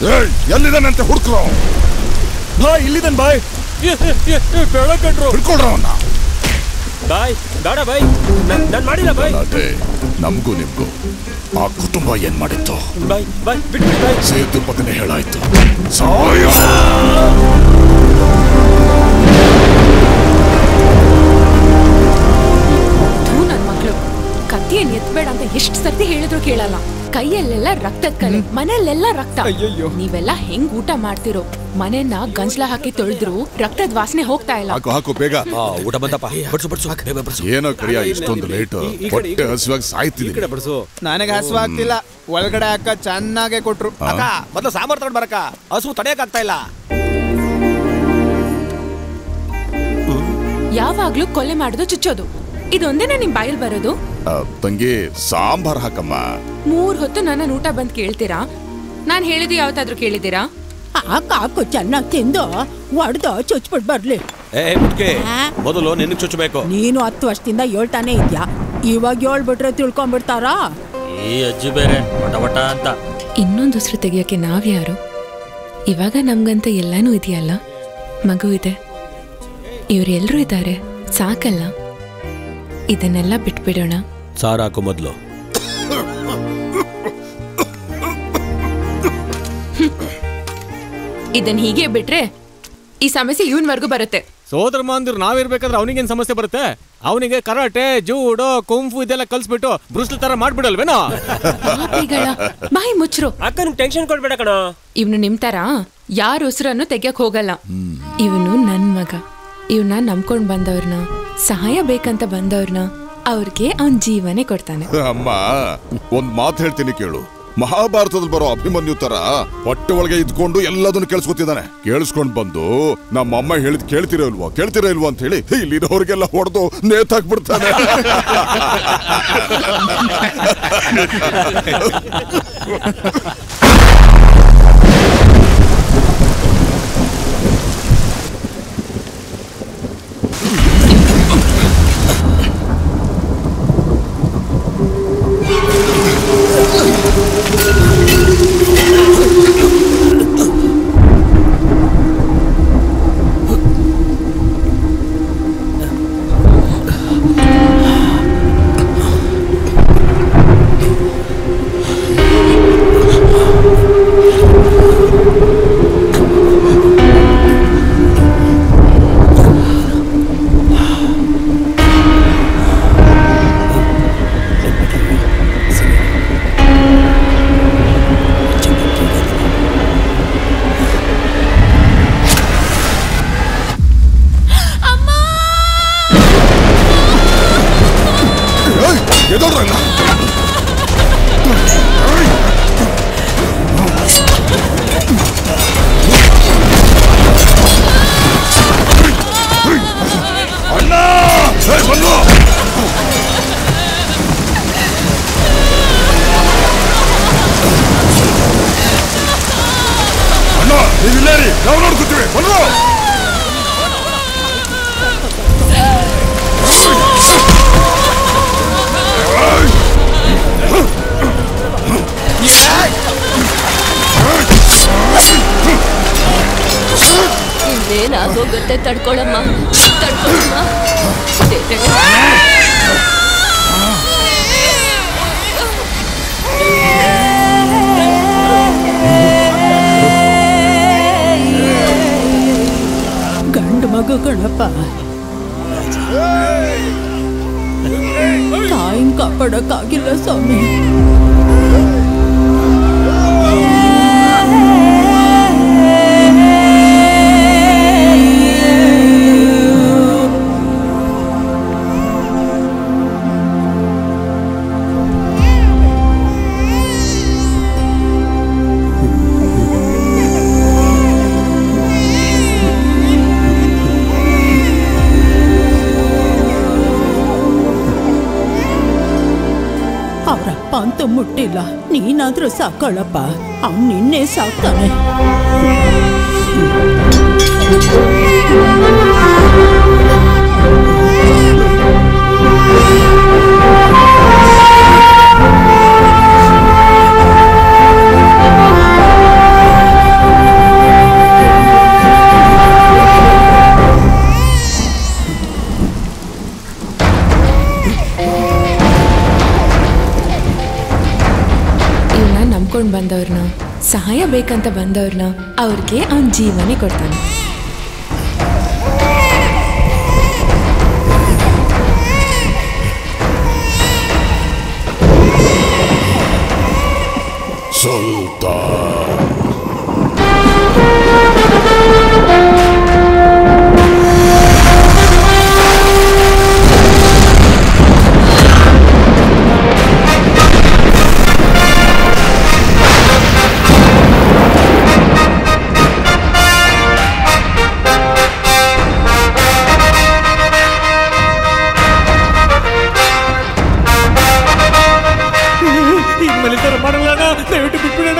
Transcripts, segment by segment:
ಏಯ್ ಎಲ್ಲಿದ್ದಾನಂತೆ ಹುಡುಕ್ರೋ ಬಾಯ್ ಇಲ್ಲಿದನ್ ಬಾಯ್ ಬೇಡ ಕಟ್ರು ಹಿಡ್ಕೊಳ್ರ ಅವನ್ನ ಬಾಯ್ ಬೇಡ ಬಾಯ್ ನಾನು ಮಾಡಿಲ್ಲ ಬಾಯ್ ಗಲಾಟೆ ನಮಗೂ ನಿಮ್ಗೂ ಆ ಕುಟುಂಬ ಏನ್ ಮಾಡಿತ್ತು ಬಾಯ್ ಬಾಯ್ ಬಿಟ್ಬಿಡಿ ಬಾಯ್ ಸೇತುಪತಿನೇ ಹೇಳಾಯ್ತು ಸಾಯ ಥೂ ನನ್ ಮಕ್ಳು ಕತ್ತಿಯನ್ ಎತ್ಬೇಡ ಅಂತ ಎಷ್ಟ್ ಸರ್ತಿ ಹೇಳಿದ್ರು ಕೇಳಲ್ಲ ಕೈಯಲ್ಲೆಲ್ಲ ರಕ್ತದ ಕಲೆ ಮನೆಯಲ್ಲೆಲ್ಲ ರಕ್ತ ಅಯ್ಯಯ್ಯೋ. ನೀವೆಲ್ಲ ಹೆಂಗ್ ಊಟ ಮಾಡ್ತಿರೋ ಮನೆಯನ್ನ ಗಂಜ್ಲ ಹಾಕಿ ತೊಳೆದ್ರು ರಕ್ತದ ವಾಸನೆ ಹೋಗ್ತಾ ಇಲ್ಲ ಹಾಕು ಹಾಕು ಬೇಗ ಆ, ಊಟ ಬಂತಪ್ಪ ಬಡ್ಸು ಬಡ್ಸು ಹಾಕ್ ಬೇಗ ಬಡ್ಸು ಏನೋ ಕಡಿಯ ಇಷ್ಟೊಂದು ಲೇಟ್ ಈ- ಈ ಕಡೆ, ಈ ಹೊಟ್ಟೆ ಕಡೆ. ಹಸಿವಾಗಿ ಈ ಸಾಯ್ತಿದ್ದೀನಿ ಕಡೆ ಬಡ್ಸು ನನಗೆ ಹಸುವಾಗ್ತಿಲ್ಲ ಒಳಗಡೆ ಅಕ್ಕ ಚೆನ್ನಾಗೆ ಕೊಟ್ರು ಅಕ್ಕ ಮೊದಲು ಸಾಂಬಾರ್ ತಗೊಂಡ್ ಬರಕ್ಕ ಹಸು ತಡೆಯಕ್ ಆಗ್ತಾ ಇಲ್ಲ ಯಾವಾಗ್ಲೂ ಕೊಲೆ ಮಾಡೋದು ಚುಚ್ಚೋದು ಇದೊಂದೇನ ನಿಮ್ ಬಾಯಲ್ಲಿ ಬರೋದು ಆ, ತಂಗಿ ಸಾಂಬಾರ್ ಹಾಕಮ್ಮ ಮೂರ್ ಹೊತ್ತು ನನ್ನ ಊಟ ಬಂದ್ ಕೇಳ್ತೀರಾ ನಾನ್ ಹೇಳಿದ್ದು ಯಾವತ್ತಾದ್ರೂ ಕೇಳಿದ್ದೀರಾ ಆ ಕಾಕು ಚೆನ್ನಾಗಿ ತಿಂದು ಒಡ್ದು ಚುಚ್ಬಿಟ್ ಬರ್ಲಿ ಏ ಮುಟ್ಕೆ ಆ? ಮೊದಲು ನಿನಗ್ ಚುಚ್ಚಬೇಕು ನೀನು ಹತ್ತು ವರ್ಷದಿಂದ ಹೇಳ್ತಾನೆ ಇದ್ಯಾ ಇವಾಗ ಹೇಳ್ಬಿಟ್ರೆ ತಿಳ್ಕೊಂಡ್ಬಿಡ್ತಾರಾ ಈ ಅಜ್ಜಿ ಬೇರೆ ವಟ ವಟ ಅಂತ ಇನ್ನೊಂದು ಉಸಿರು ತೆಗಿಯೋಕೆ ನಾವ್ಯಾರು ಇವಾಗ ನಮ್ಗಂತ ಎಲ್ಲಾನು ಇದೆಯಲ್ಲ ಮಗು ಇದೆ ಇವರೆಲ್ಲರೂ ಇದ್ದಾರೆ ಸಾಕಲ್ಲ ಇದನ್ನೆಲ್ಲ ಬಿಟ್ಬಿಡೋಣ ಸಾರ್ ಹಾಕು ಮೊದಲು ಇದನ್ ಹೀಗೆ ಬಿಟ್ರೆ ಈ ಸಮಸ್ಯೆ ಇವನ್ವರೆಗೂ ಬರುತ್ತೆ ಸೋದರ ಮಾಂದಿರು ನಾವಿರ್ಬೇಕಾದ್ರೆ ಅವನಿಗೇನ್ ಸಮಸ್ಯೆ ಬರುತ್ತೆ ಅವನಿಗೆ ಕರಾಟೆ ಜೂಡೋ ಕುಂಫು ಇದೆಲ್ಲ ಕಲ್ಸ್ಬಿಟ್ಟು ಬ್ರುಸ್ಲ್ ತರ ಮಾಡ್ಬಿಡಲ್ವೇನೋ ಪಾಪಿಗಳ ಬಾಯಿ ಮುಚ್ಚ್ರು ಅಕ್ಕ ನಿಂಗೆ ಟೆನ್ಷನ್ ಕೊಡ್ಬೇಡ ಕಣ ಇವನು ನಿಮ್ ತರ ಯಾರ ಉಸಿರನ್ನು ತೆಗಿಯಕ್ ಹೋಗಲ್ಲ ಇವನು ನನ್ ಮಗ ಇವನ್ನ ನಂಬ್ಕೊಂಡ್ ಬಂದವ್ರನ್ನ ಸಹಾಯ ಬೇಕಂತ ಬಂದವ್ರನ್ನ ಅವ್ರಿಗೆ ಅವನ್ ಜೀವನೇ ಕೊಡ್ತಾನೆ ಅಮ್ಮ ಒಂದ್ ಮಾತು ಹೇಳ್ತೀನಿ ಕೇಳು ಮಹಾಭಾರತದಲ್ಲಿ ಬರೋ ಅಭಿಮನ್ಯು ತರ ಹೊಟ್ಟೆ ಒಳಗೆ ಇದ್ಕೊಂಡು ಎಲ್ಲದನ್ನು ಕೇಳಿಸ್ಕೊತಿದ್ದಾನೆ ಕೇಳಿಸ್ಕೊಂಡ್ ಬಂದು ನಮ್ಮ ಅಮ್ಮ ಹೇಳಿದ್ ಕೇಳ್ತಿರೋ ಇಲ್ವೋ ಕೇಳ್ತಿರೋ ಇಲ್ವೋ ಅಂತ ಹೇಳಿ ಇಲ್ಲಿರೋರ್ಗೆಲ್ಲ ಹೊಡೆದು ನೇತಾಕ್ಬಿಡ್ತಾನೆ ಏಯ್, ಎದ್ದೋಳ್ರಲ್ಲ. ಅಣ್ಣ ಏಯ್, ಬಂದು ಅಣ್ಣ ನೀವಿಲ್ಲೇ ರೀ ನಾವು ನೋಡ್ಕೊತೀವಿ ಬಂದ್ರು ಇನ್ನೇನಾಗೋಗುತ್ತೆ ತಡ್ಕೊಳಮ್ಮ ತಡ್ಕೊಳಮ್ಮ ಗಂಡು ಮಗು ಕಣಪ್ಪ ತಾಯಿನ್ ಕಾಪಾಡಕ್ಕಾಗಿಲ್ಲ ಸ್ವಾಮಿ ಅವರಪ್ಪ ಅಂತೂ ಮುಟ್ಟಿಲ್ಲ ನೀನಾದ್ರೂ ಸಾಕೊಳ್ಳಪ್ಪ ಅವ್ನು ನಿನ್ನೆ ಸಾಕ್ತಾನೆ ಸಹಾಯ ಬೇಕಂತ ಬಂದವ್ರನ್ನ ಅವ್ರಿಗೆ ಅವನ ಜೀವನೇ ಕೊಡ್ತಾನೆ ಸುಲ್ತಾನ್ ಇನ್ಮೇಲೆ ಈ ಥರ ಮಾಡಲ್ಲ ಅಣ್ಣ. ದಯವಿಟ್ಟು ಬಿಟ್ಬಿಡೋಣ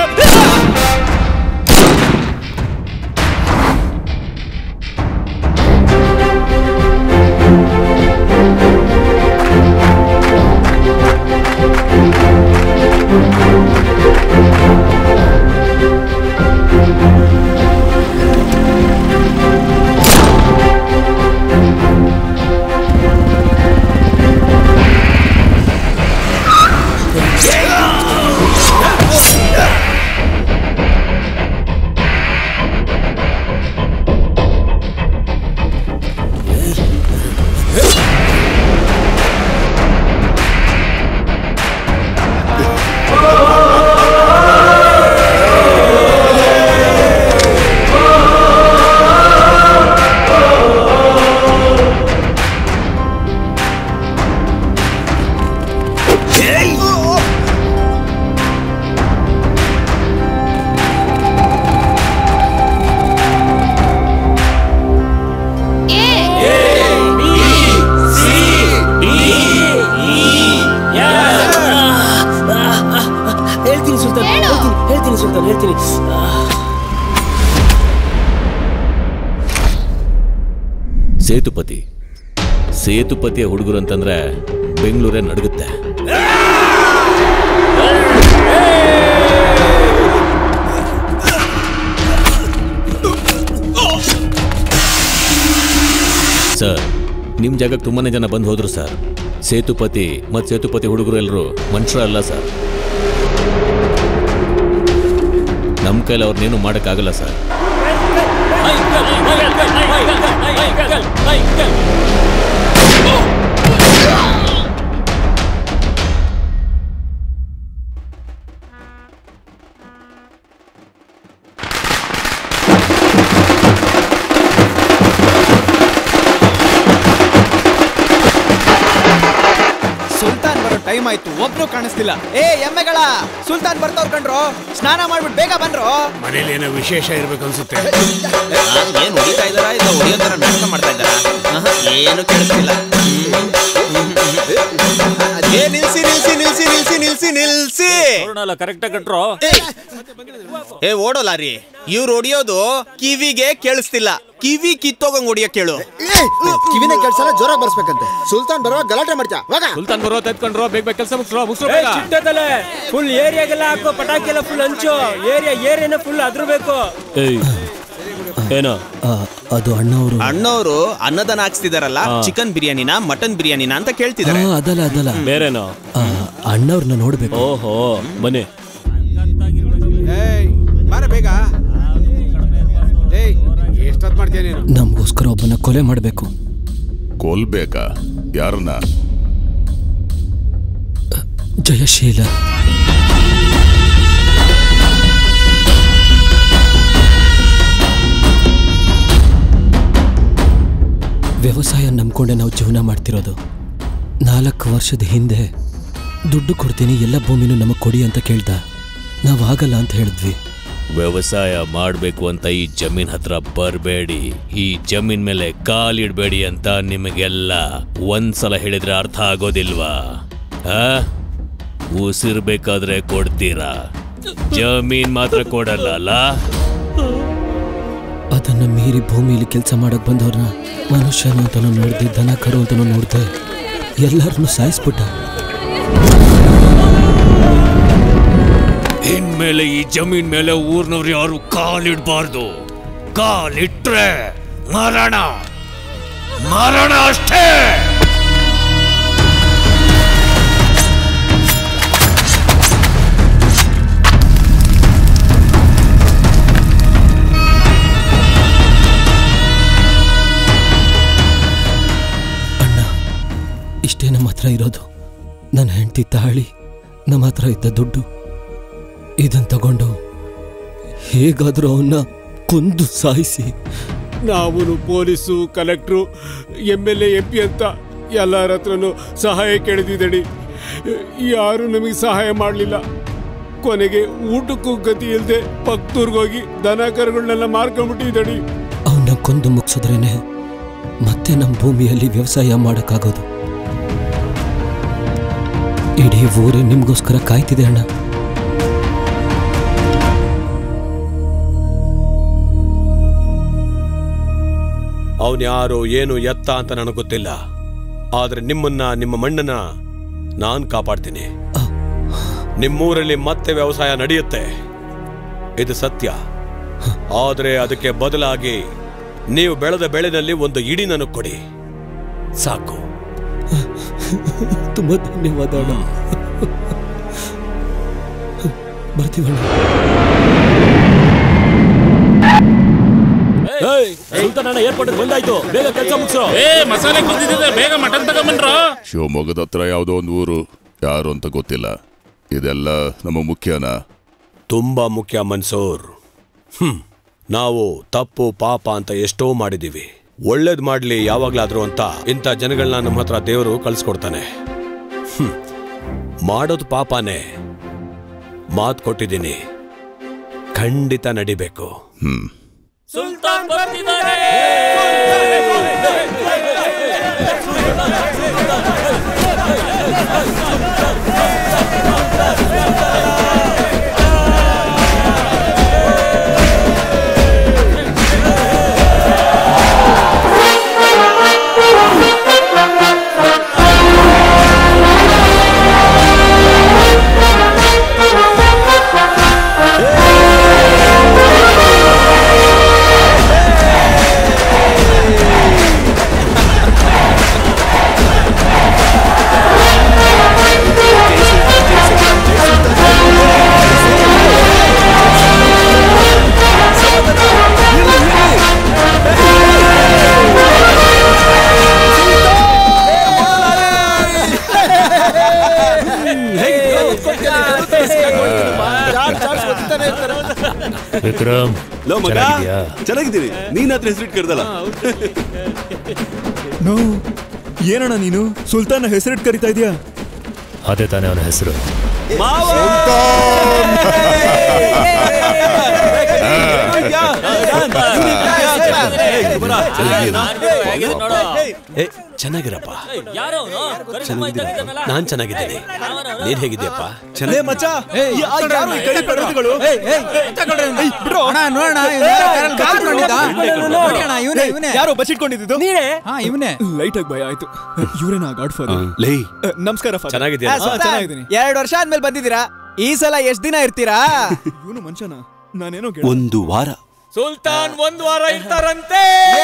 ಹೇಳ್ತೀನಿ ಸುಲ್ತಾನ್ ಹೇಳ್ತೀನಿ ಹೇಳ್ತೀನಿ ಸುಲ್ತಾನ್ ಹೇಳ್ತೀನಿ ಸೇತುಪತಿ ಸೇತುಪತಿಯ ಹುಡುಗರು ಅಂತಂದ್ರೆ ಬೆಂಗಳೂರೇ ನಡುಗುತ್ತೆ ಸರ್ ನಿಮ್ಮ ಜಾಗಕ್ಕೆ ತುಂಬಾನೇ ಜನ ಬಂದು ಹೋದ್ರು ಸರ್ ಸೇತುಪತಿ ಮತ್ತು ಸೇತುಪತಿ ಹುಡುಗರು ಎಲ್ಲರೂ ಮನುಷ್ಯರಲ್ಲ ಸರ್ ನಮ್ಮ ಕೈಲಿ ಅವ್ರನ್ನೇನು ಮಾಡೋಕ್ಕಾಗಲ್ಲ ಸರ್ ಸುಲ್ತಾನ್ ಬರೋ ಟೈಮ್ ಆಯ್ತು ಒಬ್ರು ಕಾಣಿಸ್ತಿಲ್ಲ ಏ ಎಮ್ಮೆಗಳ ಸುಲ್ತಾನ್ ಬರ್ತವ್ರ ಕಂಡ್ರು ಸ್ನಾನ ಮಾಡ್ಬಿಟ್ಟು ಬೇಗ ಬನ್ರು ಮನೇಲಿ ಏನೋ ವಿಶೇಷ ಇರ್ಬೇಕು ಅನ್ಸುತ್ತೆ ಏನ್ ಹೊಡಿತಾ ಇದಾರ ಇಲ್ಲ ಹೊಡಿಯೋ ತರ ನಾಟಕ ಮಾಡ್ತಾ ಇದ್ದಾರ ಏನು ಕೇಳಿಸ್ತಿಲ್ಲ ಏ ನಿಲ್ಸಿ ನಿಲ್ಸಿ ನಿಲ್ಸಿ ನಿಲ್ಸಿ ನಿಲ್ಸಿ ನಿಲ್ಸಿ ಕರೆಕ್ಟ್ ಕಟ್ರೋ ಏ ಓಡೋ ಲಾರಿ ಇವ್ರು ಹೊಡಿಯೋದು ಕಿವಿಗೆ ಕೇಳಿಸ್ತಿಲ್ಲ ಕಿವಿ ಕಿತ್ತೋಗಂಗ್ ಹೊಡಿಯೋ ಕೇಳು ಕಿವಿನ ಕೆಲ್ಸನ ಜೋರ ಬರ್ಸ್ಬೇಕಂತೆ ಸುಲ್ತಾನ್ ಬರೋ ಗಲಾಟೆ ಮಾಡ್ತಾ ವಾಗ ಸುಲ್ತಾನ್ ಬರೋ ತೆತ್ಕೊಂಡ್ರೋ ಬೇಗ ಬೇಗ ಕೆಲಸ ಮುಗಿಸ್ರೋ ಮುಗಿಸ್ರೋ ಬೇಗ ಚಿಟ್ಟದಲೆ ಫುಲ್ ಏರಿಯಾಗೆಲ್ಲ ಹಾಕೋ ಪಟಾಕಿ ಎಲ್ಲ ಫುಲ್ ಹಂಚು ಏರಿಯಾ ಏರಿಯಾನ ಫುಲ್ ಅದ್ರಬೇಕು ಏನೋ ಅದು ಅಣ್ಣವರು ಅಣ್ಣವರು ಅನ್ನದಾನ ಹಾಕ್ಸ್ತಿದಾರಲ್ಲ ಚಿಕನ್ ಬಿರಿಯಾನಿನ ಮಟನ್ ಬಿರಿಯಾನಿನ ಅಂತ ಕೇಳ್ತಿದಾರೆ ಅದಲ್ಲ ಅದಲ್ಲ ಬೇರೆನೋ ಅಣ್ಣವ್ರನ್ನ ನೋಡ್ಬೇಕು ಓಹೋ ಬನ್ನಿ ಏಯ್ ಬಾರ ಬೇಗ ಏಯ್ ಎಷ್ಟೊತ್ ಮಾಡ್ತೀಯ ನೀನು ನಮಗೋಸ್ಕರ ಒಬ್ಬನ ಕೊಲೆ ಮಾಡಬೇಕು ಕೊಲ್ಬೇಕಾ ಯಾರನ್ನ ಜಯಶೀಲ ವ್ಯವಸಾಯ ನಂಬ್ಕೊಂಡೆ ನಾವು ಜೀವನ ಮಾಡ್ತಿರೋದು ನಾಲ್ಕು ವರ್ಷದ ಹಿಂದೆ ದುಡ್ಡು ಕೊಡ್ತೀನಿ ಎಲ್ಲ ಭೂಮಿನೂ ನಮಗೆ ಕೊಡಿ ಅಂತ ಕೇಳ್ದ ನಾವು ಆಗಲ್ಲ ಅಂತ ಹೇಳಿದ್ವಿ ವ್ಯವಸಾಯ ಮಾಡಬೇಕು ಅಂತ ಈ ಜಮೀನ್ ಹತ್ರ ಬರಬೇಡಿ ಈ ಜಮೀನ್ ಮೇಲೆ ಕಾಲಿಡ್ಬೇಡಿ ಅಂತ ನಿಮಗೆಲ್ಲ ಒಂದ್ಸಲ ಹೇಳಿದ್ರೆ ಅರ್ಥ ಆಗೋದಿಲ್ವಾ ಆ ಉಸಿರ್ಬೇಕಾದ್ರೆ ಕೊಡ್ತೀರಾ ಜಮೀನ್ ಮಾತ್ರ ಕೊಡಲ್ಲ ಅಲ್ಲ ಅದನ್ನ ಮೀರಿ ಭೂಮಿಯಲ್ಲಿ ಕೆಲಸ ಮಾಡಕ್ ಬಂದವ್ರನ್ನ ಮನುಷ್ಯನು ಅಂತನೂ ನೋಡ್ದೆ ದನ ಕರು ಅಂತನೂ ನೋಡ್ದೆ ಎಲ್ಲರನ್ನು ಸಾಯಿಸ್ಬಿಟ್ಟ ಇನ್ಮೇಲೆ ಈ ಜಮೀನ್ ಮೇಲೆ ಊರ್ನವ್ರು ಯಾರು ಕಾಲಿಡ್ಬಾರ್ದು ಕಾಲಿಟ್ರೆ ಮರಣ ಮರಣ ಅಷ್ಟೇ ಇಷ್ಟೇ ನಮ್ಮ ಹತ್ರ ಇರೋದು ನನ್ನ ಹೆಂಡತಿ ತಾಳಿ ನಮ್ಮ ಹತ್ರ ಇದ್ದ ದುಡ್ಡು ಇದನ್ನು ತಗೊಂಡು ಹೇಗಾದರೂ ಅವನ್ನ ಕೊಂದು ಸಾಯಿಸಿ ನಾವು police collector M L A M P ಅಂತ ಎಲ್ಲರ ಹತ್ರನೂ ಸಹಾಯ ಕೇಳಿದಿದ್ದಡಿ ಯಾರು ನಮಗೆ ಸಹಾಯ ಮಾಡಲಿಲ್ಲ ಕೊನೆಗೆ ಊಟಕ್ಕೂ ಗತಿ ಇಲ್ಲದೆ ಪಕ್ತೂರ್ಗೋಗಿ ದನ ಕರುಗಳನ್ನೆಲ್ಲ ಮಾರ್ಕೊಂಡ್ಬಿಟ್ಟಿದ್ದಡಿ ಅವನ್ನ ಕೊಂದು ಮುಗಿಸಿದ್ರೇನೆ ಮತ್ತೆ ನಮ್ಮ ಭೂಮಿಯಲ್ಲಿ ವ್ಯವಸಾಯ ಮಾಡೋಕ್ಕಾಗೋದು ಇಡೀ ಊರೇ ನಿಮಗೋಸ್ಕರ ಕಾಯ್ತಿದೆ ಅಣ್ಣ ಅವನ್ ಯಾರು ಏನು ಎತ್ತ ಅಂತ ನನಗೆ ಗೊತ್ತಿಲ್ಲ ಆದ್ರೆ ನಿಮ್ಮನ್ನ ನಿಮ್ಮ ಮಣ್ಣನ್ನ ನಾನ್ ಕಾಪಾಡ್ತೀನಿ ನಿಮ್ಮೂರಲ್ಲಿ ಮತ್ತೆ ವ್ಯವಸಾಯ ನಡೆಯುತ್ತೆ ಇದು ಸತ್ಯ ಆದ್ರೆ ಅದಕ್ಕೆ ಬದಲಾಗಿ ನೀವು ಬೆಳೆದ ಬೆಳೆನಲ್ಲಿ ಒಂದು ಇಡಿ ನನಗೆ ಕೊಡಿ ಸಾಕು ತುಂಬ ಧನ್ಯವಾದ ಅಣ್ಣ ಬರ್ತೀವಣ್ಣ ಸುಲ್ತಾನಣ್ಣ ಏರ್ಪೋರ್ಟ್ ಬಂದಾಯ್ತು ಬೇಗ ಕೆಲಸ ಮುಗಿಸೋ ಏ ಮಸಾಲೆ ಕುದಿದಿದೆ ಬೇಗ ಮಟನ್ ತಗೊಂಬನ್ರ ಶಿವಮೊಗ್ಗದ ಹತ್ರ ಯಾವುದೋ ಒಂದು ಊರು ಯಾರು ಅಂತ ಗೊತ್ತಿಲ್ಲ ಇದೆಲ್ಲ ನಮ್ಮ ಮುಖ್ಯನಾ ತುಂಬಾ ಮುಖ್ಯ ಮನ್ಸೂರ್ ಹ್ಮ್ ನಾವು ತಪ್ಪು ಪಾಪ ಅಂತ ಎಷ್ಟೋ ಮಾಡಿದೀವಿ ಒಳ್ಳೇದ್ ಮಾಡ್ಲಿ ಯಾವಾಗ್ಲಾದ್ರೂ ಅಂತ ಇಂಥ ಜನಗಳನ್ನ ನಮ್ಮ ಹತ್ರ ದೇವರು ಕಳ್ಸ್ಕೊಡ್ತಾನೆ ಹ್ಮ್ ಮಾಡೋದು ಪಾಪನೇ ಮಾತ್ ಕೊಟ್ಟಿದ್ದೀನಿ ಖಂಡಿತ ನಡಿಬೇಕು ಹ್ಮ್ ಸುಲ್ತಾನ್ ಬರ್ತಿದ್ದಾರೆ ವಿಕ್ರಮ್ ಲೋ ಮಗ ಚೆನ್ನಾಗಿದ್ಯಾ? ಚೆನ್ನಾಗಿದ್ದೀನಿ ನೀನ್ ಹತ್ರ ಹೆಸರಿಟ್ಟು ಕರ್ದಲ್ಲ ನೋ ಏನಣ್ಣ ನೀನು ಸುಲ್ತಾನ್ ಹೆಸರಿಟ್ಟು ಕರಿತಾ ಇದೀಯಾ ಅದೇ ತಾನೇ ಅವನ ಹೆಸರು ಏ ಚೆನ್ನಾಗಿರಪ್ಪ ಚೆನ್ನಾಗಿದ್ದೀರ ನಾನ್ ಚೆನ್ನಾಗಿದ್ದೀನಿ ನೀನ್ ಹೇಗಿದ್ಯಪ್ಪ ಲೇ ಮಚ್ಚ ಯಾರು ಈ ಕಡೆ ಪ್ರಕೃತಿಗಳು ಯಾರು ಬಚ್ಚಿಟ್ಕೊಂಡಿದ್ದು ನೀನೇ ಹಾ ಇವನೇ ಲೈಟ್ ಆಗಿ ಭಯ ಆಯ್ತು ಇವ್ರೇನಾ ಗಾಡ್ ಫಾದರ್ ಲೇ ನಮಸ್ಕಾರ father. ಚೆನ್ನಾಗಿದ್ಯಾ? ಹಾ, ಚೆನ್ನಾಗಿದ್ದೀನಿ ಎರಡ್ ವರ್ಷ ಆದ್ಮೇಲೆ ಬಂದಿದ್ದೀರಾ ಈ ಸಲ ಎಷ್ಟ್ ದಿನ ಇರ್ತೀರಾ ಇವನು ಮನುಷ್ಯನ ನಾನೇನೋ ಒಂದು ವಾರ ಸುಲ್ತಾನ್ ಒಂದ್ ವಾರ ಇರ್ತಾರಂತೆ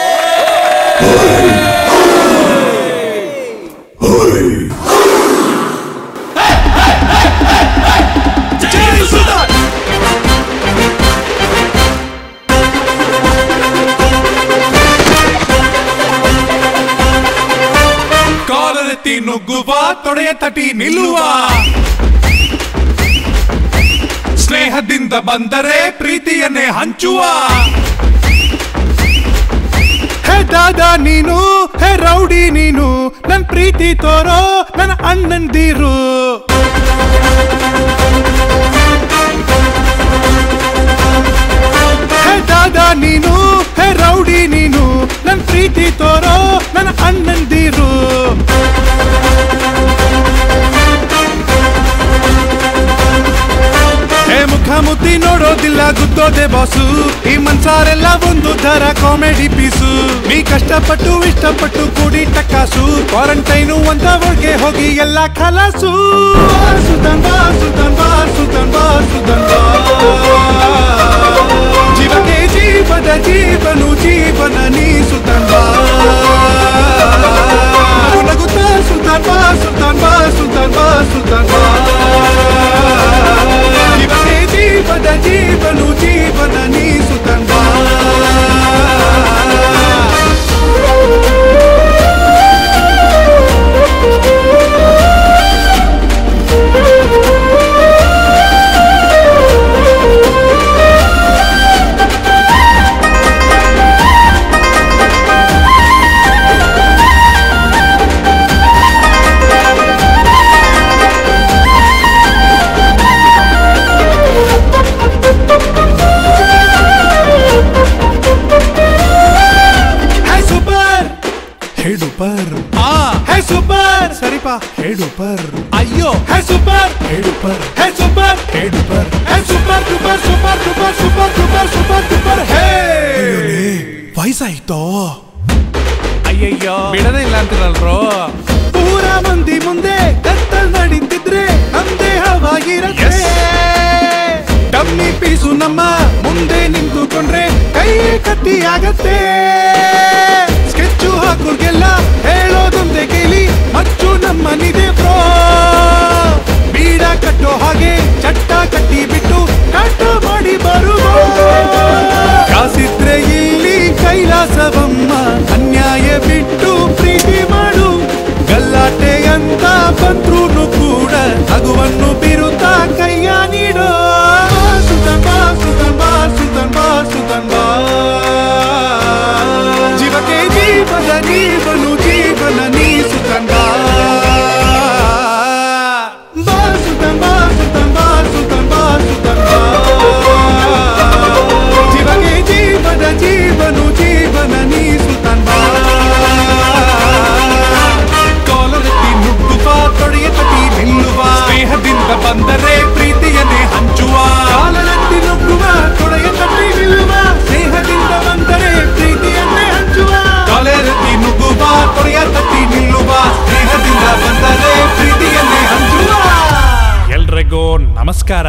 ಕಾಲರೆತ್ತಿ ನುಗ್ಗುವ ತೊಡೆಯ ತಟಿ ನಿಲ್ಲುವ ಸ್ನೇಹದಿಂದ ಬಂದರೆ ಪ್ರೀತಿಯನ್ನೇ ಹಂಚುವ ಹೇ ದಾದಾ ನೀನು ಹೇ ರೌಡಿ ನೀನು ನನ್ ಪ್ರೀತಿ ತೋರೋ ನನ್ನ ಅಣ್ಣಂದಿರು ಹೇ ದಾದಾ ನೀನು ಹೇ ರೌಡಿ ನೀನು ನನ್ ಪ್ರೀತಿ ತೋರೋ ನನ್ನ ಅಣ್ಣಂದಿರು ಹೇ ಮುಖ ಮುದ್ದಿ ನೋಡೋದಿಲ್ಲ ಗುದ್ದೋದೆ ಬಾಸು ಈ ಮನ್ಸಾರೆಲ್ಲ ಒಂದು ತರ ಕಾಮಿಡಿ ಪೀಸು ನೀ ಕಷ್ಟಪಟ್ಟು ಇಷ್ಟಪಟ್ಟು ಕೂಡಿ ಟಕ್ಕಾಸು ಕ್ವಾರಂಟೈನು ಅಂತ ಒಳಗೆ ಹೋಗಿ ಎಲ್ಲ ಖಲಾಸು ಸುಧನ್ ಬಾ ಸುಧನ್ ಬಾ ಸುಧನ್ ಬಾ ಸುಧನ್ ಬಾ ಜೀವಕ್ಕೆ ಜೀವದ ಜೀವನು ಜೀವನ ನೀ ಸುಧನ್ ಬಾ ನಗುತ್ತಾ ಸುಧನ್ ಬಾ ಸುಧನ್ ಬಾ ಸುಧನ್ ಬಾ ಸುಧನ್ ಬಾ ಜೀವನೇ ಜೀವದ ಜೀವನು ಜೀವನ ನೀ ಸುಧನ್ ಬಾ ಸ್ವಲ್ಪ ಹೇಡುಪರ್ ಅಯ್ಯೋ ಹೇ ಸೂಪರ್ ಹೇಡುಪರ್ ಹೇ ಸೂಪರ್ ಹೇಡುಪರ್ ಹೇ super super super super super super super super ಹೇ ವಯಸ್ಸಾಯ್ತೋ ಅಯ್ಯಯ್ಯೋ ಬಿಡದೇ ಇಲ್ಲ ಅಂತಿರಲ್ರೋ ಪೂರ ಮಂದಿ ಮುಂದೆ ಕತ್ತಲ್ ನಡೀತಿದ್ರೆ ನಮ್ದೇ ಹವಾಗಿರತ್ತೆ ಡಮ್ಮಿ ಪೀಸು ನಮ್ಮ ಮುಂದೆ ನಿಂತುಕೊಂಡ್ರೆ ಕೈ ಕತ್ತಿ ಆಗತ್ತೆ ಸ್ಕೆಚ್ಚು ಹಾಕೋರ್ಗೆಲ್ಲ ಹೇಳೋದೊಂದೇ ಕೇಳಿ ಮಚ್ಚು ನಮ್ಮನಿದೆ ಬ್ರೋ ಬೀಡ ಕಟ್ಟೋ ಹಾಗೆ ಚಟ್ಟ ಕಟ್ಟಿ ಬಿಟ್ಟು ಕಟ್ಟ ಮಾಡಿ ಬರುವ ಕಾಸಿದ್ರೆ ಇಲ್ಲಿ ಕೈಲಾಸವಮ್ಮ ಅನ್ಯಾಯ ಬಿಟ್ಟು ಪ್ರೀತಿ ಮಾಡು ಗಲ್ಲಾಟೆ ಅಂತ ಬಂದ್ರೂ ಕೂಡ ನಗುವನ್ನು ಬಿರುತ್ತಾ ಕೈಯ ನೀಡೋ ಸುತನ್ ಬಾ ಸುತನ್ ಬಾ ಸುತನ್ ಬಾ ಸುತನ್ ಬಾ ಜೀವಕ್ಕೆ ಜೀವದ ನೀವನು ಜೀವನ ನೀ ಸುತನ್ ಬಾ ಬಾ ಸುತನ್ ಬಾ ಸುತನ್ ಬಾ ಸುತನ್ ಬಾ ಸುತನ್ ಬಾ ಜೀವಗೆ ಜೀವದ ಜೀವನು ಜೀವನ ನೀ ಸುತನ್ ಬಾ ಕಾಲರೆತ್ತಿ ನುಗ್ಗುವ ತೊಡೆಯ ತಟಿ ನಿಲ್ಲುವ ಸ್ನೇಹದಿಂದ ಬಂದರೆ ಪ್ರೀತಿಯನ್ನೇ ಹಂಚುವ ಕಾಲರೆತ್ತಿ ನುಗ್ಗುವ ತೊಡೆಯ ತಟಿ ನಿಲ್ಲುವ ಸ್ನೇಹದಿಂದ ಬಂದರೆ ಪ್ರೀತಿಯನ್ನೇ ಹಂಚುವ ಕಾಲರೆತ್ತಿ ನುಗ್ಗುವ ತೊಡೆಯ ತಟ್ಟಿ ನಿಲ್ಲುವ ಸ್ನೇಹದಿಂದ ಬಂದರೆ ಪ್ರೀತಿಯನ್ನೇ ಹಂಚುವ ಎಲ್ರಿಗೂ ನಮಸ್ಕಾರ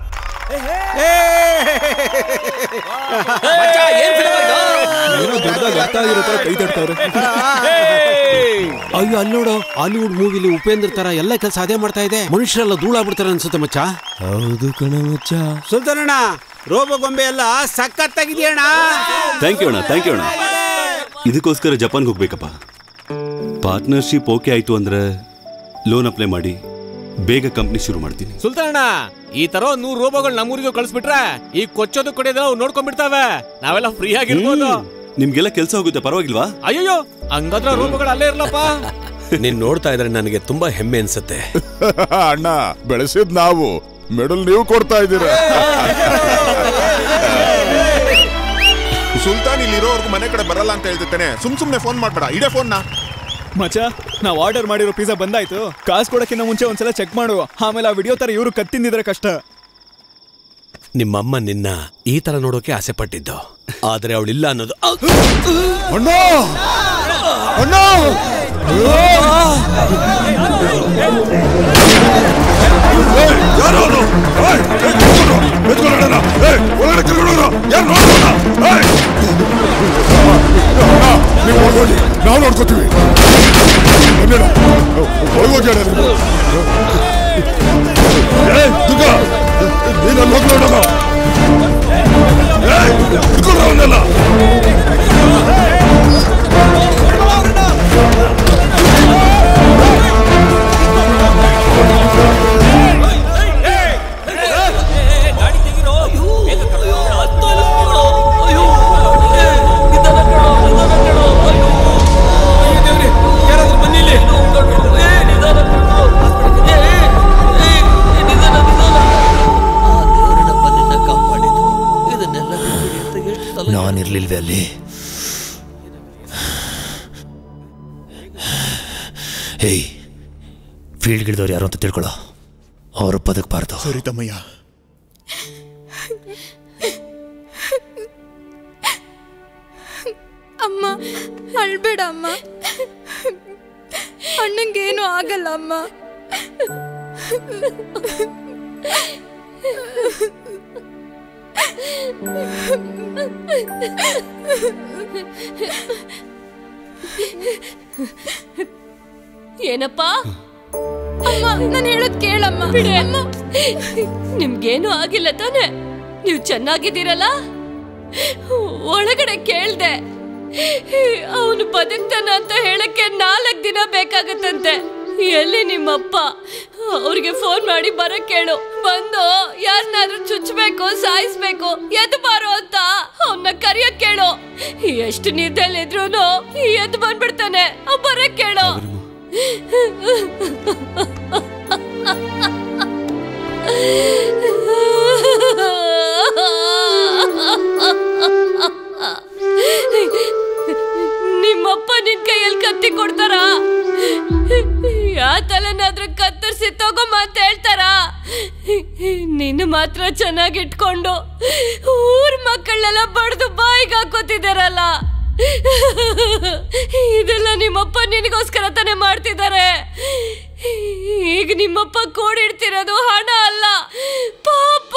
ಅಯ್ಯೋ ಅಲ್ಲಿ ನೋಡು ಹಾಲಿವುಡ್ ಮೂವಿಲಿ ಉಪೇಂದ್ರ ತರ ಎಲ್ಲ ಕೆಲಸ ಅದೇ ಮಾಡ್ತಾ ಇದೆ ಮನುಷ್ಯರೆಲ್ಲ ಧೂಳಾಗ್ಬಿಡ್ತಾರೆ ಅನ್ಸುತ್ತೆ ಮಚ್ಚ ಹೌದು ಕಣ ಮಚ್ಚ ಸುಲ್ತಾನಣ್ಣ ರೋಬೋ ಗೊಂಬೆ ಎಲ್ಲ ಸಖತ್ತಾಗಿದೆಯಣ್ಣ ಥ್ಯಾಂಕ್ ಯು ಅಣ್ಣ ಥ್ಯಾಂಕ್ ಯು ಅಣ್ಣ ಇದಕ್ಕೋಸ್ಕರ ಜಪಾನ್ಗೆ ಹೋಗ್ಬೇಕಪ್ಪ ಪಾರ್ಟ್ನರ್ಶಿಪ್ ಓಕೆ ಆಯ್ತು ಅಂದ್ರೆ ಲೋನ್ ಅಪ್ಲೈ ಮಾಡಿ ಬೇಗ ಕಂಪ್ನಿ ಶುರು ಮಾಡ್ತೀನಿ ಸುಲ್ತಾನಣ್ಣ ಈ ತರ ಒಂದ್ ನೂರು ರೋಬೋಗಳು ನಮ್ಮೂರಿಗೆ ಕಳಿಸ್ಬಿಟ್ರೆ ಈ ಕೊಚ್ಚೋದು ಕೊಡೋದು ಅವು ನೋಡ್ಕೊಂಡ್ಬಿಡ್ತಾವೆ ನಾವೆಲ್ಲ ಫ್ರೀ ಆಗಿರ್ಬೋದು ಹ್ಮ್. ನಿಮ್ಗೆಲ್ಲ ಕೆಲಸ ಹೋಗುತ್ತೆ ಪರವಾಗಿಲ್ವಾ ಅಯ್ಯಯ್ಯೋ ಹಂಗಾದ್ರೆ ರೋಬೋಗಳು ಅಲ್ಲೇ ಇರ್ಲಪ್ಪ ನೀನ್ ನೋಡ್ತಾ ಇದ್ರೆ ನನಗೆ ತುಂಬಾ ಹೆಮ್ಮೆ ಅನ್ಸುತ್ತೆ ಅಣ್ಣ ಬೆಳೆಸಿದ್ ನಾವು ಮೆಡಲ್ ನೀವು ಕೊಡ್ತಾ ಇದ್ದೀರಾ ಸುಲ್ತಾನ್ ಇಲ್ಲಿರೋರ್ಗು ಮನೆ ಕಡೆ ಬರಲ್ಲ ಅಂತ ಹೇಳ್ತಿರ್ತೇನೆ ಸುಮ್ ಸುಮ್ನೆ ಫೋನ್ ಮಾಡ್ಬೇಡ ಇಡೇ ಫೋನ್ ನಾ ಮಚ ನಾವ್ ಆರ್ಡರ್ ಮಾಡಿರೋ ಪಿಜ್ಜಾ ಬಂದಾಯ್ತು ಕಾಸು ಕೊಡಕ್ಕಿಂತ ಮುಂಚೆ ಒಂದ್ಸಲ ಚೆಕ್ ಮಾಡು ಆಮೇಲೆ ಆ ವಿಡಿಯೋ ತರ ಇವರು ಕತ್ತಿಂದಿದ್ರೆ ಕಷ್ಟ ನಿಮ್ಮಮ್ಮ ನಿನ್ನ ಈ ತರ ನೋಡೋಕೆ ಆಸೆ ಪಟ್ಟಿದ್ದು ಆದ್ರೆ ಅವಳಿಲ್ಲ ಅನ್ನೋದು ಅಣ್ಣ ಅಣ್ಣ ನಾವು ನೋಡ್ಕೋತೀವಿ ಒಳಗೋಗಿ ದುಗ್ಗ ನೀನು ಅಲ್ಲಿ ಹೋಗಿ ನೋಡೋಣ ಅವನ್ನೆಲ್ಲ ನಾನಿರ್ಲಿಲ್ವೇ ಅಲ್ಲಿ ಹೇಯ್ ಫೀಲ್ಡ್ಗಿಳಿದವ್ರು ಯಾರು ಅಂತ ತಿಳ್ಕೊಳ್ಳೋ ಅವರು ಬದುಕಬಾರ್ದು ಸರಿ ತಮ್ಮಯ್ಯ ಅಮ್ಮ ಅಳ್ಬೇಡ ಅಮ್ಮ ಅಣ್ಣಂಗೇನು ಆಗಲ್ಲ ಅಮ್ಮ ಏನಪ್ಪ ಅಮ್ಮ ನಾನು ಹೇಳೋದ್ ಕೇಳಮ್ಮ ಬಿಡಿ ಅಮ್ಮ ನಿಮ್ಗೇನು ಆಗಿಲ್ಲ ತಾನೆ ನೀವು ಚೆನ್ನಾಗಿದ್ದೀರಲ್ಲ ಒಳಗಡೆ ಕೇಳ್ದೆ ಅವನು ಬದುಕ್ತಾನ ಅಂತ ಹೇಳಕ್ಕೆ ನಾಲ್ಕು ದಿನ ಬೇಕಾಗತ್ತಂತೆ ಎಲ್ಲಿ ನಿಮ್ಮಪ್ಪ ಅವ್ರಿಗೆ ಫೋನ್ ಮಾಡಿ ಬರಕ್ ಕೇಳು ಬಂದು ಯಾರನ್ನಾದ್ರೂ ಚುಚ್ಚಬೇಕು ಸಾಯಿಸ್ಬೇಕು ಎದ್ದು ಬಾರೋ ಅಂತ ಅವನ್ನ ಕರಿಯಕ್ ಕೇಳು ಎಷ್ಟು ನಿರ್ದಲ್ಲಿದ್ರು ಎದ್ದು ಬಂದ್ಬಿಡ್ತಾನೆ ಅವ್ ಬರಕ್ ಕೇಳು ನಿಮ್ಮಪ್ಪ ನಿನ್ ಕೈಯಲ್ಲಿ ಕತ್ತಿ ಕೊಡ್ತಾರ ನೀನು ಮಾತ್ರ ಚೆನ್ನಾಗಿಟ್ಕೊಂಡು ಊರ್ ಮಕ್ಕಳೆಲ್ಲ ಬಡ್ದು ಬಾಯಿಗೆ ಹಾಕೋತಿದಾರಲ್ಲ ಇದೆಲ್ಲ ನಿಮ್ಮಪ್ಪ ನಿನಗೋಸ್ಕರ ತಾನೇ ಮಾಡ್ತಿದ್ದಾರೆ ಈಗ ನಿಮ್ಮಪ್ಪ ಕೂಡಿಡ್ತಿರೋದು ಹಣ ಅಲ್ಲ ಪಾಪ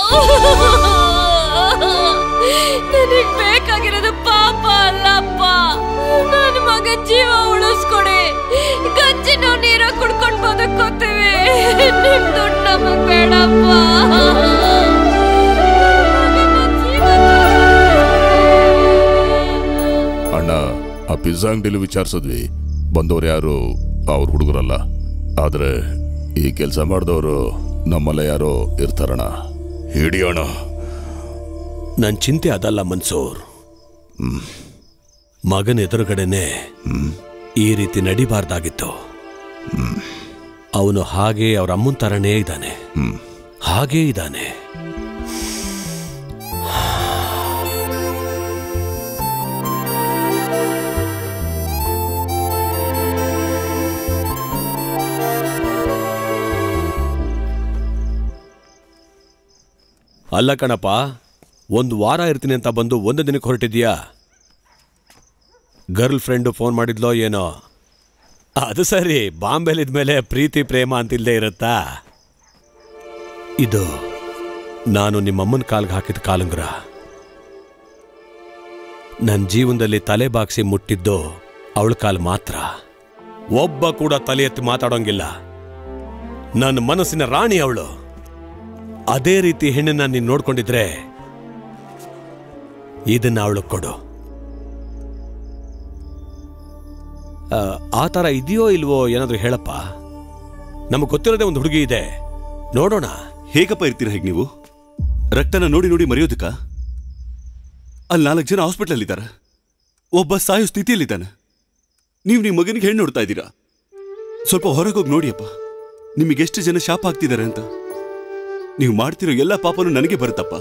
ನನಗ್ ಬೇಕಾಗಿರೋದು ಪಾಪ ಅಲ್ಲಪ್ಪ ನನ್ನ ಮಗನ್ ಜೀವ ಉಳಿಸ್ಕೊಡಿ ಗಂಜಿ ನಾವು ನೀರ ಕುಡ್ಕೊಂಡ್ ಬದುಕೋತೀವಿ ನಿಮ್ ದುಡ್ಡು ನಮಗ್ ಬೇಡಪ್ಪ ಅಣ್ಣ ಆ ಪಿಜ್ಜಾ ಅಂಗಡಿಲಿ ವಿಚಾರಿಸಿದ್ವಿ ಬಂದವ್ರು ಯಾರು ಅವ್ರ ಹುಡುಗರಲ್ಲ ಆದ್ರೆ ಈ ಕೆಲಸ ಮಾಡಿದವರು ನಮ್ಮಲ್ಲ ಯಾರೋ ಇರ್ತಾರಣ ಹಿಡಿಯೋಣ ನನ್ ಚಿಂತೆ ಅದಲ್ಲ ಮನ್ಸೂರ್ ಮಗನ ಎದುರುಗಡೆನೆ ಈ ರೀತಿ ನಡಿಬಾರ್ದಾಗಿತ್ತು ಅವನು ಹಾಗೆ ಅವ್ರ ಅಮ್ಮನ ತರನೇ ಇದ್ದಾನೆ ಹಾಗೇ ಇದ್ದಾನೆ ಅಲ್ಲ ಕಣಪ್ಪ ಒಂದು ವಾರ ಇರ್ತೀನಿ ಅಂತ ಬಂದು ಒಂದು ದಿನಕ್ಕೆ ಹೊರಟಿದ್ಯಾ ಗರ್ಲ್ ಫ್ರೆಂಡು ಫೋನ್ ಮಾಡಿದ್ಲೋ ಏನೋ ಅದು ಸರಿ ಬಾಂಬೆಲಿದ್ಮೇಲೆ ಪ್ರೀತಿ ಪ್ರೇಮ ಅಂತಿಲ್ದೇ ಇರುತ್ತಾ ಇದು ನಾನು ನಿಮ್ಮಮ್ಮನ ಕಾಲ್ಗೆ ಹಾಕಿದ ಕಾಲುಂಗ್ರ ನನ್ನ ಜೀವನದಲ್ಲಿ ತಲೆ ಬಾಗ್ಸಿ ಮುಟ್ಟಿದ್ದು ಅವಳ ಕಾಲ್ ಮಾತ್ರ ಒಬ್ಬ ಕೂಡ ತಲೆ ಎತ್ತಿ ಮಾತಾಡೋಂಗಿಲ್ಲ ನನ್ನ ಮನಸ್ಸಿನ ರಾಣಿ ಅವಳು ಅದೇ ರೀತಿ ಹೆಣ್ಣನ್ನ ನೀನು ನೋಡ್ಕೊಂಡಿದ್ರೆ ಇದನ್ನ ಅವಳು ಕೊಡು ಆ, ಆ ಥರ ಇದೆಯೋ ಇಲ್ವೋ ಏನಾದರೂ ಹೇಳಪ್ಪ ನಮಗೆ ಗೊತ್ತಿರೋದೇ ಒಂದು ಹುಡುಗಿ ಇದೆ ನೋಡೋಣ ಹೇಗಪ್ಪ ಇರ್ತೀರ ಹೇಗೆ ನೀವು ರಕ್ತನ ನೋಡಿ ನೋಡಿ ಮರೆಯೋದಕ್ಕ ಅಲ್ಲಿ ನಾಲ್ಕು ಜನ ಹಾಸ್ಪಿಟಲ್ ಇದ್ದಾರೆ ಒಬ್ಬ ಸಾಯೋ ಸ್ಥಿತಿಯಲ್ಲಿದ್ದಾನೆ ನೀವು ನಿಮ್ಮ ಮಗನಿಗೆ ಹೆಣ್ಣು ನೋಡ್ತಾ ಇದ್ದೀರಾ ಸ್ವಲ್ಪ ಹೊರಗೋಗಿ ನೋಡಿಯಪ್ಪ ನಿಮಗೆ ಎಷ್ಟು ಜನ ಶಾಪ ಹಾಕ್ತಿದ್ದಾರೆ ಅಂತ ನೀವು ಮಾಡ್ತಿರೋ ಎಲ್ಲ ಪಾಪನೂ ನನಗೆ ಬರುತ್ತಪ್ಪ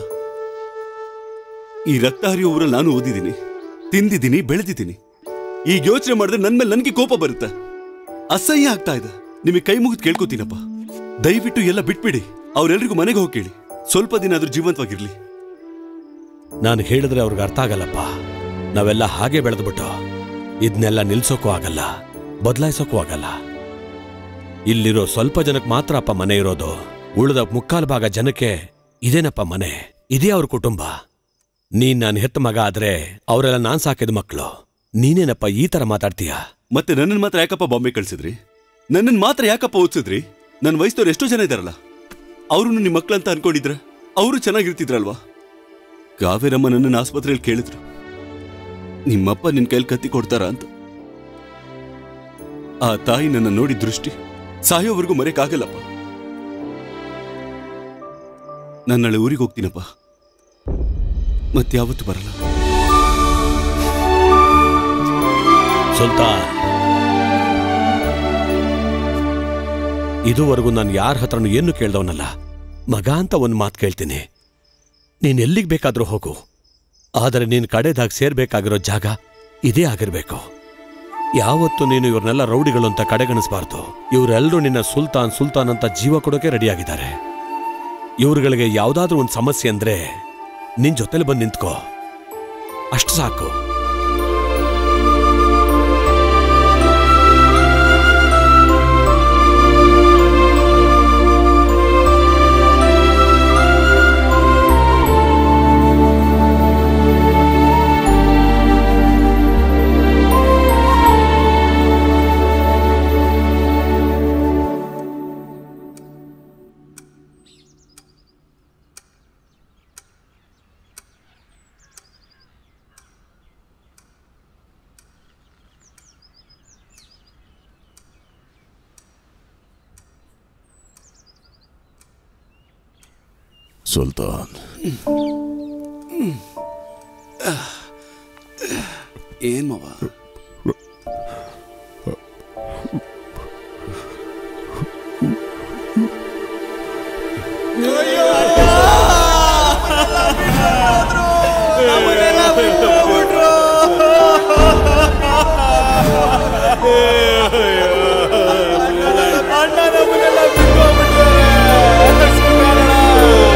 ಈ ರಕ್ತ ಹರಿಯೋ ಊರಲ್ಲಿ ನಾನು ಓದಿದ್ದೀನಿ ತಿಂದಿದ್ದೀನಿ ಬೆಳೆದಿದ್ದೀನಿ ಈಗ ಯೋಚನೆ ಮಾಡಿದ್ರೆ ನನ್ನ ಮೇಲೆ ನನಗೆ ಕೋಪ ಬರುತ್ತೆ ಅಸಹ್ಯ ಆಗ್ತಾ ಇದೆ ನಿಮಗೆ ಕೈ ಮುಗಿದು ಕೇಳ್ಕೊತೀನಪ್ಪ ದಯವಿಟ್ಟು ಎಲ್ಲ ಬಿಟ್ಬಿಡಿ ಅವ್ರೆಲ್ರಿಗೂ ಮನೆಗೆ ಹೋಗಿ ಕೇಳಿ ಸ್ವಲ್ಪ ದಿನ ಆದ್ರೂ ಜೀವಂತವಾಗಿರ್ಲಿ ನಾನು ಹೇಳಿದ್ರೆ ಅವ್ರಿಗೆ ಅರ್ಥ ಆಗಲ್ಲಪ್ಪ ನಾವೆಲ್ಲ ಹಾಗೆ ಬೆಳೆದ್ಬಿಟ್ಟು ಇದನ್ನೆಲ್ಲ ನಿಲ್ಸೋಕ್ಕೂ ಆಗಲ್ಲ ಬದಲಾಯಿಸೋಕ್ಕೂ ಆಗಲ್ಲ ಇಲ್ಲಿರೋ ಸ್ವಲ್ಪ ಜನಕ್ಕೆ ಮಾತ್ರ ಅಪ್ಪ ಮನೆ ಇರೋದು ಉಳಿದ ಮುಕ್ಕಾಲು ಭಾಗ ಜನಕ್ಕೆ ಇದೇನಪ್ಪ ಮನೆ ಇದೇ ಅವ್ರ ಕುಟುಂಬ ನೀನ್ ನಾನು ಹೆತ್ತ ಮಗ ಆದ್ರೆ ಅವರೆಲ್ಲ ನಾನ್ ಸಾಕಿದ ಮಕ್ಕಳು ನೀನೇನಪ್ಪ ಈ ತರ ಮಾತಾಡ್ತೀಯ ಮತ್ತೆ ನನ್ನನ್ನು ಮಾತ್ರ ಯಾಕಪ್ಪ ಬಾಂಬೆ ಕಳ್ಸಿದ್ರಿ ನನ್ನನ್ನು ಮಾತ್ರ ಯಾಕಪ್ಪ ಓದಿಸಿದ್ರಿ ನನ್ನ ವಯಸ್ಸದವ್ರು ಎಷ್ಟೋ ಜನ ಇದಾರಲ್ಲ ಅವರು ನಿಮ್ಮ ಮಕ್ಕಳಂತ ಅನ್ಕೊಂಡಿದ್ರ ಅವರು ಚೆನ್ನಾಗಿರ್ತಿದ್ರಲ್ವಾ ಕಾವೇರಮ್ಮ ನನ್ನನ್ನು ಆಸ್ಪತ್ರೆಯಲ್ಲಿ ಕೇಳಿದ್ರು ನಿಮ್ಮಪ್ಪ ನಿನ್ ಕೈಲಿ ಕತ್ತಿ ಕೊಡ್ತಾರ ಅಂತ ಆ ತಾಯಿ ನನ್ನ ನೋಡಿ ದೃಷ್ಟಿ ಸಾಯೋವರೆಗೂ ಮರೆಯಕ್ಕಾಗಲ್ಲಪ್ಪ ನಾನು ನಾಳೆ ಊರಿಗೆ ಹೋಗ್ತೀನಪ್ಪ ಮತ್ಯಾವತ್ತು ಬರಲ್ಲ ಸುಲ್ತಾನ್ ಇದುವರೆಗೂ ನಾನು ಯಾರ ಹತ್ರನೂ ಏನು ಕೇಳ್ದವನಲ್ಲ ಮಗ ಅಂತ ಒಂದು ಮಾತು ಕೇಳ್ತೀನಿ ನೀನ್ ಎಲ್ಲಿಗೆ ಬೇಕಾದ್ರೂ ಹೋಗು ಆದರೆ ನೀನ್ ಕಡೆದಾಗ ಸೇರ್ಬೇಕಾಗಿರೋ ಜಾಗ ಇದೇ ಆಗಿರ್ಬೇಕು ಯಾವತ್ತು ನೀನು ಇವ್ರನ್ನೆಲ್ಲ ರೌಡಿಗಳು ಅಂತ ಕಡೆಗಣಿಸಬಾರ್ದು ಇವರೆಲ್ಲರೂ ನಿನ್ನ ಸುಲ್ತಾನ್ ಸುಲ್ತಾನ್ ಅಂತ ಜೀವ ಕೊಡೋಕೆ ರೆಡಿಯಾಗಿದ್ದಾರೆ ಇವ್ರುಗಳಿಗೆ ಯಾವುದಾದ್ರೂ ಒಂದು ಸಮಸ್ಯೆ ಅಂದ್ರೆ ನಿನ್ ಜೊತೆಲಿ ಬಂದು ನಿಂತ್ಕೋ ಅಷ್ಟು ಸಾಕು ಸುಲ್ತಾನ್ ಏನ್ ಮಾವ ಅಣ್ಣ ನಮ್ಮನ್ನೆಲ್ಲ ಬಿಟ್ಕೊಂಡ್ಬಿಟ್ರೆ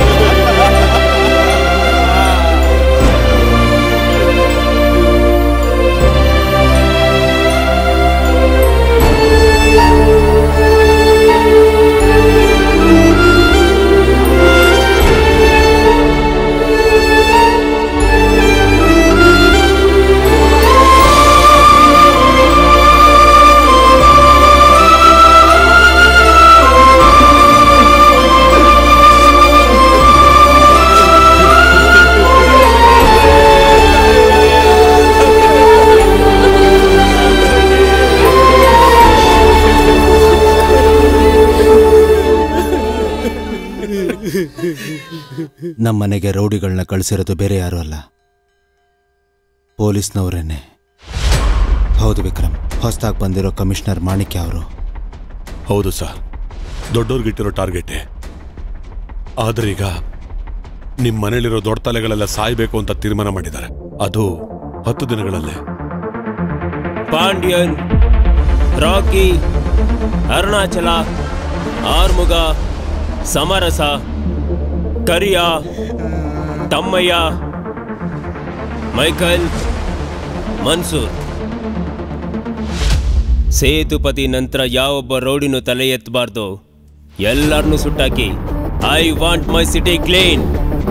ನಮ್ಮ ಮನೆಗೆ ರೌಡಿಗಳನ್ನ ಕಳಿಸಿರೋದು ಬೇರೆ ಯಾರೂ ಅಲ್ಲ ಪೊಲೀಸ್ನವರೇನೆ ಹೌದು ವಿಕ್ರಮ್ ಹೊಸದಾಗಿ ಬಂದಿರೋ ಕಮಿಷನರ್ ಮಾಣಿಕ್ಯ ಅವರು ಹೌದು ಸರ್ ದೊಡ್ಡವ್ರಿಗಿಟ್ಟಿರೋ ಟಾರ್ಗೆಟೇ ಆದ್ರೆ ಈಗ ನಿಮ್ಮ ಮನೇಲಿರೋ ದೊಡ್ಡ ತಲೆಗಳೆಲ್ಲ ಸಾಯ್ಬೇಕು ಅಂತ ತೀರ್ಮಾನ ಮಾಡಿದ್ದಾರೆ ಅದು ಹತ್ತು ದಿನಗಳಲ್ಲೇ ಪಾಂಡ್ಯನ್ ರಾಕಿ ಅರುಣಾಚಲ ಆರ್ಮುಗ ಸಮರಸ ಕರಿಯ ತಮ್ಮಯ್ಯ ಮೈಕಲ್ ಮನ್ಸೂರ್ ಸೇತುಪತಿ ನಂತರ ಯಾವೊಬ್ಬ ರೌಡಿನೂ ತಲೆ ಎತ್ತಬಾರ್ದು ಎಲ್ಲರನ್ನೂ ಸುಟ್ಟಾಕಿ I want my city clean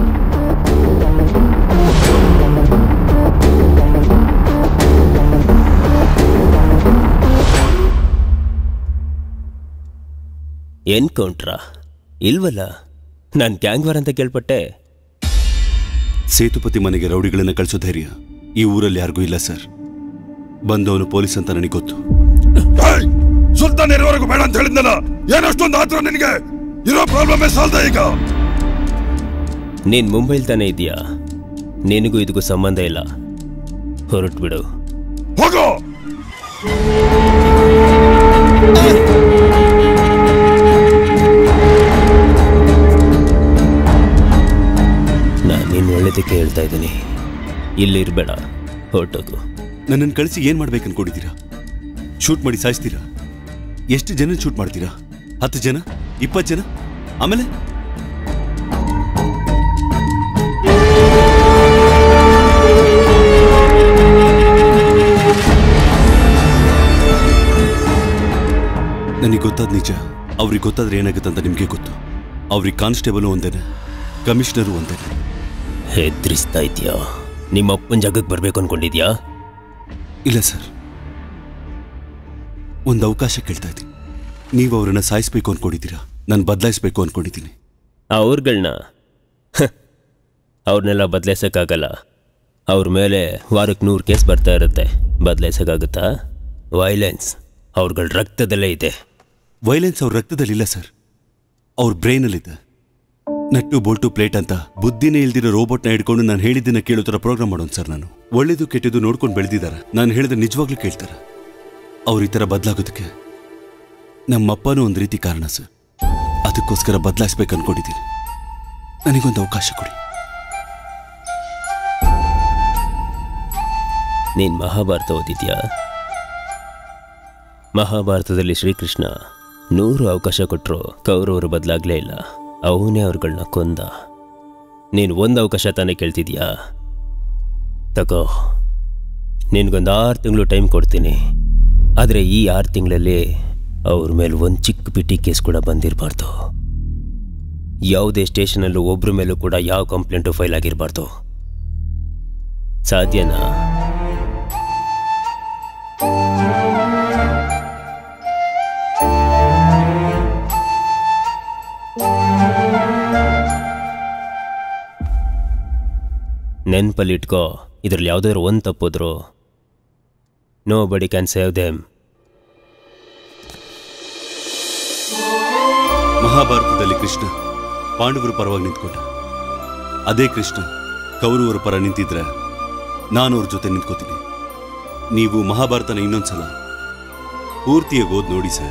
ಎನ್ಕೌಂಟ್ರಾ ಇಲ್ವಲ್ಲ ನಾನು ಗ್ಯಾಂಗ್ ವಾರ್ ಅಂತ ಕೇಳ್ಪಟ್ಟೆ ಸೇತುಪತಿ ಮನೆಗೆ ರೌಡಿಗಳನ್ನ ಕಳಿಸೋ ಧೈರ್ಯ ಈ ಊರಲ್ಲಿ ಯಾರಿಗೂ ಇಲ್ಲ ಸರ್ ಬಂದವನು ಪೊಲೀಸ್ ಅಂತ ನನಗೆ ಗೊತ್ತು ಸುಲ್ತಾನ್ ಇರುವವರೆಗೂ ಬೇಡ ಅಂತ ಹೇಳಿದ್ನಲ್ಲ ಏನಷ್ಟೊಂದು ಆತ್ರ ನಿನಗೆ ಇರೋ ಪ್ರಾಬ್ಲಮ್ ಸಾಲ್ದ ಈಗ ನೀನ್ ಮುಂಬೈಲ್ ತಾನೇ ಇದೆಯಾ ನಿನಗೂ ಇದಕ್ಕೂ ಸಂಬಂಧ ಇಲ್ಲ ಹೊರಟು ಬಿಡು ಹೋಗೋ ನಾನು ನಿನ್ನ ಒಳ್ಳೇದಕ್ಕೆ ಹೇಳ್ತಾ ಇದ್ದೀನಿ ಇಲ್ಲಿ ಇರಬೇಡ ಹೊರಟೋಗು ನನ್ನನ್ನು ಕಳಿಸಿ ಏನ್ ಮಾಡ್ಬೇಕು ಅನ್ಕೊಂಡಿದ್ದೀರಾ ಶೂಟ್ ಮಾಡಿ ಸಾಯಿಸ್ತೀರಾ ಎಷ್ಟು ಜನ ಶೂಟ್ ಮಾಡ್ತೀರಾ ಹತ್ತು ಜನ ಇಪ್ಪತ್ತು ಜನ ಆಮೇಲೆ ನನಗೆ ಗೊತ್ತಾದ ನಿಜ ಅವ್ರಿಗೆ ಗೊತ್ತಾದ್ರೆ ಏನಾಗುತ್ತೆ ಅಂತ ನಿಮಗೆ ಗೊತ್ತು ಅವ್ರಿಗೆ ಕಾನ್ಸ್ಟೇಬಲು ಒಂದೇನೆ ಕಮಿಷನರು ಒಂದೇನೆ ಹೆದ್ರಿಸ್ತಾ ಇದೆಯಾ ನಿಮ್ಮ ಅಪ್ಪನ ಜಾಗಕ್ಕೆ ಬರಬೇಕು ಅನ್ಕೊಂಡಿದ್ಯಾ ಇಲ್ಲ ಸರ್ ಒಂದು ಅವಕಾಶ ಕೇಳ್ತಾ ಇದ್ದೀನಿ ನೀವು ಅವರನ್ನ ಸಾಯಿಸ್ಬೇಕು ಅನ್ಕೊಂಡಿದ್ದೀರಾ ನಾನು ಬದಲಾಯಿಸ್ಬೇಕು ಅನ್ಕೊಂಡಿದ್ದೀನಿ ಅವ್ರುಗಳ್ನ ಅವ್ರನ್ನೆಲ್ಲ ಬದಲಾಯಿಸೋಕ್ಕಾಗಲ್ಲ ಅವ್ರ ಮೇಲೆ ವಾರಕ್ಕೆ ನೂರು ಕೇಸ್ ಬರ್ತಾ ಇರುತ್ತೆ ಬದಲಾಯಿಸೋಕ್ಕಾಗುತ್ತಾ ವೈಲೆನ್ಸ್ ಅವ್ರಗಳ ರಕ್ತದಲ್ಲೇ ಇದೆ ವೈಲೆನ್ಸ್ ಅವ್ರ ರಕ್ತದಲ್ಲಿಲ್ಲ ಸರ್ ಅವ್ರ ಬ್ರೈನಲ್ಲಿದೆ ನಟ್ಟು ಬೋಲ್ಟು ಪ್ಲೇಟ್ ಅಂತ ಬುದ್ಧಿನೇ ಇಲ್ದಿರೋ ರೋಬೋಟ್ನ ಹಿಡ್ಕೊಂಡು ನಾನು ಹೇಳಿದ್ದನ್ನ ಕೇಳೋ ಥರ ಪ್ರೋಗ್ರಾಮ್ ಮಾಡೋನು ಸರ್ ನಾನು ಒಳ್ಳೇದು ಕೆಟ್ಟದು ನೋಡ್ಕೊಂಡು ಬೆಳೆದಿದ್ದಾರೆ ನಾನು ಹೇಳಿದ ನಿಜವಾಗ್ಲೂ ಕೇಳ್ತಾರೆ ಅವ್ರ ಈ ಥರ ಬದಲಾಗೋದಕ್ಕೆ ನಮ್ಮಪ್ಪನೂ ಒಂದು ರೀತಿ ಕಾರಣ ಸರ್ ಅದಕ್ಕೋಸ್ಕರ ಬದಲಾಯಿಸ್ಬೇಕು ಅನ್ಕೊಂಡಿದ್ದೀನಿ ನನಗೊಂದು ಅವಕಾಶ ಕೊಡಿ ನೀನು ಮಹಾಭಾರತ ಓದಿದ್ಯಾ ಮಹಾಭಾರತದಲ್ಲಿ ಶ್ರೀಕೃಷ್ಣ ನೂರು ಅವಕಾಶ ಕೊಟ್ಟರು ಕೌರವರು ಬದಲಾಗಲೇ ಇಲ್ಲ ಅವನೇ ಅವ್ರುಗಳನ್ನ ಕೊಂದ ನೀನು ಒಂದು ಅವಕಾಶ ತಾನೇ ಕೇಳ್ತಿದ್ಯಾ ತಗೋ ನಿನ್ಗೊಂದು ಆರು ತಿಂಗಳು ಟೈಮ್ ಕೊಡ್ತೀನಿ ಆದರೆ ಈ ಆರು ತಿಂಗಳಲ್ಲಿ ಅವ್ರ ಮೇಲೆ ಒಂದು ಚಿಕ್ಕ ಪಿಟಿ ಕೇಸ್ ಕೂಡ ಬಂದಿರಬಾರ್ದು ಯಾವುದೇ ಸ್ಟೇಷನಲ್ಲೂ ಒಬ್ಬರ ಮೇಲೂ ಕೂಡ ಯಾವ ಕಂಪ್ಲೇಂಟು ಫೈಲ್ ಆಗಿರಬಾರ್ದು ಸಾಧ್ಯನಾ ನೆನ್ಪಲ್ಲಿಟ್ಕೋ ಇದ್ರಲ್ಲಿ ಯಾವುದಾದ್ರು ಒಂದು ತಪ್ಪಿದ್ರು nobody can save them ಮಹಾಭಾರತದಲ್ಲಿ ಕೃಷ್ಣ ಪಾಂಡವರ ಪರವಾಗಿ ನಿಂತ್ಕೊಂಡ ಅದೇ ಕೃಷ್ಣ ಕೌರವರ ಪರ ನಿಂತಿದ್ರೆ ನಾನು ಅವ್ರ ಜೊತೆ ನಿಂತ್ಕೋತೀನಿ ನೀವು ಮಹಾಭಾರತನ ಇನ್ನೊಂದ್ಸಲ ಪೂರ್ತಿಯಾಗಿ ಓದ್ ನೋಡಿ ಸರ್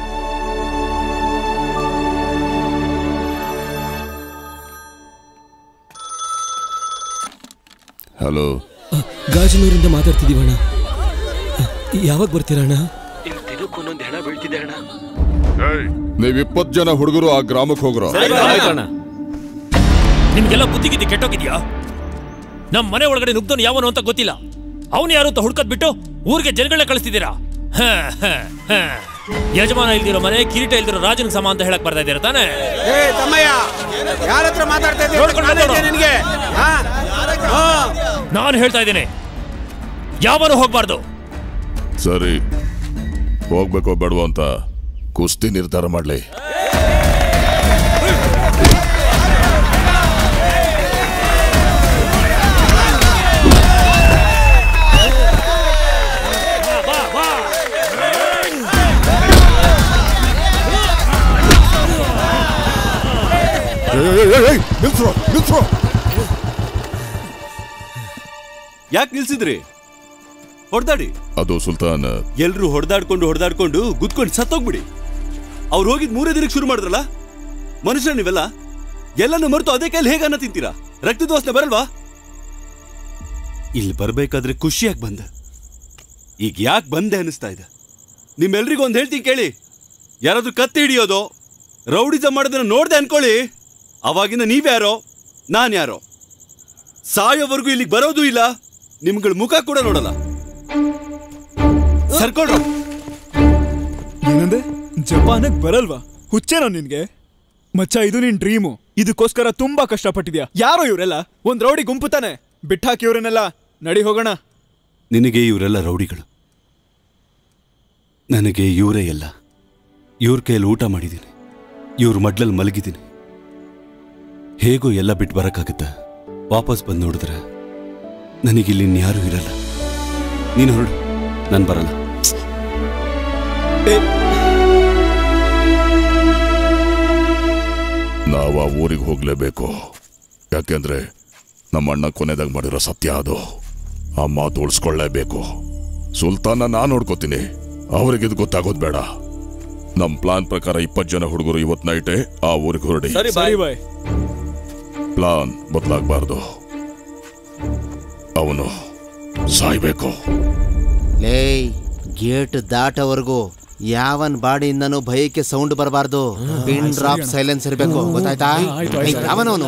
ಹಲೋ ಗಾಜನೂರಿಂದ ಮಾತಾಡ್ತಿದೀವಣ್ಣ ಯಾವಾಗ ಬರ್ತೀರಣ್ಣ ದಿನಕ್ಕೊಂದೊಂದು ಹೆಣ ಬೀಳ್ತಿದೆ ಅಣ್ಣ ನೀವ್ ಇಪ್ಪತ್ ಜನ ಹುಡುಗರು ಆ ಗ್ರಾಮಕ್ಕೆ ಹೋಗ್ರೋ ನಿಮ್ಗೆಲ್ಲ ಬುದ್ಧಿಗಿದ್ದಿ ಕೆಟ್ಟೋಗಿದ್ಯಾ ನಮ್ಮ ಮನೆ ಒಳಗಡೆ ನುಗ್ದೋನು ಯಾವನು ಅಂತ ಗೊತ್ತಿಲ್ಲ ಅವನು ಯಾರು ಅಂತ ಹುಡ್ಕದ್ ಬಿಟ್ಟು ಊರಿಗೆ ಜನಗಳನ್ನ ಕಳಿಸ್ತಿದ್ದೀರಾ ಹ, ಹ, ಹ. ಯಜಮಾನ ಇಲ್ದಿರೋ ಮನೆ ಕಿರೀಟ ಇಲ್ದಿರೋ ರಾಜನ ಸಮ ಅಂತ ಹೇಳಕ್ ಬರ್ತಾ ಇದ್ದೀರಾ ತಾನೇ ಏ ತಮ್ಮಯ್ಯ ಯಾರ ಹತ್ರ ಮಾತಾಡ್ತಾ ಇದ್ದೀಯ? ನೋಡ್ಕೊಂಡು ಕಾಲೇಜ್ ಮಾತಾಡು. ನಿನಗೆ ಹಾ? ಹಾ. ನಾನು ಹೇಳ್ತಾ ಇದ್ದೀನಿ ಯಾವನು ಹೋಗ್ಬಾರ್ದು ಸರಿ ಹೋಗ್ಬೇಕೋ ಬೇಡವೋ ಅಂತ ಕುಸ್ತಿ ನಿರ್ಧಾರ ಮಾಡ್ಲಿ ಏ, ಏ, ನಿಲ್ಸ್ರೋ ನಿಲ್ಸ್ರೋ ಯಾಕೆ ನಿಲ್ಸಿದ್ರಿ ಹೊಡ್ದಾಡಿ ಅದು ಸುಲ್ತಾನ್ ಎಲ್ರು ಹೊಡೆದಾಡ್ಕೊಂಡು ಹೊಡೆದಾಡ್ಕೊಂಡು ಗುದ್ಕೊಂಡು ಸತ್ತೋಗ್ಬಿಡಿ ಅವ್ರು ಹೋಗಿದ್ ಮೂರೇ ದಿನಕ್ಕೆ ಶುರು ಮಾಡಿದ್ರಲ್ಲ ಮನುಷ್ಯ ನೀವೆಲ್ಲ ಎಲ್ಲನೂ ಮರೆತು ಅದೇ ಕೈಲಿ ಹೇಗೆ ಅನ್ನ ತಿಂತೀರಾ ರಕ್ತದ ವಾಸನೆ ಬರಲ್ವಾ ಇಲ್ಲಿ ಬರ್ಬೇಕಾದ್ರೆ ಖುಷಿಯಾಗಿ ಬಂದೆ ಈಗ ಯಾಕೆ ಬಂದೆ ಅನಿಸ್ತಾ ಇದೆ ನಿಮ್ಮೆಲ್ರಿಗೂ ಒಂದು ಹೇಳ್ತೀನಿ ಕೇಳಿ ಯಾರಾದ್ರೂ ಕತ್ತಿ ಹಿಡಿಯೋದು ರೌಡಿಸಮ್ ಮಾಡೋದನ್ನ ನೋಡ್ದೆ ಅನ್ಕೊಳ್ಳಿ ಅವಾಗಿಂದ ನೀವ್ಯಾರೋ ನಾನು ಯಾರೋ ಸಾಯೋವರೆಗೂ ಇಲ್ಲಿಗೆ ಬರೋದು ಇಲ್ಲ ನಿಮ್ಗಳ ಮುಖ ಕೂಡ ನೋಡಲ್ಲ ಸರ್ಕೊಳ್ರು ಏನಂದೆ ಜಪಾನಕ್ ಬರಲ್ವಾ ಹುಚ್ಚೇನೋ ನಿನ್ಗೆ ಮಚ್ಚ ಇದು ನಿನ್ ಡ್ರೀಮು ಇದಕ್ಕೋಸ್ಕರ ತುಂಬಾ ಕಷ್ಟಪಟ್ಟಿದ್ಯಾ ಯಾರೋ ಇವರೆಲ್ಲ ಒಂದ್ ರೌಡಿ ಗುಂಪು ತಾನೆ ಬಿಟ್ಟಾಕಿ ಇವ್ರನ್ನೆಲ್ಲ ನಡಿ ಹೋಗೋಣ ನಿನಗೆ ಇವರೆಲ್ಲ ರೌಡಿಗಳು ನನಗೆ ಇವರೇ ಎಲ್ಲ ಇವ್ರ ಕೈಯಲ್ಲಿ ಊಟ ಮಾಡಿದ್ದೀನಿ ಇವ್ರ ಮಡ್ಲಲ್ಲಿ ಮಲಗಿದ್ದೀನಿ ಹೇಗೋ ಎಲ್ಲ ಬಿಟ್ಟು ಬರಕ್ಕಾಗತ್ತ ವಾಪಸ್ ಬಂದು ನೋಡಿದ್ರೆ ನನಗಿಲ್ಲಿ ಇನ್ಯಾರೂ ಇರಲ್ಲ ನೀನು ಹೊರಡು ನಾನು ಬರಲ್ಲ ನಾವು ಆ ಊರಿಗೆ ಹೋಗ್ಲೇಬೇಕು ಯಾಕೆಂದ್ರೆ ನಮ್ಮ ಅಣ್ಣ ಕೊನೆದಾಗ ಮಾಡಿರೋ ಸತ್ಯ ಅದು ಆ ಮಾತು ಉಳಿಸ್ಕೊಳ್ಳೇಬೇಕು ಸುಲ್ತಾನ ನಾನು ನೋಡ್ಕೋತೀನಿ ಅವ್ರಿಗೆ ಇದು ಗೊತ್ತಾಗೋದು ಬೇಡ ನಮ್ ಪ್ಲಾನ್ ಪ್ರಕಾರ ಇಪ್ಪತ್ತು ಜನ ಹುಡುಗರು ಇವತ್ ನೈಟೇ ಆ ಊರಿಗೆ ಹೊರಡಿ ಸರಿ ಬಾಯ್ ಪ್ಲಾನ್ ಬದಲಾಗಬಾರ್ದು ಅವನು ಸಾಯ್ಬೇಕು ಲೇಯ್ ಗೇಟ್ ದಾಟವರೆಗೂ ಯಾವನ್ ಬಾಡಿಯಿಂದನೂ ಭಯಕ್ಕೆ ಸೌಂಡ್ ಬರಬಾರ್ದು ಪಿನ್ ಡ್ರಾಪ್ ಸೈಲೆನ್ಸ್ ಇರಬೇಕು ಗೊತ್ತಾಯ್ತಾ ಆಯ್ತು, ಆಯ್ತು. ಯಾವನವನು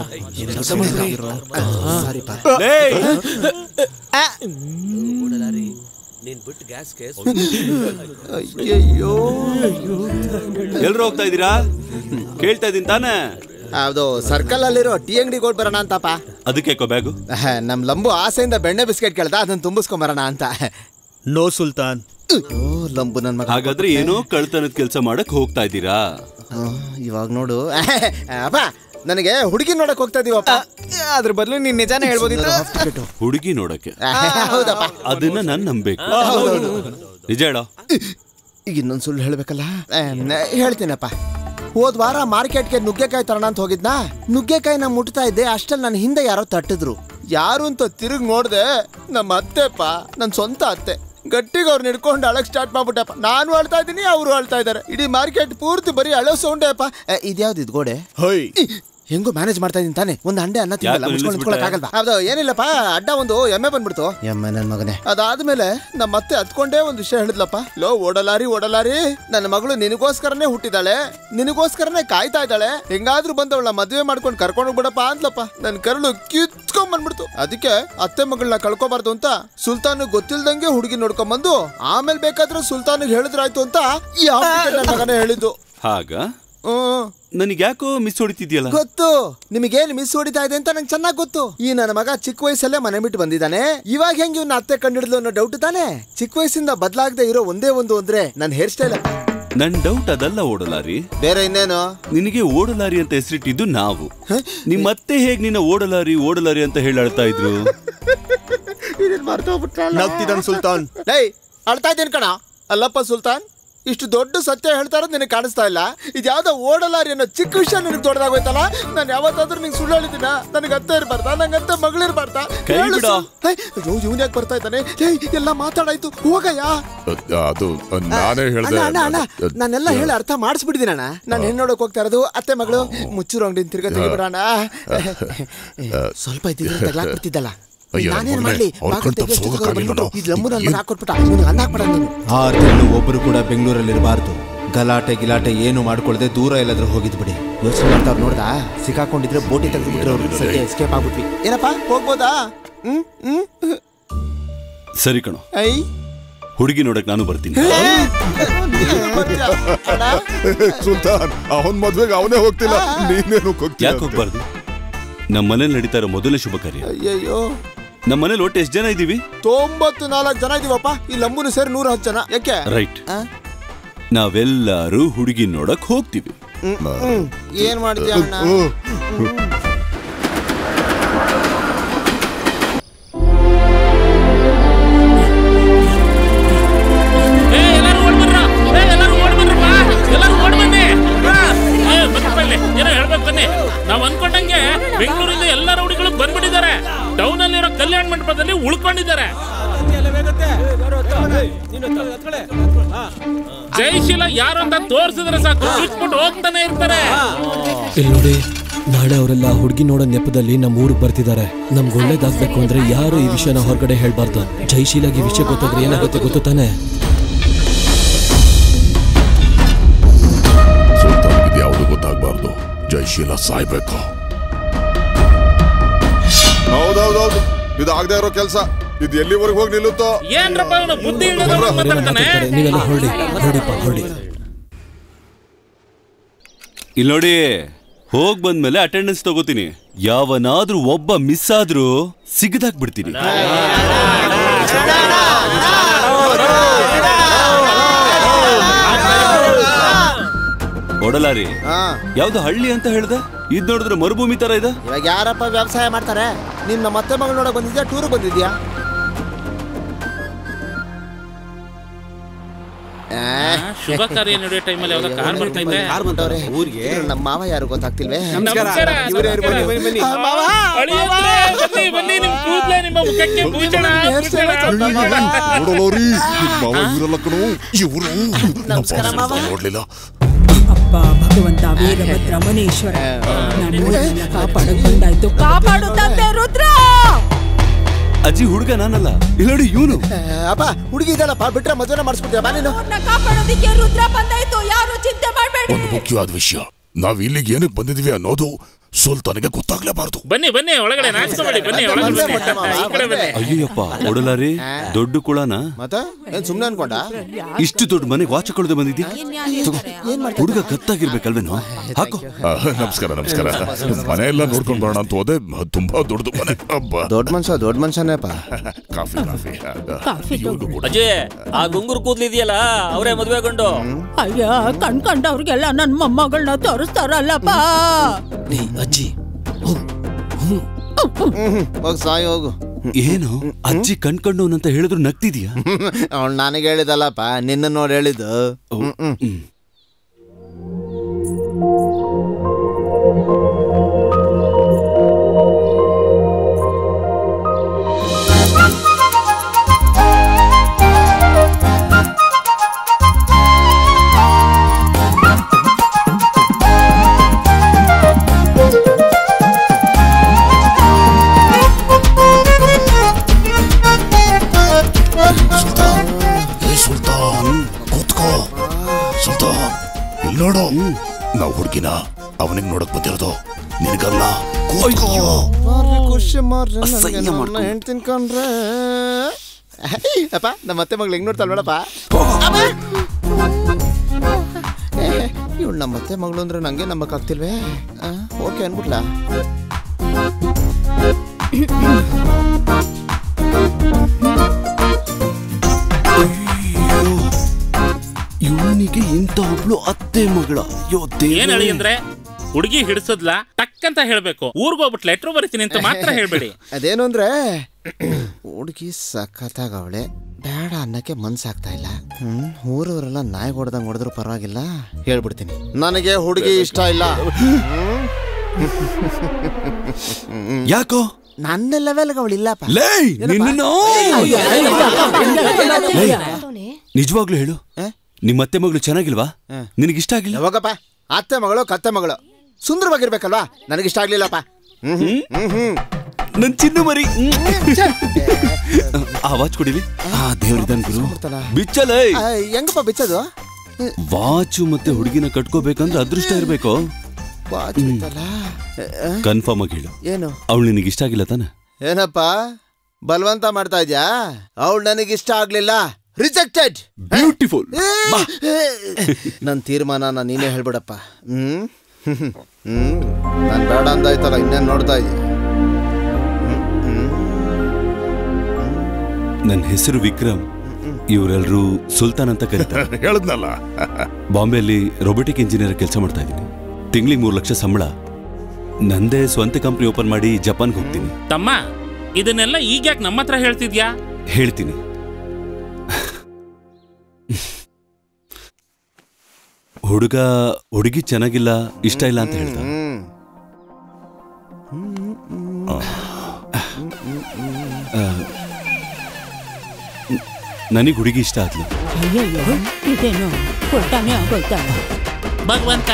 ಅಯ್ಯಯ್ಯೋ ಎಲ್ರು ಹೋಗ್ತಾ ಇದ್ದೀರಾ ಕೇಳ್ತಾ ಇದ್ದೀನಿ ತಾನೇ ಅದು ಸರ್ಕಲ್ ಅಲ್ಲಿರೋ ಟೀ ಅಂಗಡಿಗೆ ಹೋಗಿ ಬರೋಣ ಅಂತಪ್ಪ ಅದಕ್ಕೆ ಬ್ಯಾಗು ಆಹ್, ನಮ್ ಲಂಬು ಆಸೆಯಿಂದ ಬೆಣ್ಣೆ ಬಿಸ್ಕೆಟ್ ಕೇಳ್ದ ಅದನ್ನ ತುಂಬಿಸ್ಕೊಂಬರೋಣ ಅಂತ ನೋ ಸುಲ್ತಾನ್ ಓ ಲಂಬು ನನ್ ಮಗ ಹಾಗಾದ್ರೆ ಏನೋ ಕಳ್ತನದ ಕೆಲಸ ಮಾಡಕ್ ಹೋಗ್ತಾ ಇದ್ದೀರಾ ಆ, ಇವಾಗ ನೋಡು ಅಪ್ಪ ನನಗೆ ಹುಡುಗಿ ನೋಡಕ್ ಹೋಗ್ತಾ ಇದೀವಪ್ಪ ಅದ್ರ ಬದಲು ನೀನ್ ನಿಜಾನೇ ಹೇಳ್ಬೋದಿತ್ತು ಹುಡುಗಿ ನೋಡಕ್ಕೆ ಹೌದಪ್ಪ ಅದನ್ನ ನಾನ್ ನಂಬೇಕು ಹೌದೌದು. ನಿಜ ಹೇಳೋ ಈಗ ಇನ್ನೊಂದ್ ಸುಳ್ಳು ಹೇಳ್ಬೇಕಲ್ಲ ಆ, ನ- ಹೇಳ್ತೀನಪ್ಪ ಹೋದ್ ವಾರ ಮಾರ್ಕೆಟ್ಗೆ ನುಗ್ಗೆಕಾಯಿ ತರೋಣ ಅಂತ ಹೋಗಿದ್ನಾ ನುಗ್ಗೆಕಾಯಿ ನಾ ಮುಟ್ತಾ ಇದ್ದೆ ಅಷ್ಟಲ್ಲಿ ನನ್ನ ಹಿಂದೆ ಯಾರೋ ತಟ್ಟಿದ್ರು ಯಾರು ಅಂತ ತಿರುಗಿ ನೋಡ್ದೆ ನಮ್ಮ ಅತ್ತೆಪ್ಪ ನನ್ನ ಸ್ವಂತ ಅತ್ತೆ ಗಟ್ಟಿಗೆ ಅವ್ರನ್ನ ಹಿಡ್ಕೊಂಡು ಅಳಕ್ ಸ್ಟಾರ್ಟ್ ಮಾಡ್ಬಿಟ್ಟಪ್ಪ ನಾನು ಅಳ್ತಾ ಇದ್ದೀನಿ ಅವರು ಅಳ್ತಾ ಇದ್ದಾರೆ ಇಡೀ ಮಾರ್ಕೆಟ್ ಪೂರ್ತಿ ಬರೀ ಅಳೋ ಸೌಂಡೇ ಅಪ್ಪ ಆ, ಇದ್ಯಾವ್ದು ಇದು ಗೋಡೆ ಹೊಯ್ ಹೆಂಗೋ ಮ್ಯಾನೇಜ್ ಮಾಡ್ತಾ ಇದೀನಿ ತಾನೆ ಒಂದು ಅಂಡೆ ಅನ್ನ ತಿನ್ನಲ್ಲ ಯಾಕೋ ಮುಚ್ಕೊಂಡು ನಿಲ್ಲಿಸ್ಬಿಟ್ಟೆ? ಆಗಲ್ವಾ ಅದು ಏನಿಲ್ಲಪ್ಪ ಅಡ್ಡ ಒಂದು ಎಮ್ಮೆ ಬಂದ್ಬಿಡ್ತು ಎಮ್ಮೆ ನನ್ನ ಮಗನೇ ಅದಾದ್ಮೇಲೆ ನಮ್ಮ ಮತ್ತೆ ಹತ್ಕೊಂಡೇ ಒಂದು ವಿಷಯ ಹೇಳಿದ್ಲಪ್ಪ ಲೋ ಓಡಲಾರಿ ಓಡಲಾರಿ ನನ್ನ ಮಗಳು ನಿನಗೋಸ್ಕರನೇ ಹುಟ್ಟಿದಾಳೆ ನಿನಗೋಸ್ಕರನೇ ಕಾಯ್ತಾ ಇದ್ದಾಳೆ ಹೆಂಗಾದ್ರೂ ಬಂದವಳ ಮದುವೆ ಮಾಡ್ಕೊಂಡು ಕರ್ಕೊಂಡು ಬಿಡಪ್ಪ ಅಂದ್ಲಪ್ಪ ನನ್ನ ಕರಳು ಕಿತ್ಕೊಂಡ್ ಬಂದ್ಬಿಡ್ತು ಅದಕ್ಕೆ ಅತ್ತೆ ಮಗಳನ್ನ ಕಳ್ಕೊಬಾರ್ದು ಅಂತ ಸುಲ್ತಾನ್ ಗೊತ್ತಿಲ್ದಂಗೆ ಹುಡುಗಿ ನೋಡ್ಕೊಂಡ್ ಬಂದು ಆಮೇಲೆ ಬೇಕಾದ್ರೆ ಸುಲ್ತಾನ್ ಹೇಳಿದ್ರಾಯ್ತು ಅಂತ ಈ ಆಫ್ರಿಕನ್ ನನ್ ಮಗನೇ ಹೇಳಿದ್ದು ಹಾಗ ಹ್ಮ್ ನನಗೆ ಯಾಕೋ ಮಿಸ್ ಹೊಡಿತಿದ್ಯಲ್ಲ ಗೊತ್ತು ನಿಮಗೇನು ಮಿಸ್ ಹೊಡಿತಾ ಇದೆ ಅಂತ ನಂಗೆ ಚೆನ್ನಾಗಿ ಗೊತ್ತು ಈ ನನ್ನ ಮಗ ಚಿಕ್ಕ ವಯಸ್ಸಲ್ಲೇ ಮನೆ ಬಿಟ್ಟು ಬಂದಿದ್ದಾನೆ ಇವಾಗ ಹೆಂಗ್ ಇವ್ನ ಅತ್ತೆ ಕಂಡಿಡ್ಲು ಅನ್ನೋ ಡೌಟ್ ತಾನೆ ಚಿಕ್ಕ ವಯಸ್ಸಿಂದ ಬದಲಾಗದೆ ಇರೋ ಒಂದೇ ಒಂದು ಅಂದ್ರೆ ನನ್ನ ಹೇರ್ ಸ್ಟೈಲ್ ನನ್ ಡೌಟ್ ಅದಲ್ಲ ಓಡಲಾರಿ ಬೇರೆ ಇನ್ನೇನು ನಿನಗೆ ಓಡಲಾರಿ ಅಂತ ಹೆಸರಿಟ್ಟಿದ್ದು ನಾವು ನಿಮ್ಮತ್ತೆ ಹೇಗ್ ನಿನ್ನ ಓಡಲಾರಿ ಓಡಲಾರಿ ಅಂತ ಹೇಳಿ ಅಳ್ತಾ ಇದ್ರು ನಗ್ತಿದ್ದಾನ್ ಸುಲ್ತಾನ್ ಏಯ್ ಅಳ್ತಾ ಇದ್ದೇನೆ ಕಣ ಅಲ್ಲಪ್ಪ ಸುಲ್ತಾನ್ ಇಷ್ಟು ದೊಡ್ಡ ಸತ್ಯ ಹೇಳ್ತಾ ಇರೋದು ನಿನಗೆ ಕಾಣಿಸ್ತಾ ಇಲ್ಲ ಇದ್ಯಾವ್ದೋ ಓಡಲಾರಿ ಅನ್ನೋ ಚಿಕ್ಕ ವಿಷಯ ನಿನಗೆ ದೊಡ್ಡದಾಗೋಯ್ತಲ್ಲ ನಾನು ಯಾವತ್ತಾದ್ರೂ ನಿಂಗೆ ಸುಳ್ಳು ಹೇಳಿದ್ದೀನ ನನಗೆ ಅತ್ತೆ ಇರ್ಬಾರ್ದಾ ನಂಗೆ ಅತ್ತೆ ಮಗಳಿರ್ಬಾರ್ದಾ ಕೈ ಹೇಳು ಬಿಡು. ಸು- ಏಯ್, ಅಯ್ಯೋ ಇವನ್ ಯಾಕೆ ಬರ್ತಾ ಇದ್ದಾನೆ ಏಯ್ ಎಲ್ಲ ಮಾತಾಡಾಯ್ತು ಹೋಗಯ್ಯ ಅದು ನಾನೇ ಅಣ್ಣ ಹೇಳ್ದೆ ಅಣ್ಣ ಅಣ್ಣ ನಾನೆಲ್ಲ ಹೇಳಿ ಅರ್ಥ ಮಾಡಿಸ್ಬಿಟ್ಟಿದ್ದೀನಿ ಅಣ್ಣ ನಾನು ಹೆಣ್ಣು ನೋಡಕ್ ಹೋಗ್ತಾ ಇರೋದು ಅತ್ತೆ ಮಗಳು ಮುಚ್ಚೂರು ಅಂಗಡಿ ತಿರ್ಗಾ ತೆಗಿಬಿಡೋಣ ಸ್ವಲ್ಪ ಇದ್ದಿದ್ರೆ ತಗ್ಲಾಕ್ಬಿಡ್ತಿದ್ದಲ್ಲ ಅಯ್ಯೋ, ನಾನೇನ್ ಮಗನೇ, ಮಾಡ್ಲಿ ಅವ್ರ್ ಬಾಗ್ಲು ಕಣ್ ತೆಗಿ ತಪ್ಸ್ ಅಷ್ಟೊತ್ತಿಗೆ ಅವ್ರು ಹೋಗಕ್ಕಾಗಿಲ್ಲ ಬಂದ್ಬಿಟ್ರು. ನಾವು. ಇದು ಲಂಬು ನನ್ನ ಹಾಕೊಟ್ಬಿಟ್ಟ ಇವ್ನಿಗೆ ಅನ್ನ ಹಾಕ್ಬಿಡ ನೀನು ಆರು ತಿಂಗಳು ಒಬ್ಬರು ಕೂಡ ಬೆಂಗಳೂರಲ್ಲಿರಬಾರ್ದು ಗಲಾಟೆ ಗಿಲಾಟೆ ಏನು ಮಾಡ್ಕೊಳ್ದೆ ದೂರ ಎಲ್ಲಾದ್ರೂ ಹೋಗಿದ್ ಬಿಡಿ ಯೋಚನೆ ಮಾಡ್ತಾವ್ರು ನೋಡ್ದಾ ಸಿಕ್ಕಾಕೊಂಡಿದ್ರೆ ಬೋಟಿ ತೆಗೆದು ಬಿಟ್ರೆ ಅವ್ರು ಸದ್ಯ ಎಸ್ಕೇಪ್ ಆಗ್ಬಿಟ್ವಿ ಏನಪ್ಪ ಹೋಗ್ಬೋದಾ ಹ್ಮ್ ಹ್ಮ್ ಸರಿ ಕಣೋ ಐ ಹುಡುಗಿ ನೋಡಕ್ ನಾನು ಬರ್ತೀನಿ ಸುಲ್ತಾನ್ ಅವನ್ ಮದ್ವೆಗೆ ಅವನೇ ಹೋಗ್ತಿಲ್ಲ ನೀನೇನು ಹೋಗ್ತೀಯ ಯಾಕೆ ಹೋಗ್ಬಾರ್ದು ನಮ್ಮ ಮನೇಲಿ ನಡೀತಾ ಇರೋ ಮೊದಲನೇ ಶುಭ ಕಾರ್ಯ ಅಯ್ಯಯ್ಯೋ ನಮ್ಮ ಮನೇಲಿ ಒಟ್ಟು ಎಷ್ಟು ಜನ ಇದ್ದೀವಿ ತೊಂಬತ್ತು ನಾಲ್ಕು ಜನ ಇದೀವಪ್ಪ ಈ ಲಂಬುನು ಸೇರಿ ನೂರ ಹತ್ತು ಜನ ಯಾಕೆ ರೈಟ್ ಆ? ನಾವೆಲ್ಲರೂ ಹುಡುಗಿ ನೋಡಕ್ ಹೋಗ್ತೀವಿ ಹ್ಮ್, ಹ್ಮ್. ಏನ್ ಮಾಡ್ತೀಯ ಅಣ್ಣ ಏ ಎಲ್ಲರೂ ಓಡ್ ಬರ್ರ ಏ ಎಲ್ಲರೂ ಓಡ್ ಬರ್ರಪ್ಪ ಎಲ್ಲರೂ ಓಡ್ ಬನ್ನಿ ಹಾ. ಏ ಬನ್ನಿ ಬನ್ನಿ ಏನೋ ಹೇಳ್ಬೇಕು ಬನ್ನಿ ನಾವ್ ಅನ್ಕೊಂಡಂಗೆ ಬಂದಿದ್ದಾರೆ ಜೈಶೀಲ ಯಾರು ಅಂತ ತೋರ್ಸಿದ್ರೆ ಸಾಕು ಚುಚ್ಬಿಟ್ಟು ಹೋಗ್ತಾನೆ ಇರ್ತಾರೆ ಇಲ್ಲಿ ನೋಡಿ ನಾಳೆ ಅವರೆಲ್ಲ ಹುಡುಗಿ ನೋಡೋ ನೆಪದಲ್ಲಿ ನಮ್ಮ ಊರಿಗೆ ಬರ್ತಿದ್ದಾರೆ ನಮ್ಗೆ ಒಳ್ಳೇದಾಗ್ಬೇಕು ಅಂದ್ರೆ ಯಾರು ಈ ವಿಷಯನ ಹೊರಗಡೆ ಹೇಳ್ಬಾರ್ದು ಜೈಶೀಲಾಗಿ ವಿಷಯ ಗೊತ್ತಾದ್ರೆ ಏನಾಗುತ್ತೆ ಗೊತ್ತು ತಾನೆ ಸುಲ್ತಾನ್ಗೆ ಯಾವುದು ಗೊತ್ತಾಗಬಾರ್ದು ಜೈಶೀಲ ಸಾಯ್ಬೇಕು ಹೌದೌದೌದು ಇದು ಆಗದೆ ಇರೋ ಕೆಲಸ ಇದು ಎಲ್ಲಿವರೆಗೂ ಹೋಗಿ ನಿಲ್ಲುತ್ತೋ ಏನ್ರಪ್ಪ ಇವನು ಬುದ್ಧಿ ಇಲ್ಲದ ಮಾತಾಡ್ತಾನೆ ನೀವೆಲ್ಲ ಹೊರಡಿ ಹೊರಡಿಪ್ಪ ಹೊರಡಿ ಇಲ್ಲಿ ನೋಡಿ ಹೋಗ್ ಬಂದ್ಮೇಲೆ ಅಟೆಂಡೆನ್ಸ್ ತಗೋತೀನಿ ಯಾವನಾದ್ರೂ ಒಬ್ಬ ಮಿಸ್ ಆದ್ರೂ ಸಿಗದಾಕ್ಬಿಡ್ತೀನಿ ಒಡಲಾರಿ ಯಾವ್ದು ಹಳ್ಳಿ ಅಂತ ಹೇಳ್ದೆ ಇದ್ ನೋಡಿದ್ರೆ ಮರುಭೂಮಿ ತರ ಇದೆ ಇವಾಗ ಯಾರಪ್ಪ ವ್ಯವಸಾಯ ಮಾಡ್ತಾರೆ ನೀನ್ ನಮ್ಮ ಮತ್ತೆ ಮಗಳು ನೋಡಕ್ ಬಂದಿದ್ಯಾ ಟೂರ್ ಬಂದಿದ್ಯಾ ಶುಭ ಕಾರ್ಯ ನಡೆಯೋ ಟೈಮಲ್ಲಿ ಯಾವ್ದೋ ಕಾರ್ ಬರ್ತಾ ಇದೆ ಕಾರ್ ಬಂದವ್ರೆ ಊರಿಗೆ ನಮ್ಮ ಮಾವ ಯಾರು ಗೊತ್ತಾಗ್ತಿಲ್ವೇ ನಮಸ್ಕಾರ. ಇವ್ರೇ ಇವ್ರು, ಬನ್ನಿ, ಬನ್ನಿ, ಬನ್ನಿ. ಆ, ಮಾವ, ಅಳಿಯಂದ್ರೆ, ಬನ್ನಿ ಬನ್ನಿ ನಿಮ್ ಕೂದ್ಲೆ ನಿಮ್ಮ ಮುಖಕ್ಕೆ ಭೂಷಣ ಭೂಷಣ. ನೋಡಲೋರಿ ಮಾವ ಇವರೆಲ್ಲ ಕಣು ಇವರು ನೋಡ್ಲಿಲ್ಲ ಅಪ್ಪ ಭಗವಂತ ವೀರಭದ್ರ ಮನೇಶ್ವರ ನಮ್ಮೂರನ್ನ ಕಾಪಾಡಕ್ ಬಂದಾಯ್ತು ಕಾಪಾಡು ತಂದೆ ರುದ್ರ ಅಜ್ಜಿ ಹುಡುಗ ನಾನಲ್ಲ ಇಲ್ಲಿ ನೋಡಿ ಇವನು ಅಪ್ಪ ಹುಡುಗಿ ಇದಲ್ಲಪ್ಪ ಬಿಟ್ರೆ ಮದುವೆನ ಮಾಡಿಸ್ಬಿಡ್ತೀಯ ಬಾ ನೀನು ಕಾಪಾಡೋದಿಕ್ಕೆ ರುದ್ರ ಬಂದಾಯ್ತು ಯಾರು ಚಿಂತೆ ಮಾಡ್ಬೇಡಿ ಒಂದು ಮುಖ್ಯವಾದ ವಿಷಯ ನಾವ್ ಇಲ್ಲಿಗೆ ಏನಕ್ಕೆ ಬಂದಿದ್ವಿ ಅನ್ನೋದು ಸುಲ್ತಾನಿಗೆ ಗೊತ್ತಾಗ್ಲೇಬಾರ್ದು ಬನ್ನಿ ಬನ್ನಿ ಒಳಗಡೆ ನಾಚ್ಕೋಬೇಡಿ ಬನ್ನಿ ಒಳಗಡೆ ಬನ್ನಿ ಈ ಕಡೆ ಬನ್ನಿ ಅಯ್ಯಪ್ಪ ಒಡಲಾರಿ ದೊಡ್ಡ ಕುಳನ ಮತ್ತೆ ಏನ್ ಸುಮ್ನೆ ಅನ್ಕೊಂಡ ಇಷ್ಟು ದೊಡ್ಡ ಮನೆಗೆ ವಾಚ ಕೊಡದೆ ಬಂದಿದ್ಯಾ ತಗೋ. ಹುಡುಗ ಕತ್ತಾಗಿರ್ಬೇಕಲ್ವೇನೋ ಹಾಕೋ ನಮಸ್ಕಾರ ನಮಸ್ಕಾರ ಮನೆ ಎಲ್ಲ ನೋಡ್ಕೊಂಡ್ ಬರೋಣ ಅಂತ ಹೋದೆ ತುಂಬಾ ದೊಡ್ಡದು ಮನೆ ಹಬ್ಬ ದೊಡ್ಡ ಮನುಷ್ಯ ದೊಡ್ಡ ಮನುಷ್ಯನೇಪ್ಪ ಕಾಫಿ ಕಾಫಿ ಇವ್ರಿಗೂ ಕೂಡ. ಅಜಯ್ ಆ ಗುಂಗುರು ಕೂದ್ಲಿದೆಯಲ್ಲ ಅವರೇ ಮದುವೆಗೊಂಡು ಅಯ್ಯ ಕಣ್ ಕಂಡವ್ರಿಗೆಲ್ಲ ನನ್ ಮೊಮ್ಮಗಳನ್ನ ತೋರಿಸ್ತಾರಲ್ಲಪ್ಪ ಅಜ್ಜಿ ಹೋಗ್ ಸಾಯಿ ಹೋಗು ಏನು ಅಜ್ಜಿ ಕಣ್ಕಂಡು ಅಂತ ಹೇಳಿದ್ರು ನಗ್ತಿದ್ಯಾ ಅವಳು ನನಗೆ ಹೇಳಿದಲ್ಲಪ್ಪ ನಿನ್ನ ನೋಡಿ ಹೇಳಿದ್ದು ಹ್ಮ್, ಹ್ಮ್. ಸುಲ್ತಾನ್ ಏ ಸುಲ್ತಾನ್ ಕೂತ್ಕೋ ಸುಲ್ತಾನ್ ಇಲ್ಲಿ ನೋಡು ನಾವು ಹುಡುಗಿನ ಅವನಿಗೆ ನೋಡಕ್ ಬಂದಿರೋದು ನಿನಗಲ್ಲ ಕೂತ್ಕೋ ಮಾರ್ರೆ ಖುಷಿ ಮಾರ್ರೆ ಅಸಹ್ಯ ನನಗೆ ನನ್ನ ಮಾಡ್ಕೊಂಡು. ಹೆಣ್ ತಿನ್ಕೊಂಡ್ರೆ ಅಪ್ಪ ನಮ್ಮ ಅತ್ತೆ ಮಗಳು ಹೆಂಗ್ ನೋಡ್ತಾಳ ಬೇಡಪ್ಪ ಇವಳು ನಮ್ಮ ಅತ್ತೆ ಮಗಳು ಅಂದ್ರೆ ನಂಗೆ ನಂಬಕ್ ಆಗ್ತಿಲ್ವೇ ಓಕೆ ಅನ್ಬಿಟ್ಲಾ ಇವನಿಗೆ ಇಂಥ ಒಬ್ಳು ಅತ್ತೆ ಮಗಳ ಯೋ ಏನ್ ಹೇಳಿ ಅಂದ್ರೆ ಹುಡುಗಿ ಹಿಡಿಸದ್ಲ ಟಕ್ ಅಂತ ಹೇಳ್ಬೇಕು ಊರ್ಗ್ ಹೋಗ್ಬಿಟ್ಟು ಲೆಟ್ರ್ ಬರೀತೀನಿ ಅಂತ ಮಾತ್ರ ಹೇಳ್ಬೇಡಿ ಅದೇನು ಅಂದ್ರೆ ಹುಡುಗಿ ಸಖತ್ತಾಗವಳೆ ಬೇಡ ಅನ್ನಕ್ಕೆ ಮನ್ಸಾಗ್ತಾ ಇಲ್ಲ ಹ್ಮ್ ಊರವರೆಲ್ಲ ನಾಯಿ ಹೊಡೆದಂಗ್ ಹೊಡೆದ್ರು ಪರವಾಗಿಲ್ಲ ಹೇಳ್ಬಿಡ್ತೀನಿ ನನಗೆ ಹುಡುಗಿ ಇಷ್ಟ ಇಲ್ಲ ಯಾಕೋ ನನ್ನ ಲೆವೆಲ್ಗೆ ಅವಳಿಲ್ಲಪ್ಪ ಲೇ ನಿನ್ನನ್ನು ನಿಜವಾಗ್ಲೂ ಹೇಳು ನಿಮ್ಮ ಅತ್ತೆ ಮಗಳು ಚೆನ್ನಾಗಿಲ್ವಾ ನಿನಗಿಷ್ಟ ಆಗಿಲ್ಲ ಯಾವಾಗಪ್ಪ ಅತ್ತೆ ಮಗಳು ಕತ್ತೆ ಮಗಳು ಸುಂದರವಾಗಿರ್ಬೇಕಲ್ವಾ ನನಗಿಷ್ಟ ಆಗ್ಲಿಲ್ಲಪ್ಪ ಹ್ಮ್ ಹ್ಮ್ ಹ್ಮ್ ನನ್ ಚಿನ್ನು ಮರಿ ಆ ವಾಚ್ ಕೊಡಿಲಿ ಆ ದೇವ್ರಿದ್ದಾನ್ ಗುರು ಬಿಚ್ಚಲೇ ಆ, ಹೆಂಗಪ್ಪ ಬಿಚ್ಚದು ವಾಚು ಮತ್ತೆ ಹುಡುಗಿನ ಕಟ್ಕೋಬೇಕಂದ್ರೆ ಅದೃಷ್ಟ ಇರ್ಬೇಕು ವಾಚ್ ಬಿತ್ತಲ್ಲ? ಆ, ಕನ್ಫರ್ಮ್ ಆಗಿ ಹೇಳು ಏನು ಅವಳು ನಿನಗೆ ಇಷ್ಟ ಆಗಿಲ್ಲ ತಾನೆ ಏನಪ್ಪ ಬಲವಂತ ಮಾಡ್ತಾ ಇದ್ಯಾ ಅವಳು ನನಗಿಷ್ಟ ಆಗ್ಲಿಲ್ಲ ರಿಜೆಕ್ಟೆಡ್ ಬ್ಯೂಟಿಫುಲ್ ನನ್ನ ತೀರ್ಮಾನ ನೀನೇ ಹೇಳ್ಬಿಡಪ್ಪ ಹ್ಮ್ ಹ್ಮ್ ನಾನು ಬೇಡ ಅಂದಾಯ್ತಲ್ಲ ಇನ್ನೇನು ನೋಡ್ತಾ ಇದೀಯ ನನ್ನ ಹೆಸರು ವಿಕ್ರಮ್ ಇವರೆಲ್ಲರೂ ಸುಲ್ತಾನ್ ಅಂತ ಕರೀತಾರೆ ಹೇಳದ್ನಲ್ಲ ಬಾಂಬೆಯಲ್ಲಿ ರೊಬೋಟಿಕ್ ಇಂಜಿನಿಯರ್ ಕೆಲಸ ಮಾಡ್ತಾ ಇದ್ದೀನಿ ತಿಂಗಳಿಗೆ ಮೂರು ಲಕ್ಷ ಸಂಬಳ ನಂದೇ ಸ್ವಂತ ಕಂಪ್ನಿ ಓಪನ್ ಮಾಡಿ ಜಪಾನ್ಗೆ ಹೋಗ್ತೀನಿ ತಮ್ಮ ಇದನ್ನೆಲ್ಲ ಈಗ ಯಾಕೆ ನಮ್ಮ ಹತ್ರ ಹೇಳ್ತಿದ್ಯಾ ಹೇಳ್ತೀನಿ ಹುಡುಗ ಹುಡುಗಿ ಚೆನ್ನಾಗಿಲ್ಲ ಇಷ್ಟ ಇಲ್ಲ ಅಂತ ಹೇಳ್ದ ಆ, ನನಗೆ ಹುಡುಗಿ ಇಷ್ಟ ಆದ್ಲು ಅಯ್ಯಯ್ಯೋ ಇದೇನು ಕೊಟ್ಟಾನೆ ಆಗೋಯ್ತಾ ಭಗವಂತ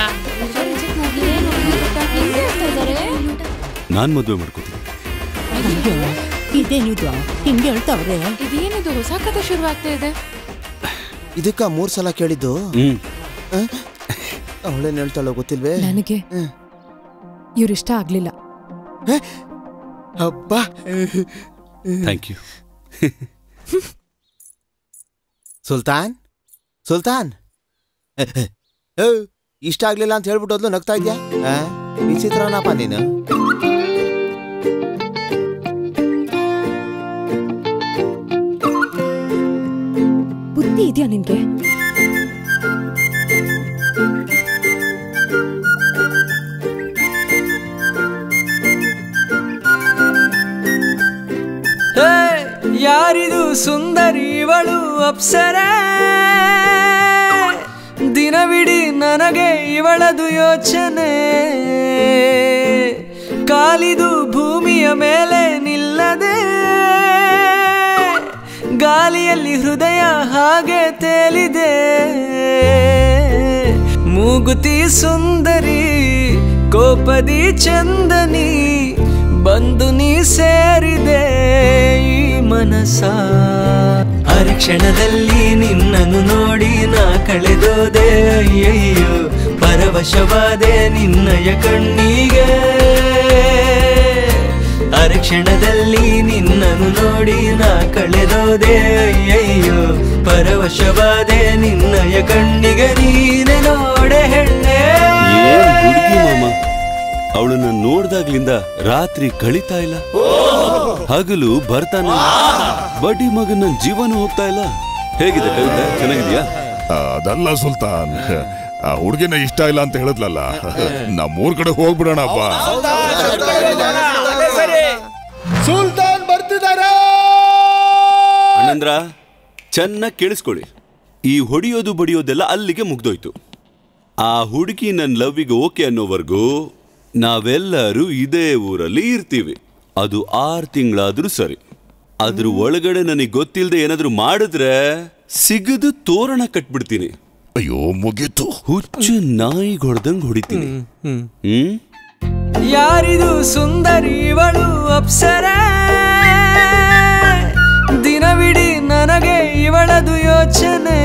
ನಾನ್ ಮದುವೆ ಮಾಡ್ಕೋತೀನಿ ಅಯ್ಯೋ ಇದೇನಿದು ಹಿಂಗೆ ಹೇಳ್ತಾವ್ರೆ ಇದೇನಿದು ಹೊಸ ಕಥೆ ಶುರುವಾಗ್ತಾ ಇದೆ ಇದಕ್ಕ ಮೂರ್ ಸಲ ಕೇಳಿದ್ದು ಹ್ಮ್ ಅವಳೇನ್ ಹೇಳ್ತಾಳೋ ಗೊತ್ತಿಲ್ವೇ ನನಗೆ ಇವ್ರಿಷ್ಟ ಆಗ್ಲಿಲ್ಲ ಹಬ್ಬ ಥ್ಯಾಂಕ್ ಯು ಸುಲ್ತಾನ್ ಸುಲ್ತಾನ್ ಏ, ಇಷ್ಟ ಆಗ್ಲಿಲ್ಲ ಅಂತ ಹೇಳ್ಬಿಟ್ಟು ನಗ್ತಾ ಇದ್ಯಾ ಆ? ವಿಚಿತ್ರನಪ್ಪ ನೀನು ಬುದ್ಧಿ ಇದೆಯಾ ನಿನ್ಗೆ ಹೇ, ಯಾರಿದು ಸುಂದರಿ ಇವಳು ಅಪ್ಸರೆ ದಿನವಿಡೀ ನನಗೆ ಇವಳದು ಯೋಚನೆ ಕಾಲಿದು ಭೂಮಿಯ ಮೇಲೆ ನಿಲ್ಲದೆ ಗಾಲಿಯಲ್ಲಿ ಹೃದಯ ಹಾಗೆ ತೇಲಿದೆ ಮೂಗುತಿ ಸುಂದರಿ ಕೋಪದಿ ಚಂದನಿ ಬಂದು ನೀ ಸೇರಿದೆ ಈ ಮನಸ ಅರಕ್ಷಣದಲ್ಲಿ ನಿನ್ನನ್ನು ನೋಡಿ ನಾ ಕಳೆದೋದೆ ಅಯ್ಯಯ್ಯೋ ಪರವಶವಾದೆ ನಿನ್ನಯ ಕಣ್ಣಿಗೆ ಅರಕ್ಷಣದಲ್ಲಿ ನಿನ್ನನ್ನು ನೋಡಿ ನಾ ಕಳೆದೋದೆ ಅಯ್ಯಯ್ಯೋ ಪರವಶವಾದೆ ನಿನ್ನಯ ಕಣ್ಣಿಗೆ ನೀನೆ ನೋಡೆ ಹೆಣ್ಣೆ ಏನ್ ಹುಡುಗಿ ಮಾಮ ಅವಳನ್ನ ನೋಡ್ದಾಗ್ಲಿಂದ ರಾತ್ರಿ ಕಳೀತಾ ಇಲ್ಲ ಹಗಲು ಬರ್ತಾನೆ ಬಡ್ಡಿ ಮಗನ ಜೀವನ ಹೋಗ್ತಾ ಇಲ್ಲ ಹೇಗಿದೆ ಕವಿತೆ ಚೆನ್ನಾಗಿದ್ಯಾ ಅದಲ್ಲ ಸುಲ್ತಾನ್ ಆ ಹುಡುಗಿನ ಇಷ್ಟ ಇಲ್ಲ ಅಂತ ಹೇಳಿದ್ಲಲ್ಲ ನಮ್ಮೂರ್ ಕಡೆ ಹೋಗ್ಬಿಡೋಣ ಬಾ ಸುಲ್ತಾನ್ ಬರ್ತಿದ್ದಾರೆ ಅಣ್ಣಂದ್ರ ಚೆನ್ನಾಗಿ ಕೇಳಿಸ್ಕೊಳ್ಳಿ ಈ ಹೊಡಿಯೋದು ಬಡಿಯೋದೆಲ್ಲ ಅಲ್ಲಿಗೆ ಮುಗ್ದೋಯ್ತು ಆ ಹುಡುಗಿ ನನ್ನ ಲವ್ವಿಗೆ ಓಕೆ ಅನ್ನೋವರೆಗೂ ನಾವೆಲ್ಲರೂ ಇದೇ ಊರಲ್ಲಿ ಇರ್ತೀವಿ ಅದು ಆರು ತಿಂಗಳಾದ್ರೂ ಸರಿ ಅದ್ರ ಒಳಗಡೆ ನನಗೆ ಗೊತ್ತಿಲ್ಲದೆ ಏನಾದ್ರೂ ಮಾಡಿದ್ರೆ ಸಿಗದು ತೋರಣ ಕಟ್ಬಿಡ್ತೀನಿ ಅಯ್ಯೋ ಮುಗೀತು ಹುಚ್ಚು ನಾಯಿ ಹೊಡೆದಂಗ್ ಹೊಡಿತೀನಿ ಹ್ಮ್ ಯಾರಿದು ಸುಂದರಿ ಇವಳು ಅಪ್ಸರೆ ದಿನವಿಡೀ ನನಗೆ ಇವಳದು ಯೋಚನೆ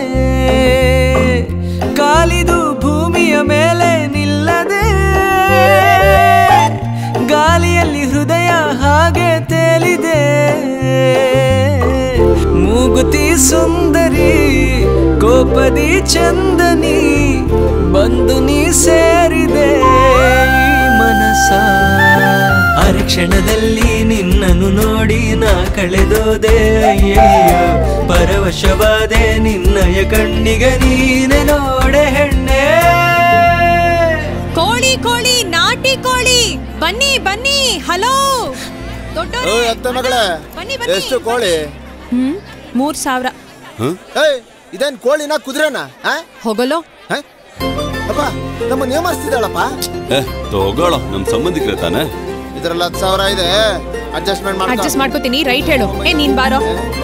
ಕಾಲಿದು ಭೂಮಿಯ ಮೇಲೆ ನಿಲ್ಲದೆ ಗಾಲಿಯಲ್ಲಿ ಹೃದಯ ಹಾಗೆ ತೇಲಿದೆ ಮೂಗುತಿ ಸುಂದರಿ ಕೋಪದಿ ಚಂದನಿ ಬಂದು ನೀ ಸೇರಿದೆ ಈ ಮನಸ ಅರಕ್ಷಣದಲ್ಲಿ ನಿನ್ನನ್ನು ನೋಡಿ ನಾ ಕಳೆದೋದೆ ಅಯ್ಯಯ್ಯೋ ಪರವಶವಾದೆ ನಿನ್ನಯ ಕಣ್ಣಿಗೆ ನೀನೆ ನೋಡೆ ಹೆಣ್ಣೆ ಕೋಳಿ ಕೋಳಿ ನಾಟಿ ಕೋಳಿ ಬನ್ನಿ ಬನ್ನಿ ಹಲೋ ಏ, ಅತ್ತೆ ಮಗಳೇ ಎಷ್ಟು ಕೋಳಿ ಹ್ಮ್ ಮೂರ್ ಸಾವಿರ ಏಯ್ ಇದೇನ್ ಕೋಳಿನ ಕುದುರೆನ ಹೋಗಲೋ ಅಪ್ಪ ನಮ್ಮ ನೇಮರ್ಸ್ತಿದ್ದಾಳಪ್ಪ ಏ ತಗೋಳ ನಮ್ ಸಂಬಂಧಿಕರ ತಾನೆ ಇದ್ರಲ್ಲಿ ಹತ್ತು ಸಾವಿರ ಇದೆ ಅಡ್ಜಸ್ಟ್ಮೆಂಟ್ ಮಾಡ್ಕೊ ಅಡ್ಜಸ್ಟ್ ಮಾಡ್ಕೋತೀನಿ ರೈಟ್ ಹೇಳು ಏ ನೀನ್ ಬಾರೋ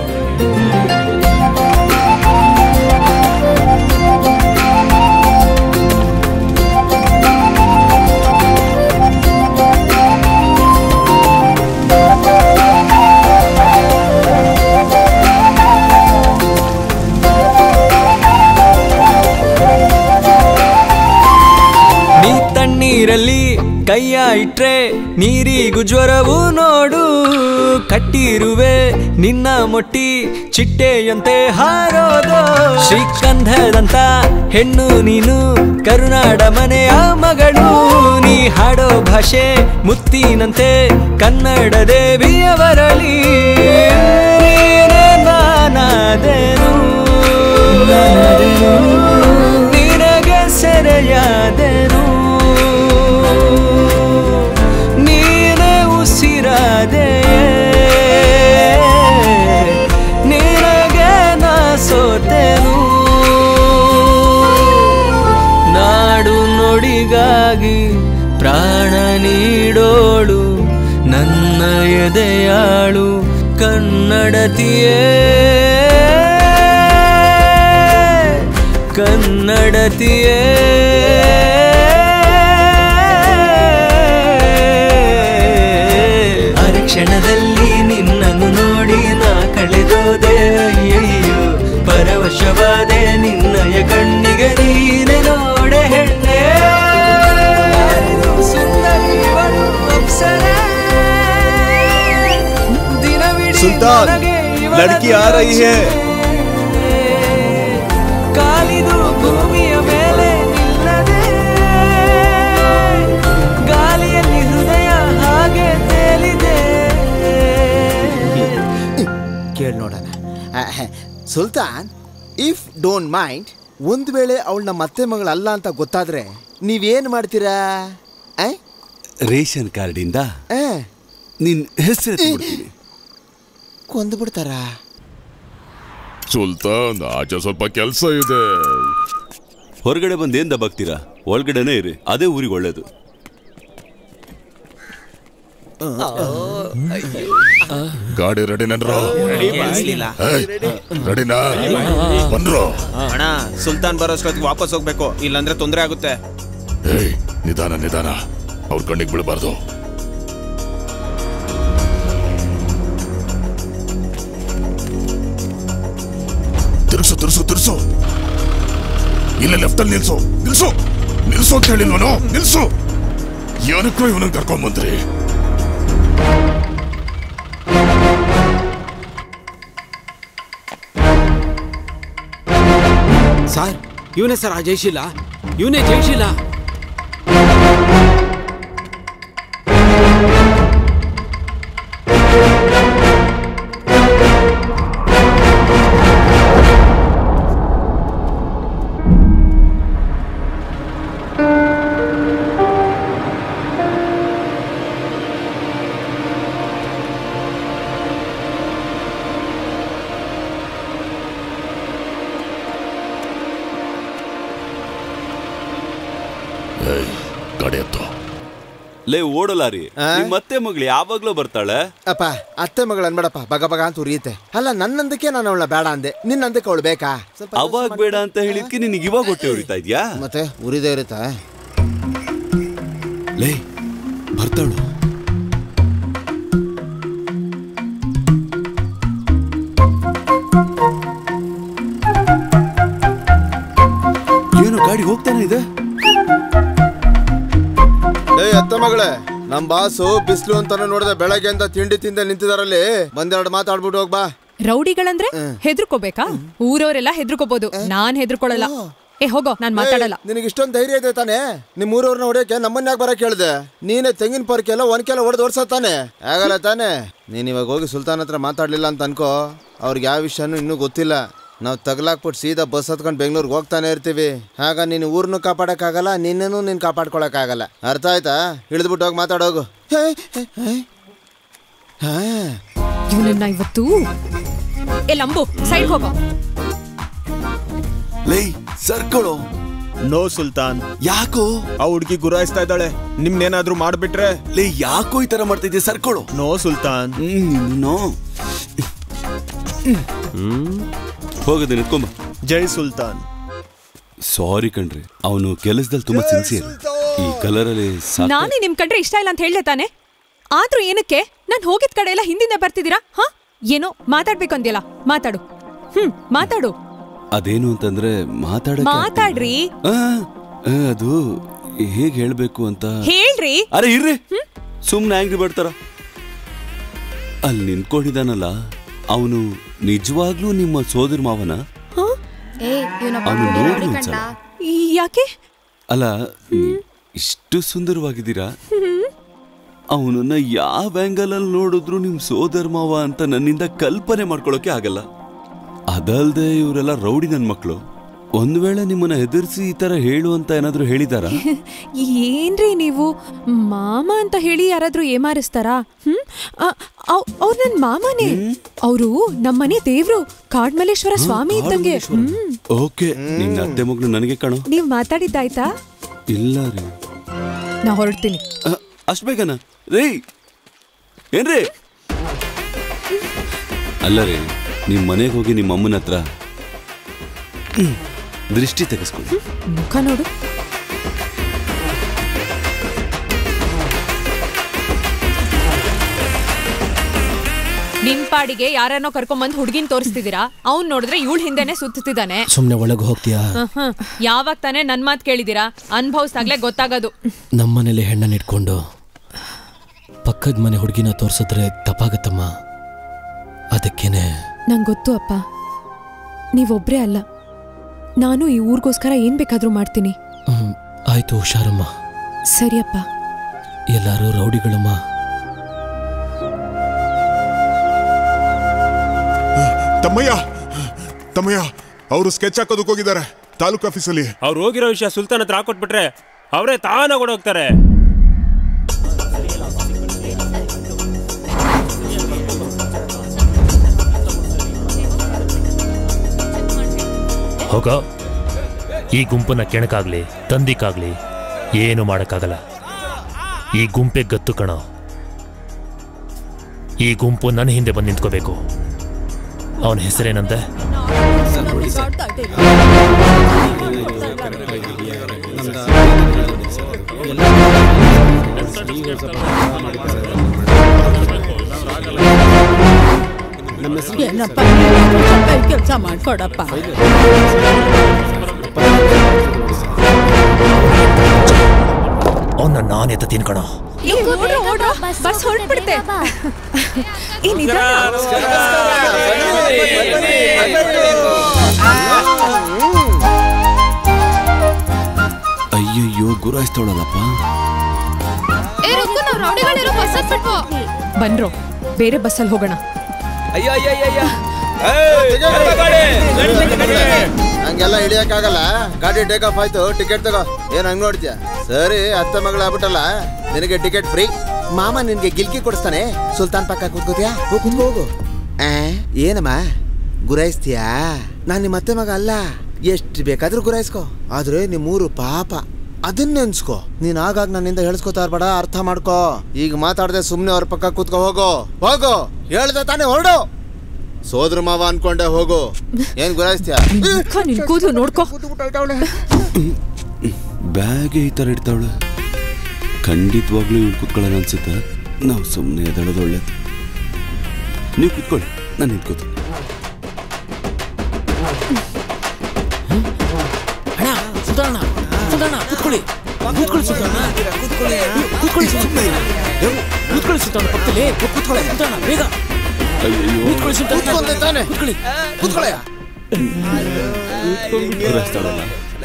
ನೀ ತಣ್ಣೀರಲ್ಲಿ ಕೈಯ ಇಟ್ರೆ ನೀರಿಗೂ ಜ್ವರವು ನೋಡು ಕಟ್ಟಿರುವೆ ನಿನ್ನ ಮೊಟ್ಟಿ ಚಿಟ್ಟೆಯಂತೆ ಹಾರೋದು ಶ್ರೀಗಂಧದಂತ ಹೆಣ್ಣು ನೀನು ಕರುನಾಡ ಮನೆಯ ಮಗಳು ನೀ ಹಾಡೋ ಭಾಷೆ ಮುತ್ತಿನಂತೆ ಕನ್ನಡ ದೇವಿಯವರಲಿ ನೀನೇ ನಾನಾದೆನು ನಿನಗೆ ಸೆರೆಯಾದೆನು ನೀನೇ ಉಸಿರಾದೆ ನಿನಗೆ ನಾ ಸೋತೆನು ನಾಡು ನುಡಿಗಾಗಿ ಪ್ರಾಣ ನೀಡೋಳು ನನ್ನ ಎದೆಯಾಳು ಕನ್ನಡತಿಯೇ ಕನ್ನಡತಿಯೇ ಅರಕ್ಷಣದಲ್ಲಿ ನಿನ್ನನ್ನು ನೋಡಿ ನಾ ಕಳೆದೋದೆ ಅಯ್ಯಯ್ಯೋ ಪರವಶವಾದೆ ನಿನ್ನಯ ಕಣ್ಣಿಗೆ ನೀನೆ ನೋಡೆ ಹೆಣ್ಣೆ ಯಾರಿದು ಸುಂದರಿವಳು ಅಪ್ಸರೆ ದಿನವಿಡೀ ಸುಲ್ತಾನ್, ನನಗೆ ಇವಳ ಲಡ್ಕಿ ಆ ರಹಿ ಹೇ. ಕಾಲಿದು ಭೂಮಿಯ ಮೇಲೆ ನಿಲ್ಲದೆ ಗಾಳಿಯಲ್ಲಿ ಹೃದಯ ಹಾಗೆ ತೇಲಿದೆ ಕೇಳಿ ನೋಡೋಣ ah, Sultan if don't mind ಒಂದ್ ವೇಳೆ ಅವಳು ನಮ್ಮ ಅತ್ತೆ ಮಗಳಲ್ಲ ಅಂತ ಗೊತ್ತಾದ್ರೆ ನೀವೇನ್ ಮಾಡ್ತೀರಾ ಆ? ರೇಷನ್ ಕಾರ್ಡಿಂದ ಆ, ನಿನ್ ಹೆಸರು ಕೊಂದು ಬಿಡ್ತಾರಾ ಸುಲ್ತಾನ್ ಆಚೆ ಸ್ವಲ್ಪ ಕೆಲಸ ಇದೆ ಹೊರಗಡೆ ಬಂದು ಏನ್ ದಬ್ಬಾಗ್ತೀರಾ ಒಳಗಡೆನೇ ಇರಿ ಅದೇ ಊರಿಗೆ ಒಳ್ಳೇದು ಗಾಡಿ ರೆಡಿ ನನ್ರೋ ಕಾಣಿಸ್ಲಿಲ್ಲ. ರೆಡಿನಾ ಬಂದ್ರು ಅಣ್ಣ ಸುಲ್ತಾನ್ ಬರೋಷ್ಟೊತ್ತಿಗೆ ವಾಪಸ್ ಹೋಗ್ಬೇಕು ಇಲ್ಲಾಂದ್ರೆ ತೊಂದರೆ ಆಗುತ್ತೆ ಏಯ್ ನಿಧಾನ ನಿಧಾನ ಅವ್ರ ಕಣ್ಣಿಗೆ ಬೀಳಬಾರ್ದು ತಿರ್ಸು ತಿರ್ಸು ತಿರ್ಸು ಇಲ್ಲ ಲೆಫ್ಟ್ ಅಲ್ಲಿ ನಿಲ್ಸು ನಿಲ್ಸು ನಿಲ್ಸು ಅಂತ ಹೇಳಿಲ್ವನು ನಿಲ್ಸು ಏನಕ್ಕೂ ಇವನನ್ನ ಕರ್ಕೊಂಡ್ ಬಂದ್ರಿ ಸರ್ ಇವನೇ ಸರ್ ಆ ಜಯಶೀಲ ಇವನೇ ಜಯಶೀಲ ಏಯ್ ಗಾಡಿ ಎತ್ತು ಲೇ ಓಡಲಾರಿ ನಿಮ್ ಮತ್ತೆ ಮಗಳು ಯಾವಾಗ್ಲೂ ಬರ್ತಾಳೆ ಅಪ್ಪ ಅತ್ತೆ ಮಗಳು ಅನ್ಬೇಡಪ್ಪ ಬಗ ಬಗ ಅಂತ ಉರಿಯುತ್ತೆ ಅಲ್ಲ ನನ್ನಂದಕ್ಕೆ ನಾನು ಅವಳ ಬೇಡ ಅಂದೆ ನಿನ್ನಂದಕ್ಕೆ ಅವಳು ಬೇಕಾ ಸ್ವಲ್ಪ ಅವಾಗ ಬೇಡ ಅಂತ ಹೇಳಿದ್ಕೆ ನಿನಗೆ ಇವಾಗ ಹೊಟ್ಟೆ ಉರಿತಾ ಇದ್ಯಾ ಮತ್ತೆ ಉರಿದೇ ಇರುತ್ತಾ ಲೇ ಬರ್ತಾಳು ಏನು ಗಾಡಿ ಹೋಗ್ತಾನೆ ಇದೆ ಏಯ್ ಅತ್ತೆ ಮಗಳೇ ನಮ್ ಬಾಸು ಬಿಸ್ಲು ಅಂತಾನೆ ನೋಡಿದೆ ಬೆಳಗ್ಗೆಯಿಂದ ತಿಂಡಿ ತಿಂದೆ ನಿಂತಿದಾರಲ್ಲಿ ಒಂದೆರಡು ಮಾತಾಡ್ಬಿಟ್ಟು ಹೋಗ್ ಬಾ ರೌಡಿಗಳಂದ್ರೆ ಹೆದರ್ಕೋಬೇಕಾ ಊರವರೆಲ್ಲ ಹೆದರ್ಕೋಬಹುದು ನಾನ್ ಹೆದರ್ಕೊಳ್ಳಲ್ಲ ಏ ಹೋಗೋ ನಾನ್ ಮಾತಾಡಲ್ಲ ನಿನಗೆ ಇಷ್ಟೊಂದು ಧೈರ್ಯ ಇದೆ ತಾನೆ ನಿಮ್ ಊರವ್ರನ್ನ ಹೊಡಿಯಕ್ಕೆ ನಮ್ಮನ್ನ ಯಾಕೆ ಬರಕ್ ಹೇಳ್ದೆ ನೀನೇ ತೆಂಗಿನ ಪರ್ಕೆ ಎಲ್ಲ ಒನ್ಕೆಲ್ಲ ಹೊಡೆದು ಓಡ್ಸ ತಾನೆ ಆಗಲ್ಲ ತಾನೆ ನೀನ್ ಇವಾಗ ಹೋಗಿ ಸುಲ್ತಾನ್ ಹತ್ರ ಮಾತಾಡ್ಲಿಲ್ಲ ಅಂತ ಅನ್ಕೋ ಅವ್ರಿಗೆ ಯಾವ ವಿಷಯನೂ ಇನ್ನೂ ಗೊತ್ತಿಲ್ಲ ನಾವು ತಗ್ಲಾಕ್ಬಿಟ್ಟು ಸೀದಾ ಬಸ್ ಹತ್ಕೊಂಡು ಬೆಂಗಳೂರಿಗೆ ಹೋಗ್ತಾನೆ ಇರ್ತೀವಿ ಆಗ ನೀನು ಊರ್ನು ಕಾಪಾಡಕ್ಕಾಗಲ್ಲ ನಿನ್ನೂ ನೀನು ಕಾಪಾಡ್ಕೊಳಕ್ಕಾಗಲ್ಲ ಅರ್ಥ ಆಯ್ತಾ ಹಿಡಿದ್ಬಿಟ್ಟು ಹೋಗಿ ಮಾತಾಡೋಗು ಹೇ, ಹೇ, ಹೇ. ಹಾ ಇವನನ್ನ ಇವತ್ತು ಏ ಲಂಬು ಸೈಡ್ ಹೋಗೋ ಲೇ ಸರ್ಕೊಳ್ಳೋ ನೋ ಸುಲ್ತಾನ್ ಯಾಕೋ ಆ ಹುಡ್ಗಿ ಗುರಾಯಿಸ್ತಾ ಇದ್ದಾಳೆ ನಿಮ್ನೇನಾದ್ರೂ ಮಾಡ್ಬಿಟ್ರೆ ಲೇ ಯಾಕೋ ಈ ತರ ಮಾಡ್ತಿದ್ದೆ ಸರ್ಕೊಳ್ಳೋ ನೋ ಸುಲ್ತಾನ್ ನೋ ಹೋಗದೆ ನಿಂತ್ಕೊಂಬ ಜೈ ಸುಲ್ತಾನ್ ಸಾರಿ ಕಣ್ರಿ ಅವನು ಕೆಲಸದಲ್ಲಿ ತುಂಬಾ ಸಿನ್ಸಿಯರ್ ಈ ಕಲರಲ್ಲಿ ಸಾಕು ನಾನೇ ನಿಮ್ ಕಂಡ್ರೆ ಇಷ್ಟ ಇಲ್ಲ ಅಂತ ಹೇಳ್ದೆ ತಾನೆ ಆದ್ರೂ ಏನಕ್ಕೆ ನಾನ್ ಹೋಗಿದ್ ಕಡೆ ಎಲ್ಲ ಹಿಂದಿಂದ ಬರ್ತಿದ್ದೀರಾ ಹಾ ಏನೋ ಮಾತಾಡ್ಬೇಕು ಅಂದ್ಯಲ್ಲ ಮಾತಾಡು ಹ್ಮ್ ಮಾತಾಡು ಅದೇನು ಅಂತಂದ್ರೆ ಮಾತಾಡಕ್ಕೆ ಮಾತಾಡ್ರಿ ಆ, ಆ, ಅದು ಹೇಗ್ ಹೇಳ್ಬೇಕು ಅಂತ ಹೇಳ್ರಿ ಅರೆ ಇರ್ರಿ ಸುಮ್ನೆ ಆಂಗ್ರಿ ಬರ್ತಾರ ಅಲ್ಲಿ ನಿಂತ್ಕೊಂಡಿದ್ದಾನಲ್ಲ ಅವನು ನಿಜವಾಗ್ಲೂ ನಿಮ್ಮ ಸೋದರ ಮಾವನ ಅವನು ನೋಡಿ ಒಂದ್ಸಲ ಯಾಕೆ ಅಲ್ಲ ಇಷ್ಟು ಸುಂದರವಾಗಿದ್ದೀರಾ ಅವನನ್ನ ಯಾವ ಆಂಗಲ್ ಅಲ್ಲಿ ನೋಡಿದ್ರು ನಿಮ್ ಸೋದರ ಮಾವ ಅಂತ ನನ್ನಿಂದ ಕಲ್ಪನೆ ಮಾಡ್ಕೊಳಕ್ಕೆ ಆಗಲ್ಲ ಅದಲ್ದೆ ಇವರೆಲ್ಲ ರೌಡಿ ನನ್ ಮಕ್ಕಳು ಒಂದ್ ವೇಳೆ ನಿಮ್ಮನ್ನ ಹೆದರ್ಸಿ ಈ ತರ ಹೇಳು ಅಂತ ಏನಾದ್ರೂ ಹೇಳಿದಾರ ಏನ್ರಿ ನೀವು ಮಾಮ ಅಂತ ಹೇಳಿ ಯಾರಾದ್ರೂ ಏಮಾರಿಸ್ತಾರಾ ಹ್ಮ್ ಅವ್ರು ನನ್ ಮಾಮನೇ ಅವರು ನಮ್ಮನೆ ದೇವ್ರು ಕಾಡ್ಮಲ್ಲೇಶ್ವರ ಸ್ವಾಮಿ ಇದ್ದಂಗೆ ಹ್ಮ್ ಓಕೆ ನಿನ್ನ ಅತ್ತೆ ಮಗಳು ನನಗೆ ಕಾಣೋ ನೀವ್ ಮಾತಾಡಿದ್ದಾಯ್ತಾ ಇಲ್ಲ ರೀ ನಾ ಹೊರಡ್ತೀನಿ ಅಷ್ಟ್ ಬೇಗನ ರೀ ಏನ್ರಿ ಅಲ್ಲ ರೀ ನಿಮ್ ಮನೆಗೆ ಹೋಗಿ ನಿಮ್ಮ ಅಮ್ಮನ ಹತ್ರ ದೃಷ್ಟಿ ತೆಗೆಸ್ಕೊಳ್ಳಿ ಮುಖ ನೋಡು ನಿಮ್ ಪಾಡಿಗೆ ಯಾರನ್ನೋ ಕರ್ಕೊಂಬಂದ್ ಹುಡ್ಗಿನ್ ತೋರಿಸ್ತಿದ್ದೀರಾ ಅವ್ನ್ ನೋಡಿದ್ರೆ ಇವಳ ಹಿಂದೆನೆ ಸುತ್ತಿದ್ದಾನೆ ಸುಮ್ಮನೆ ಒಳಗೆ ಹೋಗ್ತೀಯಾ ಯಾವಾಗ ತಾನೇ ನನ್ ಮಾತ್ ಕೇಳಿದೀರಾ ಅನ್ಭವಿಸ್ದಾಗ್ಲೇ ಗೊತ್ತಾಗೋದು ನಮ್ಮನೇಲಿ ಹೆಣ್ಣನ್ನು ಇಟ್ಕೊಂಡು ಪಕ್ಕದ ಮನೆ ಹುಡುಗಿನ ತೋರ್ಸಿದ್ರೆ ತಪ್ಪಾಗತ್ತಮ್ಮ ಅದಕ್ಕೇನೆ ನಂಗೆ ಗೊತ್ತು ಅಪ್ಪ ನೀವೊಬ್ರೇ ಅಲ್ಲ ನಾನು ಈ ಊರಿಗೋಸ್ಕರ ಏನ್ ಬೇಕಾದ್ರೂ ಮಾಡ್ತೀನಿ ಹ್ಮ್, ಆಯ್ತು ಹುಷಾರಮ್ಮ ಸರಿಯಪ್ಪ ಎಲ್ಲರೂ ರೌಡಿಗಳಮ್ಮ ತಮ್ಮಯ್ಯ ತಮ್ಮಯ್ಯ ಅವರು ಸ್ಕೆಚ್ ಹಾಕೋದಕ್ಕೆ ಹೋಗಿದ್ದಾರೆ ತಾಲೂಕು ಆಫೀಸಲ್ಲಿ ಅವ್ರು ಹೋಗಿರೋ ವಿಷಯ ಸುಲ್ತಾನ್ ಹತ್ರ ಹಾಕೊಟ್ಬಿಟ್ರೆ ಅವರೇ ತಾನಾಗ ಓಡೋಗ್ತಾರೆ ಹೋಗ ಈ ಗುಂಪನ್ನ ಕೆಣಕಾಗ್ಲಿ ತಂದಿಕ್ಕಾಗ್ಲಿ ಏನು ಮಾಡಕ್ಕಾಗಲ್ಲ ಈ ಗುಂಪೆ ಗತ್ತು ಕಣ ಈ ಗುಂಪು ನನ್ನ ಹಿಂದೆ ಬಂದು ನಿಂತ್ಕೋಬೇಕು ಅವನ ಹೆಸರೇನಂತೆ ಏನಪ್ಪ ಕೆಲಸ ಮಾಡ್ಕೊಡಪ್ಪ ಅವನ್ನ ನಾನೇ ಎತ್ತ ತಿನ್ಕಣ ಬಸ್ ಹೊರಟ್ಬಿಡುತ್ತೆ ಏ ನಿಧಾನ. ಅಯ್ಯಯ್ಯೋ ಗುರಾಯಿಸ್ತವಳಲ್ಲಪ್ಪ ಏ ರುಕ್ಕು ನಾವು ರೌಡಿಗಳಿರೋ ಬಸ್ ಹತ್ಬಿಟ್ವು ಬನ್ರೋ ಬೇರೆ ಬಸ್ಸಲ್ಲಿ ಹೋಗೋಣ ಅಯ್ಯೋ ಅಯ್ಯೋ ಅಯ್ಯೋ ಹಂಗೆಲ್ಲ ಹಿಡಿಯಕ್ಕಾಗಲ್ಲ ಗಾಡಿ ಟೇಕ್ ಆಫ್ ಆಯ್ತು ಟಿಕೆಟ್ ತಗೋ ಏನ್ ಹಂಗ್ ನೋಡ್ತೀಯ ಸರಿ ಅತ್ತ ಮಗಳ ಆಗ್ಬಿಟ್ಟಲ್ಲ ನಿನಗೆ ಟಿಕೆಟ್ ಫ್ರೀ ಮಾಮ ನಿನ್ಗೆ ಗಿಲ್ಕಿ ಕೊಡಿಸ್ತಾನೆ ಸುಲ್ತಾನ್ ಪಕ್ಕ ಕೂತ್ಕೋತಿಯಾ ಹೋಗ್ ಕುತ್ಕೋ ಹೋಗು ಆ, ಏನಮ್ಮ ಗುರಾಯಿಸ್ತೀಯಾ ನಾನ್ ನಿಮ್ಮ ಅತ್ತೆ ಮಗ ಅಲ್ಲ ಎಷ್ಟು ಬೇಕಾದ್ರೂ ಗುರಾಯಿಸ್ಕೋ ಆದ್ರೆ ನಿಮ್ಮೂರು ಪಾಪ ಅದನ್ನ ನೆನ್ಸ್ಕೋ ನೀನ್ ಆಗಾಗ ನನ್ನಿಂದ ಹೇಳ್ಸ್ಕೊತಾ ಇರ್ಬೇಡ ಅರ್ಥ ಮಾಡ್ಕೋ ಈಗ ಮಾತಾಡದೆ ಸುಮ್ನೆ ಅವ್ರ ಪಕ್ಕ ಕೂತ್ಕೋ ಹೋಗು ಹೋಗು ಹೇಳ್ದೆ ತಾನೇ ಹೊರಡು ಸೋದ್ರ ಮಾವ ಅನ್ಕೊಂಡೆ ಹೋಗು ಏನ್ ಗುರಾಯಿಸ್ತೀಯಾ ಮುಖ ನಿನ್ ಕೂದಲು ನೋಡ್ಕೋ ಬ್ಯಾಗೆ ಈ ಥರ ಇಡ್ತಾವಳೆ ಖಂಡಿತವಾಗ್ಲೂ ಇವ್ಳು ಕುತ್ಕೊಳ್ಳೋಣ ಅನ್ಸುತ್ತೆ ನಾವು ಸುಮ್ಮನೆ ಎದಳೋದು ಒಳ್ಳೇದು ನೀವು ಕುತ್ಕೊಳ್ಳಿ ನಾನು ನಿಂತ್ಕೋತೀನಿ ಅಣ್ಣ ಸುಧಾರಣ ಸುಧಾರಣ ಕೂತ್ಕೊಳ್ಳಿ ಕೂತ್ಕೊಳ್ಳಿ ಸುಧಾರಣ ಕೂತ್ಕೊಳ್ಳಿ ಸುಮ್ಮನೆ ಕೂತ್ಕೊಳ್ಳಿ ಸುಧಾರಣ ಪಕ್ಕದಲ್ಲಿ ಕೂತ್ಕೊಳ್ಳಿ ಸುಧಾರಣ ಬೇಗ ಕೂತ್ಕೊಳ್ಳಿ ಸುಧಾರಣ ಕೂತ್ಕೊಂಡೆ ತಾನೆ? ಕೂತ್ಕೊಳ್ಳಿ ಕೂತ್ಕೊಳ್ಳಯ್ಯ. ಗುರಾಯಿಸ್ತಾಳಲ್ಲ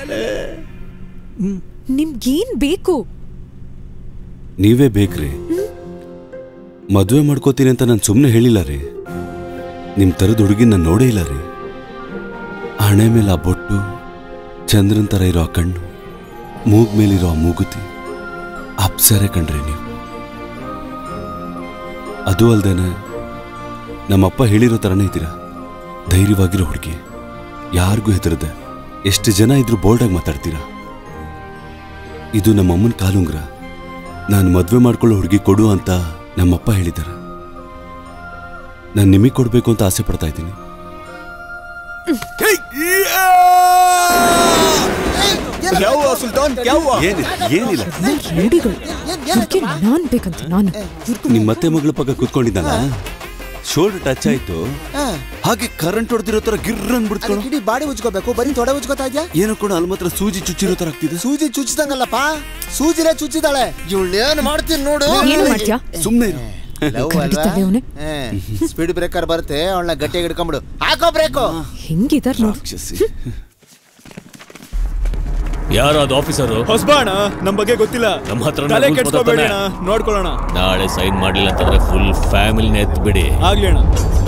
ನಿಮ್ಗೇನ್ ಬೇಕು ನೀವೇ ಬೇಕ್ರಿ ಮದುವೆ ಮಾಡ್ಕೋತೀನಿ ಅಂತ ನಾನು ಸುಮ್ಮನೆ ಹೇಳಿಲ್ಲ ರೀ ನಿಮ್ಮ ಥರದ ಹುಡುಗಿ ನಾನು ನೋಡೇ ಇಲ್ಲ ರೀ ಹಣೆ ಮೇಲೆ ಆ ಬೊಟ್ಟು ಚಂದ್ರನ್ ಥರ ಇರೋ ಆ ಕಣ್ಣು ಮೂಗ್ ಮೇಲಿರೋ ಆ ಮೂಗುತಿ ಅಪ್ಸರೆ ಕಣ್ರಿ ನೀವು ಅದು ಅಲ್ದೇನೆ ನಮ್ಮಪ್ಪ ಹೇಳಿರೋ ಥರನೇ ಇದ್ದೀರಾ ಧೈರ್ಯವಾಗಿರೋ ಹುಡುಗಿ ಯಾರಿಗೂ ಹೆದರದೆ ಎಷ್ಟು ಜನ ಇದ್ರೂ ಬೋಲ್ಡಾಗಿ ಮಾತಾಡ್ತೀರಾ ಇದು ನಮ್ಮಮ್ಮನ ಕಾಲುಂಗ್ರ ನಾನು ಮದುವೆ ಮಾಡ್ಕೊಳ್ಳೋ ಹುಡುಗಿ ಕೊಡು ಅಂತ ನಮ್ಮಪ್ಪ ಹೇಳಿದ್ದಾರೆ ನಾನು ನಿಮಗೆ ಕೊಡಬೇಕು ಅಂತ ಆಸೆ ಪಡ್ತಾ ಇದ್ದೀನಿ ಸುಲ್ತಾನ್ ಏನಿಲ್ಲ ಏನಿಲ್ಲ ರೆಡಿಗಳು ಅದಕ್ಕೆ ನಾನ್ ಬೇಕಂತ ನಾನು ನಿಮ್ಮ ಮತ್ತೆ ಮಗಳ ಪಕ್ಕ ಕೂತ್ಕೊಂಡಿದ್ದಲ್ಲ ಶೋಲ್ಡರ್ ಟಚ್ ಆಯ್ತು ಹಾಗೆ ಕರೆಂಟ್ ಹೊಡೆದಿರೋ ತರ ಗಿರ್ರ ಅನ್ಬಿಡ್ತು ಇಡೀ ಬಾಡಿ ಉಜ್ಕೋಬೇಕು ಬರೀ ತೊಡೆ ಉಜ್ಕೋತಾ ಇದ್ಯಾ ಏನೋ ಕೂಡ ಅಲ್ಲಿ ಮಾತ್ರ ಸೂಜಿ ಚುಚ್ಚಿರೋ ತರ ಆಗ್ತಿದೆ ಸೂಜಿ ಚುಚ್ಚಿದಂಗಲ್ಲಪ್ಪ ಸೂಜಿನೇ ಚುಚ್ಚಿದಾಳೆ ಇವಳೇನ್ ಮಾಡ್ತೀನಿ ನೋಡು ಏನು ಮಾಡ್ತ್ಯಾ? ಸುಮ್ಮನೆ ಇರು ಖಂಡಿತವೇ ಅವ್ನೆ. ಸ್ಪೀಡ್ ಬ್ರೇಕರ್ ಬರುತ್ತೆ ಅವಳನ್ನ ಗಟ್ಟಿಯಾಗಿ ಹಿಡ್ಕೊಂಬಿಡು ಹಾಕೋ ಬ್ರೇಕು ಹೆಂಗಿದಾರ್ ನೋಡು ಯಾರು ಅದು ಆಫೀಸರು ಹೊಸಬಾಣ ನಮ್ ಬಗ್ಗೆ ಗೊತ್ತಿಲ್ಲ ನಮ್ಮ ಹತ್ರ ತಲೆ ಕೆಡ್ಸ್ಕೊಬೇಡಿ ಅಣ್ಣ ನೋಡ್ಕೊಳ್ಳೋಣ ನಾಳೆ ಸೈನ್ ಮಾಡಿಲ್ಲ ಅಂತಂದ್ರೆ ಫುಲ್ ಫ್ಯಾಮಿಲಿನ ಎತ್ಬಿಡಿ ಆಗ್ಲಿ ಅಣ್ಣ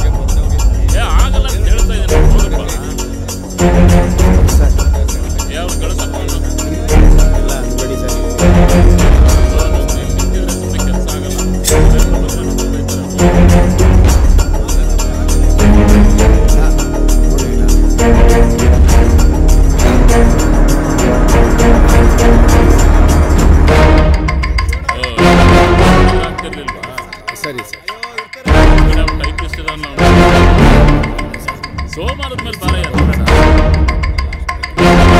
ಸರಿ ಸರಿ ಸೋಮವಾರದ ಮೇಲೆ ಬಾರ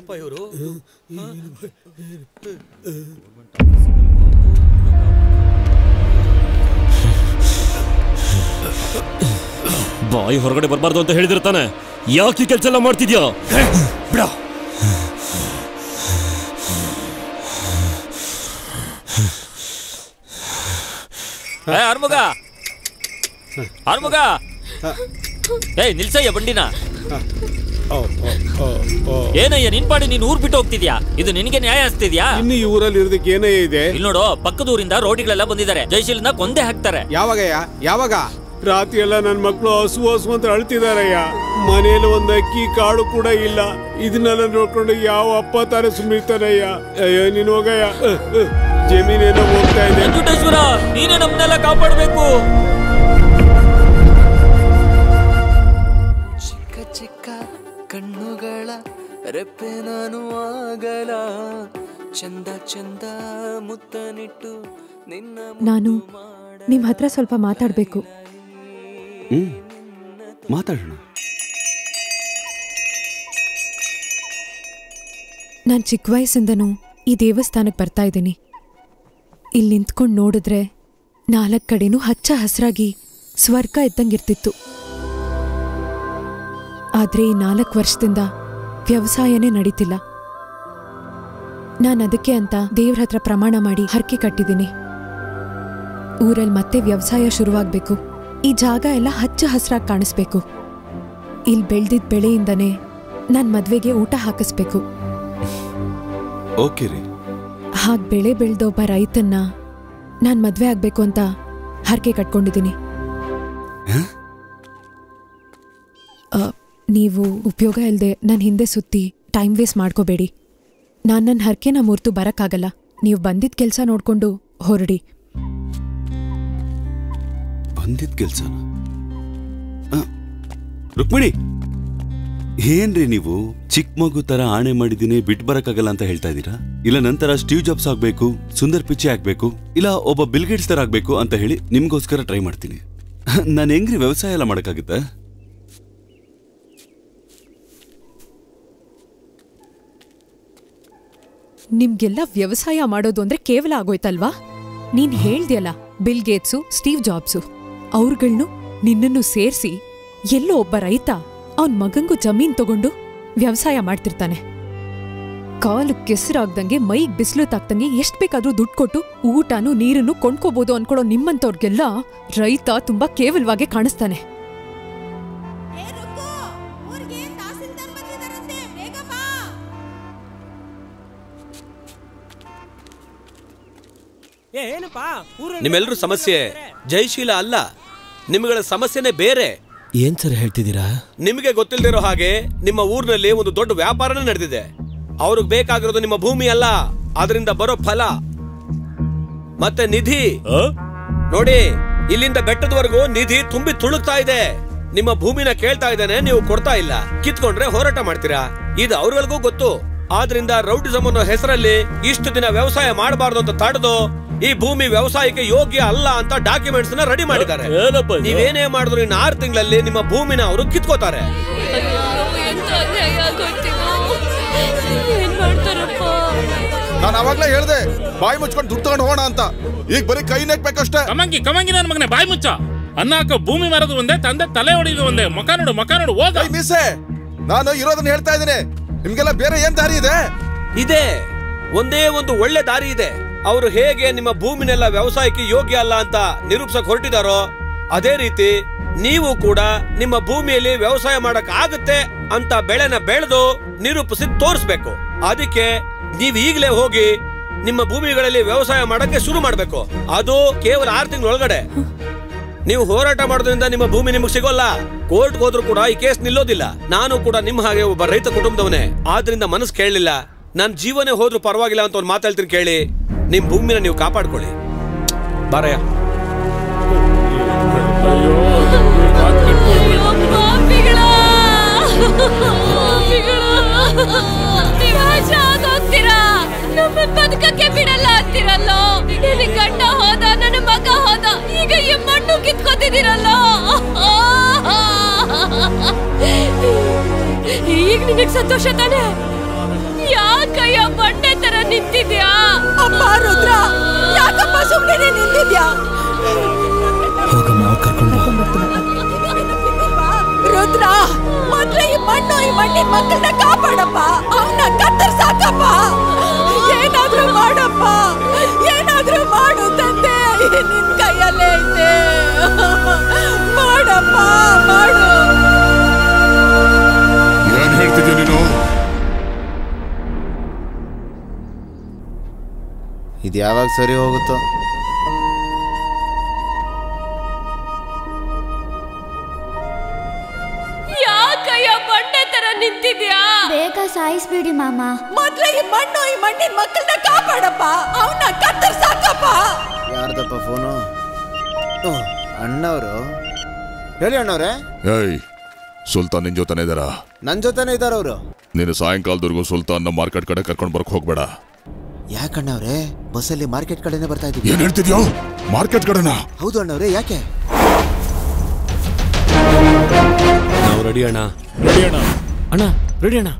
ಯಾರಪ್ಪ ಇವರು ಬಾಯಿ ಹೊರಗಡೆ ಬರಬಾರ್ದು ಅಂತ ಹೇಳಿದಿರ್ತಾನೆ ಯಾಕೆ ಕೆಲಸ ಎಲ್ಲ ಮಾಡ್ತಿದ್ಯಾ ಬಿಡ ಏ ಆರ್ಮುಗ ಆರ್ಮುಗ ಏಯ್ ನಿಲ್ಸಯ್ಯ ಬಂಡಿನ ಏನಯ್ಯ ನಿನ್ ಪಾಡಿ ನೀನ್ ಊರ್ ಬಿಟ್ಟು ಹೋಗ್ತಿದ್ಯಾ ಇದು ನಿನಗೆ ನ್ಯಾಯ ಅನ್ಸ್ತಿದ್ಯಾ ಇನ್ನು ಈ ಊರಲ್ಲಿ ಇರೋದಕ್ಕೆ ಏನೇ ಇದೆ ಇಲ್ಲಿ ನೋಡು ಪಕ್ಕದ ಊರಿಂದ ರೋಡಿಗಳೆಲ್ಲ ಬಂದಿದ್ದಾರೆ ಜಯಶೀಲನ ಕೊಂದೇ ಹಾಕ್ತಾರೆ ಯಾವಾಗಯ್ಯ ಯಾವಾಗ ರಾತ್ರಿ ಎಲ್ಲ ನನ್ನ ಮಕ್ಕಳು ಹಸು ಹಸು ಅಂತ ಅಳ್ತಿದಾರಯ್ಯ ಮನೇಲಿ ಒಂದು ಅಕ್ಕಿ ಕಾಳು ಕೂಡ ಇಲ್ಲ ಇದನ್ನೆಲ್ಲ ನೋಡ್ಕೊಂಡು ಯಾವ ಅಪ್ಪ ತಾನೇ ಸುಮ್ಮಿರ್ತಾರಯ್ಯ ಅಯ್ಯೋ ನೀನು ಹೋಗಯ್ಯ ಅಹ್, ಅಹ್, ಜಮೀನೇನೋ ಹೋಗ್ತಾ ಇದೆ ವೆಂಕಟೇಶ್ವರ ನೀನೇ ನಮ್ಮನ್ನೆಲ್ಲ ಕಾಪಾಡ್ಬೇಕು ಚಿಕ್ಕ ಚಿಕ್ಕ ಕಣ್ಣುಗಳ ರೆಪ್ಪೆ ನಾನು ಆಗಲ ಚಂದ ಚಂದ ಮುತ್ತನಿಟ್ಟು ನಿನ್ನ ನಾನು ನಿಮ್ ಹತ್ರ ಸ್ವಲ್ಪ ಮಾತಾಡ್ಬೇಕು ಹ್ಮ್ ಮಾತಾಡೋಣ ನಾನು ಚಿಕ್ಕ ವಯಸ್ಸಿಂದನೂ ಈ ದೇವಸ್ಥಾನಕ್ಕೆ ಬರ್ತಾ ಇದ್ದೀನಿ ಇಲ್ಲಿ ನಿಂತ್ಕೊಂಡು ನೋಡಿದ್ರೆ ನಾಲ್ಕು ಕಡೆನೂ ಹಚ್ಚ ಹಸಿರಾಗಿ ಸ್ವರ್ಗ ಇದ್ದಂಗಿರ್ತಿತ್ತು ಆದ್ರೆ ಈ ನಾಲ್ಕು ವರ್ಷದಿಂದ ವ್ಯವಸಾಯನೇ ನಡೀತಿಲ್ಲ ನಾನು ಅದಕ್ಕೆ ಅಂತ ದೇವ್ರ ಹತ್ರ ಪ್ರಮಾಣ ಮಾಡಿ ಹರಕೆ ಕಟ್ಟಿದ್ದೀನಿ ಊರಲ್ಲಿ ಮತ್ತೆ ವ್ಯವಸಾಯ ಶುರುವಾಗಬೇಕು ಈ ಜಾಗ ಎಲ್ಲ ಹಚ್ಚ ಹಸಿರಾಗಿ ಕಾಣಿಸ್ಬೇಕು ಇಲ್ಲಿ ಬೆಳ್ದಿದ್ ಬೆಳೆಯಿಂದನೇ ನನ್ ಮದ್ವೆಗೆ ಊಟ ಹಾಕಿಸ್ಬೇಕು ಓಕೆ ರೀ ಹಾಗ್ ಬೆಳೆ ಬೆಳ್ದ ಒಬ್ಬ ರೈತನ್ನ ನಾನ್ ಮದ್ವೆ ಆಗ್ಬೇಕು ಅಂತ ಹರಕೆ ಕಟ್ಕೊಂಡಿದ್ದೀನಿ ಆ, ನೀವು ಉಪಯೋಗ ಇಲ್ಲದೆ ನನ್ನ ಹಿಂದೆ ಸುತ್ತಿ ಟೈಮ್ ವೇಸ್ಟ್ ಮಾಡ್ಕೋಬೇಡಿ ನಾನು ನನ್ನ ಹರಕೆನ ಮುರ್ತು ಬರಕ್ಕಾಗಲ್ಲ ನೀವು ಬಂದಿದ್ದ ಕೆಲಸ ನೋಡ್ಕೊಂಡು ಹೊರಡಿ ಬಂದಿದ್ ಕೆಲ್ಸನ ಆ, ರುಕ್ಮಿಣಿ ಏನ್ರಿ ನೀವು ಚಿಕ್ಕ ಮಗು ತರ ಆಣೆ ಮಾಡಿದೀನಿ ಬಿಟ್ ಬರಕ್ಕಾಗಲ್ಲ ಅಂತ ಹೇಳ್ತಾ ಇದ್ದೀರಾ ಇಲ್ಲ ನಂತರ ಸ್ಟೀವ್ ಜಾಬ್ಸ್ ಆಗ್ಬೇಕು ಸುಂದರ್ ಪಿಚ್ಚೆ ಆಗ್ಬೇಕು ಇಲ್ಲ ಒಬ್ಬ ಬಿಲ್ಗೇಟ್ಸ್ ತರ ಆಗ್ಬೇಕು ಅಂತ ಹೇಳಿ ನಿಮ್ಗೋಸ್ಕರ ಟ್ರೈ ಮಾಡ್ತೀನಿ ನಾನು ಹೆಂಗ್ರಿ ವ್ಯವಸಾಯ ಎಲ್ಲ ಮಾಡಕ್ಕಾಗುತ್ತಾ ನಿಮ್ಗೆಲ್ಲ ವ್ಯವಸಾಯ ಮಾಡೋದು ಅಂದ್ರೆ ಕೇವಲ ಆಗೋಯ್ತಲ್ವಾ ನೀನ್ ಹೇಳ್ದ್ಯಲ್ಲ ಬಿಲ್ ಗೇಟ್ಸು ಸ್ಟೀವ್ ಜಾಬ್ಸು ಅವ್ರುಗಳ್ನು ನಿನ್ನನ್ನು ಸೇರ್ಸಿ ಎಲ್ಲೋ ಒಬ್ಬ ರೈತ ಅವನ್ ಮಗಂಗೂ ಜಮೀನ್ ತಗೊಂಡು ವ್ಯವಸಾಯ ಮಾಡ್ತಿರ್ತಾನೆ ಕಾಲು ಕೆಸರಾಗ್ದಂಗೆ ಮೈಗ್ ಬಿಸಿಲು ತಾಕ್ದಂಗೆ ಎಷ್ಟ್ ಬೇಕಾದ್ರೂ ದುಡ್ಡು ಕೊಟ್ಟು ಊಟನೂ ನೀರನ್ನು ಕೊಂಡ್ಕೋಬಹುದು ಅನ್ಕೊಳ್ಳೋ ನಿಮ್ಮಂತವ್ರಿಗೆಲ್ಲ ರೈತ ತುಂಬಾ ಕೇವಲವಾಗೆ ಕಾಣಿಸ್ತಾನೆ ಏನಪ್ಪಾ ನಿಮ್ಮೆಲ್ಲರೂ ಸಮಸ್ಯೆ ಜಯಶೀಲ ಅಲ್ಲ ನಿಮ್ಗಳ ಸಮಸ್ಯೆನೇ ಬೇರೆ ಏನ್ ಸರ್ ಹೇಳ್ತಿದ್ದೀರಾ ನಿಮಗೆ ಗೊತ್ತಿಲ್ದಿರೋ ಹಾಗೆ ನಿಮ್ಮ ಊರಿನಲ್ಲಿ ಒಂದು ದೊಡ್ಡ ವ್ಯಾಪಾರನೇ ನಡೆದಿದೆ ಅವ್ರಿಗೆ ಬೇಕಾಗಿರೋದು ನಿಮ್ಮ ಭೂಮಿ ಅಲ್ಲ ಅದರಿಂದ ಬರೋ ಫಲ ಮತ್ತೆ ನಿಧಿ ನೋಡಿ ಇಲ್ಲಿಂದ ಬೆಟ್ಟದವರೆಗೂ ನಿಧಿ ತುಂಬಿ ತುಳುಕ್ತಾ ಇದೆ ನಿಮ್ಮ ಭೂಮಿನ ಕೇಳ್ತಾ ಇದ್ದಾನೆ ನೀವು ಕೊಡ್ತಾ ಇಲ್ಲ ಕಿತ್ಕೊಂಡ್ರೆ ಹೋರಾಟ ಮಾಡ್ತೀರಾ ಇದು ಅವ್ರಗಳಿಗೂ ಗೊತ್ತು ಆದ್ರಿಂದ ರೌಡಿಸಮ್ ಅನ್ನೋ ಹೆಸರಲ್ಲಿ ಇಷ್ಟು ದಿನ ವ್ಯವಸಾಯ ಮಾಡಬಾರ್ದು ಅಂತ ತಡೆದು ಈ ಭೂಮಿ ವ್ಯವಸಾಯಕ್ಕೆ ಯೋಗ್ಯ ಅಲ್ಲ ಅಂತ ಡಾಕ್ಯುಮೆಂಟ್ಸ್ ನ ರೆಡಿ ಮಾಡಿದ್ದಾರೆ ನೀವೇನೇ ಮಾಡಿದ್ರು ಇನ್ನು ಆರು ತಿಂಗಳಲ್ಲಿ ನಿಮ್ಮ ಭೂಮಿನ ಅವರು ಕಿತ್ಕೋತಾರೆ ಎಂತ ಅನ್ಯಾಯ ಆಗೋಯ್ತಿದು ಏನ್ ಮಾಡ್ತಾರಪ್ಪ ನಾನು ಅವಾಗ್ಲೇ ಹೇಳ್ದೆ ಬಾಯಿ ಮುಚ್ಕೊಂಡು ದುಡ್ಡು ತಗೊಂಡು ಹೋಗೋಣ ಅಂತ ಈಗ ಬರೀ ಕೈ ನೆಟ್ಬೇಕಷ್ಟೇ ಕಮಂಗಿ ಕಮಂಗಿ ನನ್ನ ಮಗನೇ ಬಾಯಿ ಮುಚ್ಚ ಅನ್ನ ಹಾಕೋ ಭೂಮಿ ಮಾರೋದು ಒಂದೇ ತಂದೆ ತಲೆ ಹೊಡಿದು ಒಂದೇ ಮುಖ ನೋಡು ಮುಖ ನೋಡು ಹೋಗ ಮೀಸೆ ನಾನು ಇರೋದನ್ನ ಹೇಳ್ತಾ ಇದ್ದೀನಿ ನಿಮ್ಗೆಲ್ಲ ಬೇರೆ ಏನ್ ದಾರಿ ಇದೆ ಇದೆ ಒಂದೇ ಒಂದು ಒಳ್ಳೆ ದಾರಿ ಇದೆ ಅವರು ಹೇಗೆ ನಿಮ್ಮ ಭೂಮಿನೆಲ್ಲ ವ್ಯವಸಾಯಕ್ಕೆ ಯೋಗ್ಯ ಅಲ್ಲ ಅಂತ ನಿರೂಪಿಸಕ್ ಹೊರಟಿದಾರೋ ಅದೇ ರೀತಿ ನೀವು ಕೂಡ ನಿಮ್ಮ ಭೂಮಿಯಲ್ಲಿ ವ್ಯವಸಾಯ ಮಾಡಕ್ ಆಗುತ್ತೆ ಅಂತ ಬೆಳೆನ ಬೆಳೆದು ನಿರೂಪಿಸಿ ತೋರಿಸ್ಬೇಕು ಅದಕ್ಕೆ ನೀವ್ ಈಗಲೇ ಹೋಗಿ ನಿಮ್ಮ ಭೂಮಿಗಳಲ್ಲಿ ವ್ಯವಸಾಯ ಮಾಡಕ್ಕೆ ಶುರು ಮಾಡ್ಬೇಕು ಅದು ಕೇವಲ ಆರು ತಿಂಗಳ ಒಳಗಡೆ ನೀವು ಹೋರಾಟ ಮಾಡೋದ್ರಿಂದ ನಿಮ್ಮ ಭೂಮಿ ನಿಮಗೆ ಸಿಗೋಲ್ಲ ಕೋರ್ಟ್ ಹೋದ್ರೂ ಕೂಡ ಈ ಕೇಸ್ ನಿಲ್ಲೋದಿಲ್ಲ ನಾನು ಕೂಡ ನಿಮ್ಮ ಹಾಗೆ ಒಬ್ಬ ರೈತ ಕುಟುಂಬದವನೇ ಆದ್ರಿಂದ ಮನಸ್ಸು ಕೇಳಲಿಲ್ಲ ನನ್ನ ಜೀವನೇ ಹೋದ್ರೂ ಪರವಾಗಿಲ್ಲ ಅಂತ ಒಂದು ಮಾತಾಡ್ತೀನಿ ಕೇಳಿ ನಿಮ್ ಭೂಮಿನ ನೀವು ಕಾಪಾಡ್ಕೊಳ್ಳಿ ಬಾರಯ್ಯ ನೀವ್ ನಾಶ ಆಗೋಗ್ತೀರಾ ನಮ್ಮನ್ ಬದುಕಕ್ಕೆ ಬಿಡಲ್ಲ ಅಂತೀರಲ್ಲೋ ನಿನ್ನ ಗಂಡ ಹೋದ ನನ್ನ ಮಗ ಹೋದ ಈಗ ಈ ಮಣ್ಣು ಕಿತ್ಕೋತಿದ್ದೀರಲ್ಲೋ ಈಗ ನಿನಗ್ ಸಂತೋಷ ತಾನೆ ಯಾಕಯ್ಯ ಬಂಡೆ ತರ ನಿಂತಿದ್ಯಾ ಅಮ್ಮ ರುದ್ರ ಯಾಕಪ್ಪ ಸುಮ್ಮನೆ ನಿಂತಿದ್ಯಾ ಹೋಗಮ್ಮ ಅವ್ರು ಕರ್ಕೊಂಡು ರುದ್ರ ಮೊದ್ಲು ಈ ಮಣ್ಣು ಈ ಮಣ್ಣಿನ ಮಕ್ಕಳನ್ನ ಕಾಪಾಡಪ್ಪ ಅವನ್ನ ಕತ್ತರ್ಸಾಕಪ್ಪ ಏನಾದ್ರೂ ಮಾಡಪ್ಪ ಏನಾದ್ರೂ ಮಾಡು ತಂದೆ ನಿನ್ ಕೈಯಲ್ಲೇ ಐತೆ ಮಾಡಪ್ಪ ಮಾಡು ಏನ್ ಹೇಳ್ತಿದ್ಯ ನೀನು ಇದು ಯಾವಾಗ ಸರಿ ಹೋಗುತ್ತೋ ಯಾಕಯ್ಯ ಬಂಡೆ ತರ ನಿಂತಿದ್ಯಾ ಬೇಗ ಸಾಯಿಸ್ಬೇಡಿ ಮಾಮ ಮೊದ್ಲು ಈ ಮಣ್ಣು ಈ ಮಣ್ಣಿನ ಮಕ್ಕಳನ್ನ ಕಾಪಾಡಪ್ಪ ಅವನ್ನ ಕತ್ತರ್ಸಾಕಪ್ಪ ಯಾರ್ದಪ್ಪ ಫೋನು ಓ, ಅಣ್ಣವ್ರು ಹೇಳಿ ಅಣ್ಣವ್ರೆ ಏಯ್ ಸುಲ್ತಾನ್ ನಿನ್ ಜೊತೆನೇ ಇದಾರ ನನ್ ಜೊತೆನೇ ಇದಾರ ಅವರು ನೀನು ಸಾಯಂಕಾಲದವರೆಗೂ ಸುಲ್ತಾನ್ನ ಮಾರ್ಕೆಟ್ ಕಡೆ ಕರ್ಕೊಂಡು ಬರಕ್ ಹೋಗ್ಬೇಡ ಯಾಕಣ್ಣವ್ರೆ ಬಸ್ಸಲ್ಲಿ ಮಾರ್ಕೆಟ್ ಕಡೆನೆ ಬರ್ತಾ ಇದೀವಿ ಏನ್ ಹೇಳ್ತಿದ್ಯೋ ಮಾರ್ಕೆಟ್ ಕಡೆನಾ ಹೌದು ಅಣ್ಣವ್ರೆ ಯಾಕೆ ನಾವು ರೆಡಿ ಅಣ್ಣ ರೆಡಿ ಅಣ್ಣ ಅಣ್ಣ ರೆಡಿ ಅಣ್ಣ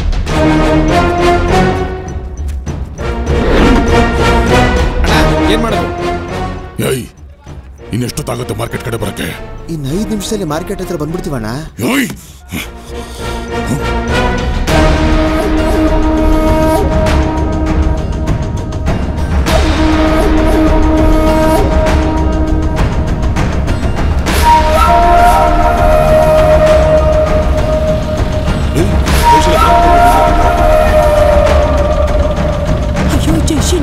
ಏನ್ ಮಾಡೋದು ಏಯ್ ಇನ್ನೆಷ್ಟೊತ್ತಾಗುತ್ತೆ ಮಾರ್ಕೆಟ್ ಕಡೆ ಬರಕ್ಕೆ ಇನ್ ಐದ್ ನಿಮಿಷದಲ್ಲಿ ಮಾರ್ಕೆಟ್ ಹತ್ರ ಬಂದ್ಬಿಡ್ತೀವಣ್ಣ ಏಯ್ ಅಯ್ಯೋ ಜೈಶಿ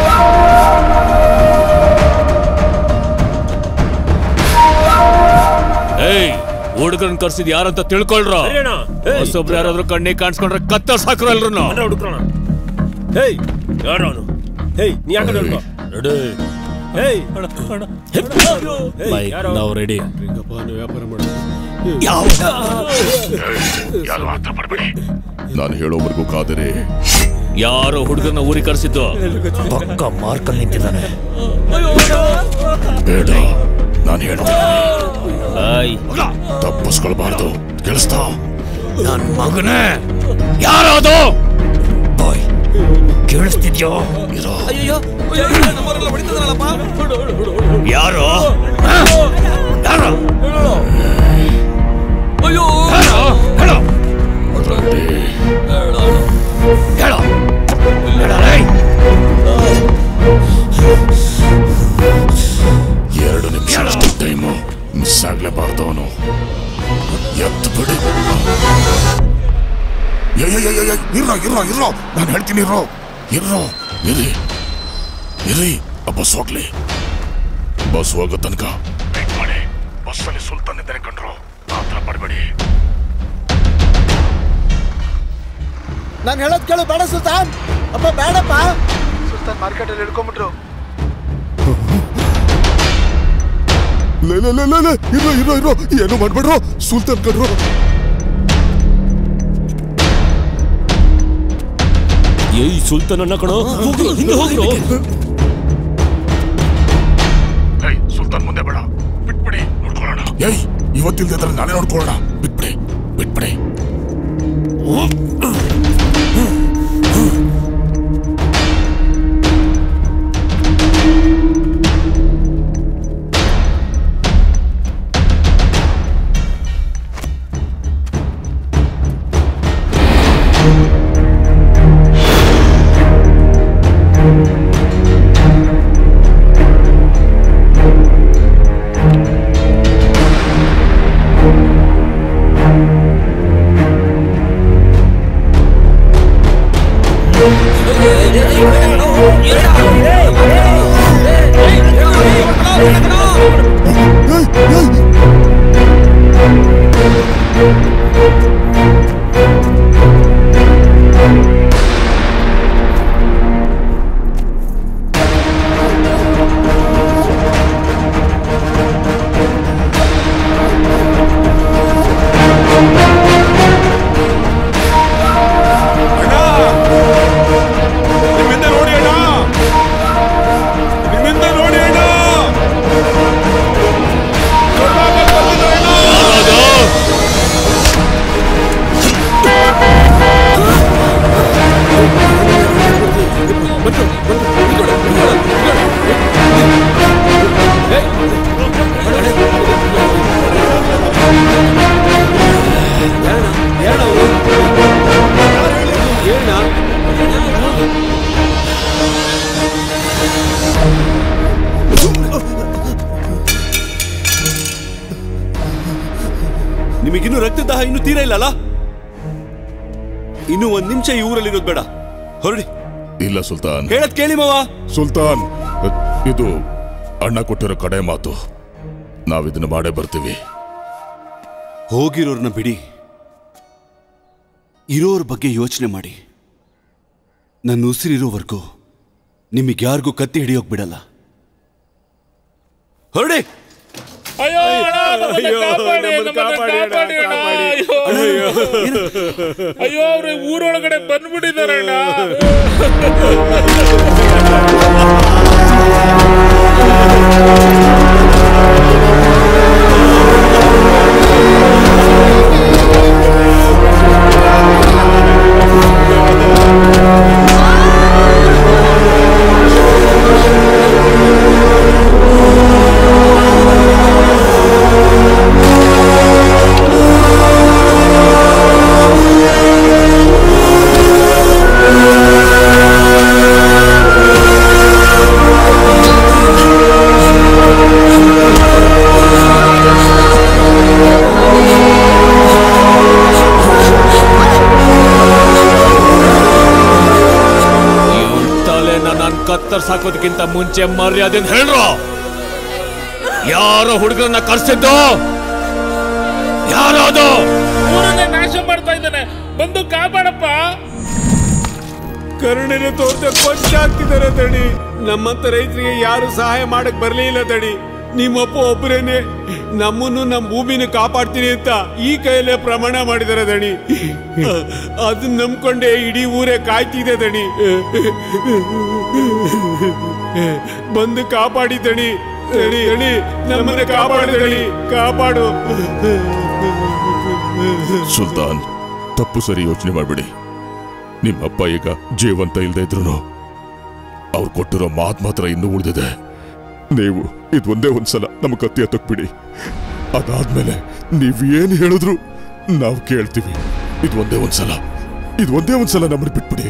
ಏಯ್ ಹುಡುಗರನ್ ಕರ್ಸಿದ್ ಯಾರಂತ ತಿಳ್ಕೊಳ್ರ ಹೊಸೊಬ್ರು ಯಾರಾದ್ರೂ ಕಣ್ಣಿಗೆ ಕಾಣಿಸ್ಕೊಂಡ್ರೆ ಕತ್ತ ಸಾಕ್ರು ಎಲ್ರು ಹುಡುಕ್ರೋಣ ಹೇಯ್ ಯಾರು ಅವನು ಹೇಯ್ ನೀ ಯಾಕೆ ಹೇಳ್ಕೊ ರೆಡಿ ಹೇಯ್ ಬೈ ನಾವು ರೆಡಿ ವ್ಯಾಪಾರ ಮಾಡು ನಾನು ಹೇಳೋವರೆಗೂ ಕಾದರೆ ಯಾರೋ ಹುಡುಗರನ್ನ ಊರಿಗೆ ಕರ್ಸಿದ್ದು ಪಕ್ಕ ಮಾರ್ಕಲ್ಲಿ ನಿಂತಿದ್ದಾನೆ ಬೇಡ ನಾನು ಹೇಳ್ತೀನಿ ಆಯ್ ತಪ್ಪಿಸ್ಕೊಳ್ಬಾರ್ದು ಕೇಳಿಸ್ತಾ ನನ್ ಮಗನೇ ಯಾರದು ಬಾಯ್ ಕೇಳಿಸ್ತಿದ್ಯೋ ಇರೋ ಯಾರು ಯಾರು ಅಯ್ಯೋ ಹೇಳೋ ಹೇಳೋ ಹೇಳೋ ಎರಡು ನಿಮಿಷ ಅಷ್ಟು ಟೈಮು ಮಿಸ್ ಆಗ್ಲೇಬಾರ್ದು ಅವನು ಎತ್ತು ಬಿಡಿ ಏಯ್, ಏಯ್, ಏಯ್, ಏಯ್, ಇರ್ರೋ ಇರ್ರೋ ಇರ್ರೋ ನಾನು ಹೇಳ್ತೀನಿ ಇರ್ರೋ ಇರ್ರೋ ಇರಿ ಇರಿ ಆ ಬಸ್ ಹೋಗ್ಲಿ ಬಸ್ ಹೋಗೋ ತನಕ ವೇಟ್ ಮಾಡಿ ಬಸ್ಸಲ್ಲಿ ಸುಲ್ತಾನ್ ಇದ್ದಾನೆ ಕಂಡ್ರು ಮಾತ್ರ ಮಾಡಬೇಡಿ ನಾನು ಹೇಳೋದ್ ಕೇಳು ಬೇಡ ಸುಲ್ತಾನ್ ಅಪ್ಪ ಬೇಡಪ್ಪ ಸುಲ್ತಾನ್ ಮಾರ್ಕೆಟ್ ಅಲ್ಲಿ ಹಿಡ್ಕೊಂಡ್ಬಿಟ್ರು ಲೇ ಲೇ ಲೇ ಲೇ ಲೇ ಇರೋ ಇರೋ ಇರೋ ಏನು ಮಾಡ್ಬೇಡ್ರು ಸುಲ್ತಾನ್ ಕಡ್ರು ಏಯ್ ಸುಲ್ತಾನನ್ನ ಕಣೋ ಹೋಗ್ರು ಹಿಂದೆ ಹೋಗ್ರು ಏಯ್ ಸುಲ್ತಾನ್ ಮುಂದೆ ಬೇಡ ಬಿಟ್ಬಿಡಿ ನೋಡ್ಕೊಳ್ಳೋಣ ಏಯ್ ಇವತ್ತಿಲ್ದಿದ್ರೆ ನಾನೇ ನೋಡ್ಕೊಳ್ಳೋಣ ಬಿಟ್ಬಿಡಿ ಬಿಟ್ಬಿಡಿ ಉತ್ಸಾಹ ಇನ್ನು ತೀರ ಇಲ್ಲ ಅಲ್ಲ ಇನ್ನು ಒಂದ್ ನಿಮಿಷ ಈ ಊರಲ್ಲಿರೋದು ಬೇಡ ಹೊರಡಿ ಇಲ್ಲ ಸುಲ್ತಾನ್ ಹೇಳದ್ ಕೇಳಿ ಮಾವ ಸುಲ್ತಾನ್ ಇದು ಅಣ್ಣ ಕೊಟ್ಟಿರೋ ಕಡೆ ಮಾತು ನಾವಿದನ್ನ ಮಾಡೇ ಬರ್ತೀವಿ ಹೋಗಿರೋರ್ನ ಬಿಡಿ ಇರೋರ್ ಬಗ್ಗೆ ಯೋಚನೆ ಮಾಡಿ ನನ್ನ ಉಸಿರಿರೋವರೆಗೂ ನಿಮಗೆ ಯಾರಿಗೂ ಕತ್ತಿ ಹಿಡಿಯೋಕ್ ಬಿಡಲ್ಲ ಹೊರಡಿ ಅಯ್ಯೋ ಅಣ್ಣ, ನಮ್ಮನ್ನ ಕಾಪಾಡಿ, ನಮ್ಮನ್ನ ಕಾಪಾಡಿ ಅಣ್ಣ. ಅಯ್ಯೋ. ಅಯ್ಯೋ ಅವ್ರು ಊರೊಳಗಡೆ ಬಂದ್ಬಿಟ್ಟಿದಾರಣ್ಣ ತಲೆನ ನಾನು ಕತ್ತರ್ಸಾಕೋದಕ್ಕಿಂತ ಮುಂಚೆ ಮರ್ಯಾದೆ ಹೇಳ್ರು ಯಾರೋ ಹುಡುಗರನ್ನ ಕರ್ಸಿದ್ದು ಯಾರೋ ಅದು ಊರನ್ನೇ ನಾಶ ಮಾಡ್ತಾ ಇದ್ದಾನೆ ಬಂದು ಕಾಪಾಡಪ್ಪ ಕರುಣೆನೆ ತೋರ್ದೆ ಕೊಂಚಾಕ್ತಿದಾರೆ ದಣಿ ನಮ್ಮಂತ ರೈತರಿಗೆ ಯಾರು ಸಹಾಯ ಮಾಡಕ್ ಬರ್ಲಿಲ್ಲ ದಣಿ ನಿಮ್ಮಪ್ಪ ಒಬ್ಬರೇನೆ ನಮ್ಮನ್ನು ನಮ್ಮ ಭೂಮಿನ ಕಾಪಾಡ್ತೀನಿ ಅಂತ ಈ ಕೈಯಲ್ಲೇ ಪ್ರಮಾಣ ಮಾಡಿದಾರೆ ದಣಿ ಅದನ್ನ ನಂಬ್ಕೊಂಡೆ ಇಡೀ ಊರೇ ಕಾಯ್ತಿದೆ ದಣಿ ಬಂದು ಕಾಪಾಡಿ ದಣಿ ದಣಿ ದಣಿ ನಮ್ಮನ್ನ ಕಾಪಾಡು ದಣಿ ಕಾಪಾಡು ಸುಲ್ತಾನ್ ತಪ್ಪು ಸರಿ ಯೋಚನೆ ಮಾಡ್ಬಿಡಿ ನಿಮ್ಮಪ್ಪ ಈಗ ಜೀವಂತ ಇಲ್ದೇ ಇದ್ರು ಅವ್ರು ಕೊಟ್ಟಿರೋ ಮಾತ್ ಮಾತ್ರ ಇನ್ನೂ ಉಳಿದಿದೆ ನೀವು ಇದು ಒಂದೇ ಒಂದ್ಸಲ ನಮ್ಮ ಕತ್ತಿ ಹತ್ತಕ್ಬಿಡಿ ಅದಾದ್ಮೇಲೆ ನೀವ್ ಏನ್ ಹೇಳಿದ್ರು ನಾವು ಕೇಳ್ತೀವಿ ಇದು ಒಂದೇ ಒಂದ್ಸಲ ಇದು ಒಂದೇ ಒಂದ್ಸಲ ನಮ್ಮನ್ನ ಬಿಟ್ಬಿಡಿ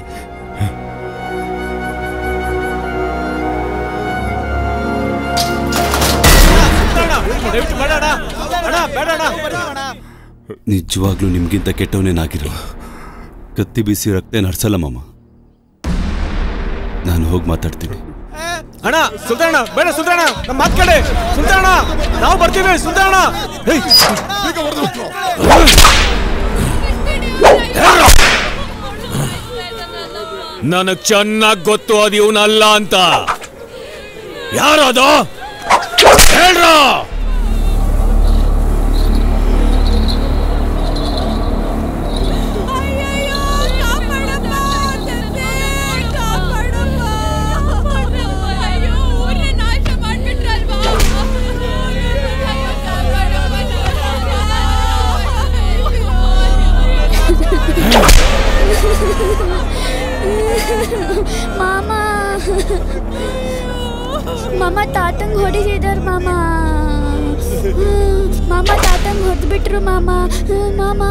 ದಯವಿಟ್ಟು ಬೇಡ ಅಣ್ಣ ಅಣ್ಣ ಬೇಡ ಅಣ್ಣ ನಿಜವಾಗ್ಲೂ ನಿಮ್ಗಿಂತ ಕೆಟ್ಟವನೇನಾಗಿರೋ ಕತ್ತಿ ಬೀಸಿ ರಕ್ತ ನಡ್ಸಲ್ಲ ಮಾಮ ನಾನು ಹೋಗಿ ಮಾತಾಡ್ತೀನಿ ಅಣ್ಣ ಸುಲ್ತಾನ ಬೇಡ ಸುಲ್ತಾನ ನಮ್ಮ ಮಾತ್ ಕಡೆ ಸುಲ್ತಾನ ನಾವು ಬರ್ತೀವಿ ಸುಲ್ತಾನ ಹೇಯ್ ನನಗ್ ಚೆನ್ನಾಗ್ ಗೊತ್ತು ಅದು ಇವನಲ್ಲ ಅಂತ ಯಾರದು ಹೇಳ್ರೋ ಮಾಮ ಮಾಮ ತಾತಂಗ್ ಹೊಡಿತಿದಾರ ಮಾಮ ಮಾಮ ತಾತಂಗ್ ಹೊಡೆದ್ಬಿಟ್ರು ಮಾಮ ಮಾಮ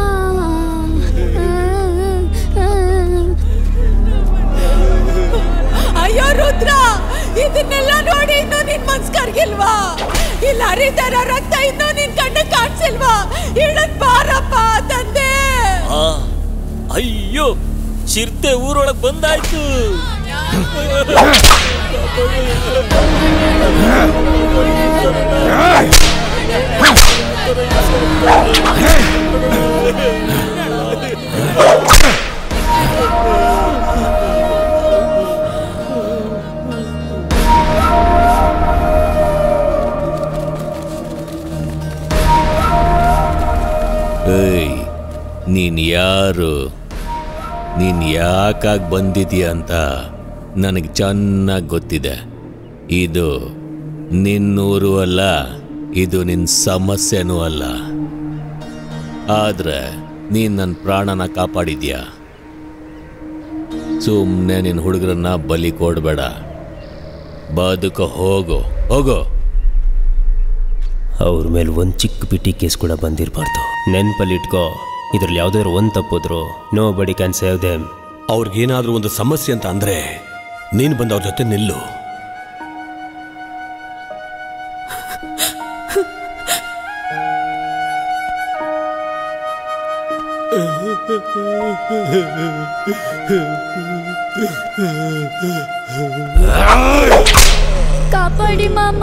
ಅಯ್ಯೋ ರುದ್ರ ಇದನ್ನೆಲ್ಲ ನೋಡಿ ಇನ್ನೂ ನಿನ್ ಮನ್ಸ್ ಕರ್ಗಿಲ್ವಾ ಇಲ್ಲ ಹರಿದಾರ ರಕ್ತ ಇನ್ನೂ ನಿನ್ ಕಣ್ಣು ಕಾಣಿಸಿಲ್ವಾ ಇಳದ್ ಬಾರಪ್ಪ ತಂದೆ ಆ, ಅಯ್ಯೋ ಚಿರ್ತೆ ಊರೊಳಗ್ ಬಂದಾಯ್ತು ಏಯ್ ನೀನ್ ಯಾರು ನೀನ್ ಯಾಕಾಗ್ ಬಂದಿದೀಯ ಅಂತ ನನಗೆ ಚೆನ್ನಾಗಿ ಗೊತ್ತಿದೆ ಇದು ನಿನ್ನೂರು ಅಲ್ಲ ಇದು ನಿನ್ನ ಸಮಸ್ಯೆನೂ ಅಲ್ಲ ಆದ್ರೆ ನೀನ್ ನನ್ನ ಪ್ರಾಣನ ಕಾಪಾಡಿದ್ಯಾ ಸುಮ್ಮನೆ ನಿನ್ನ ಹುಡುಗರನ್ನ ಬಲಿ ಕೊಡಬೇಡ ಬದುಕ ಹೋಗು ಹೋಗು ಅವ್ರ ಮೇಲೆ ಒಂದು ಚಿಕ್ಕ ಪಿಟಿ ಕೇಸ್ ಕೂಡ ಬಂದಿರಬಾರ್ದು ನೆನ್ಪಲ್ಲಿಟ್ಕೋ ಇದ್ರಲ್ಲಿ ಯಾವ್ದಾದ್ರು ಒಂದು ತಪ್ಪಿದ್ರು nobody can save them ಅವ್ರಿಗೇನಾದ್ರೂ ಒಂದು ಸಮಸ್ಯೆ ಅಂತ ಅಂದ್ರೆ ನೀನು ಬಂದು ಅವ್ರ ಜೊತೆ ನಿಲ್ಲು ಕಾಪಾಡಿ ಮಾಮ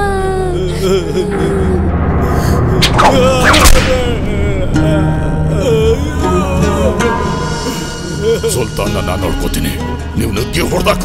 ಸುಲ್ತಾನ್ ನಾನು ನೋಡ್ಕೋತೀನಿ ನೀವು ನುಗ್ಗಿ ಹೊಡೆದಾಕ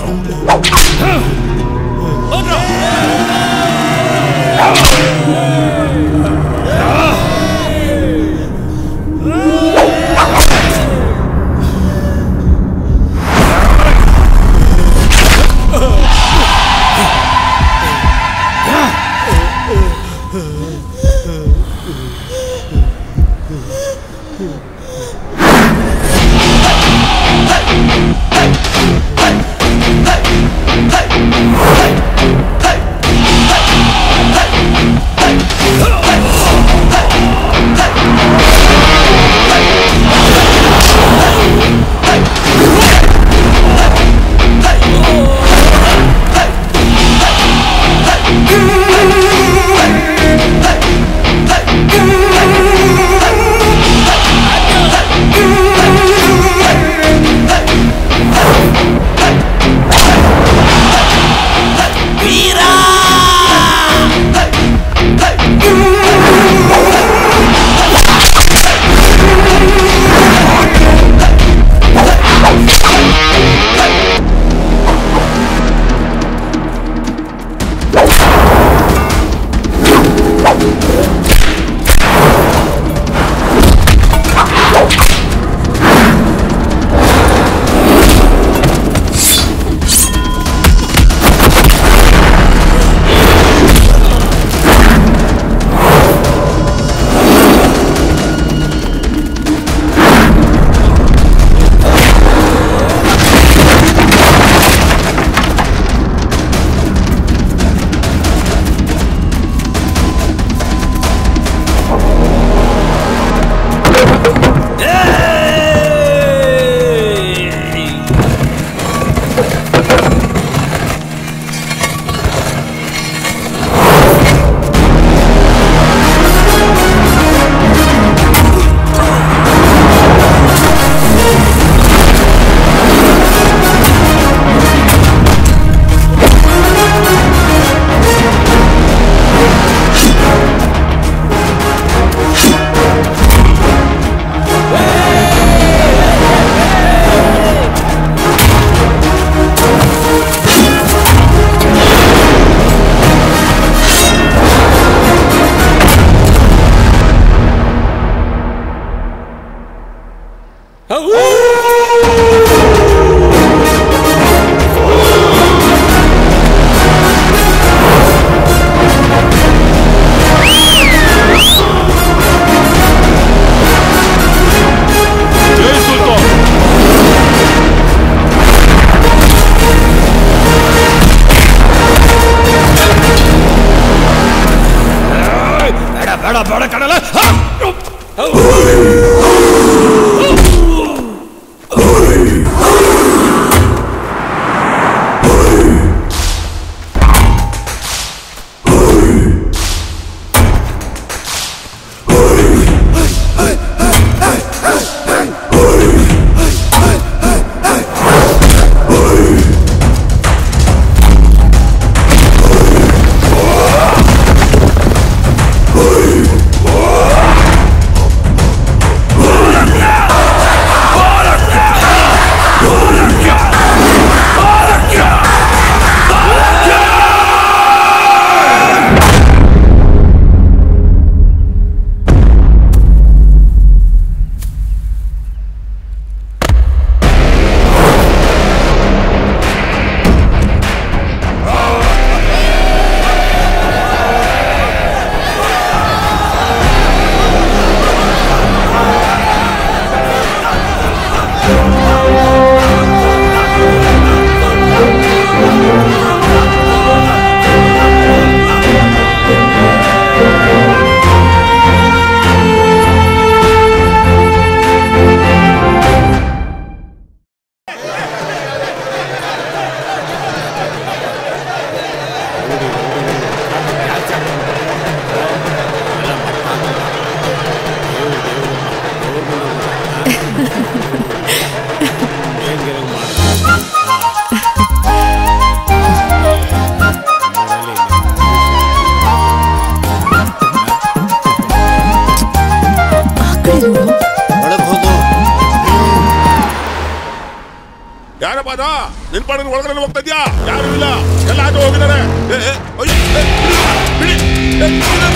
ಬೇಡ ಬೇಡ ಬೇಡ ಕಣಲ ಯಾರಪ್ಪ ಅದ ನಿನ್ ಪಾಡಿನ ಒಳಗಡೆ ಹೋಗ್ತಾ ಇದ್ಯಾ ಯಾರು ಇಲ್ಲ ಎಲ್ಲ ಆಟೋ ಹೋಗಿದ್ದಾರೆ ಏ, ಏ, ಅಯ್ಯೋ, ಏ, ಬಿಡಿ, ಬಿಡಿ, ಏ, ಬಿಡಮ್ಮ.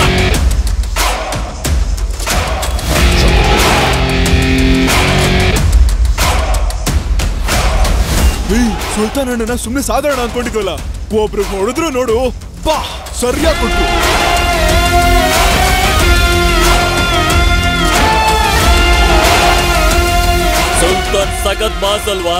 ಏಯ್ ಸುಲ್ತಾನ್ ಅಣ್ಣನ ಸುಮ್ಮನೆ ಸಾಧಾರಣ ಅನ್ಕೊಂಡಿದ್ವಲ್ಲ ಒಬ್ರು ಹೊಡೆದ್ರು ನೋಡು ಬಾ ಸರಿಯಾಗಿ ಕೊಟ್ಟು ಸುಲ್ತಾನ್ ಸಖತ್ ಬಾಸ್ ಅಲ್ವಾ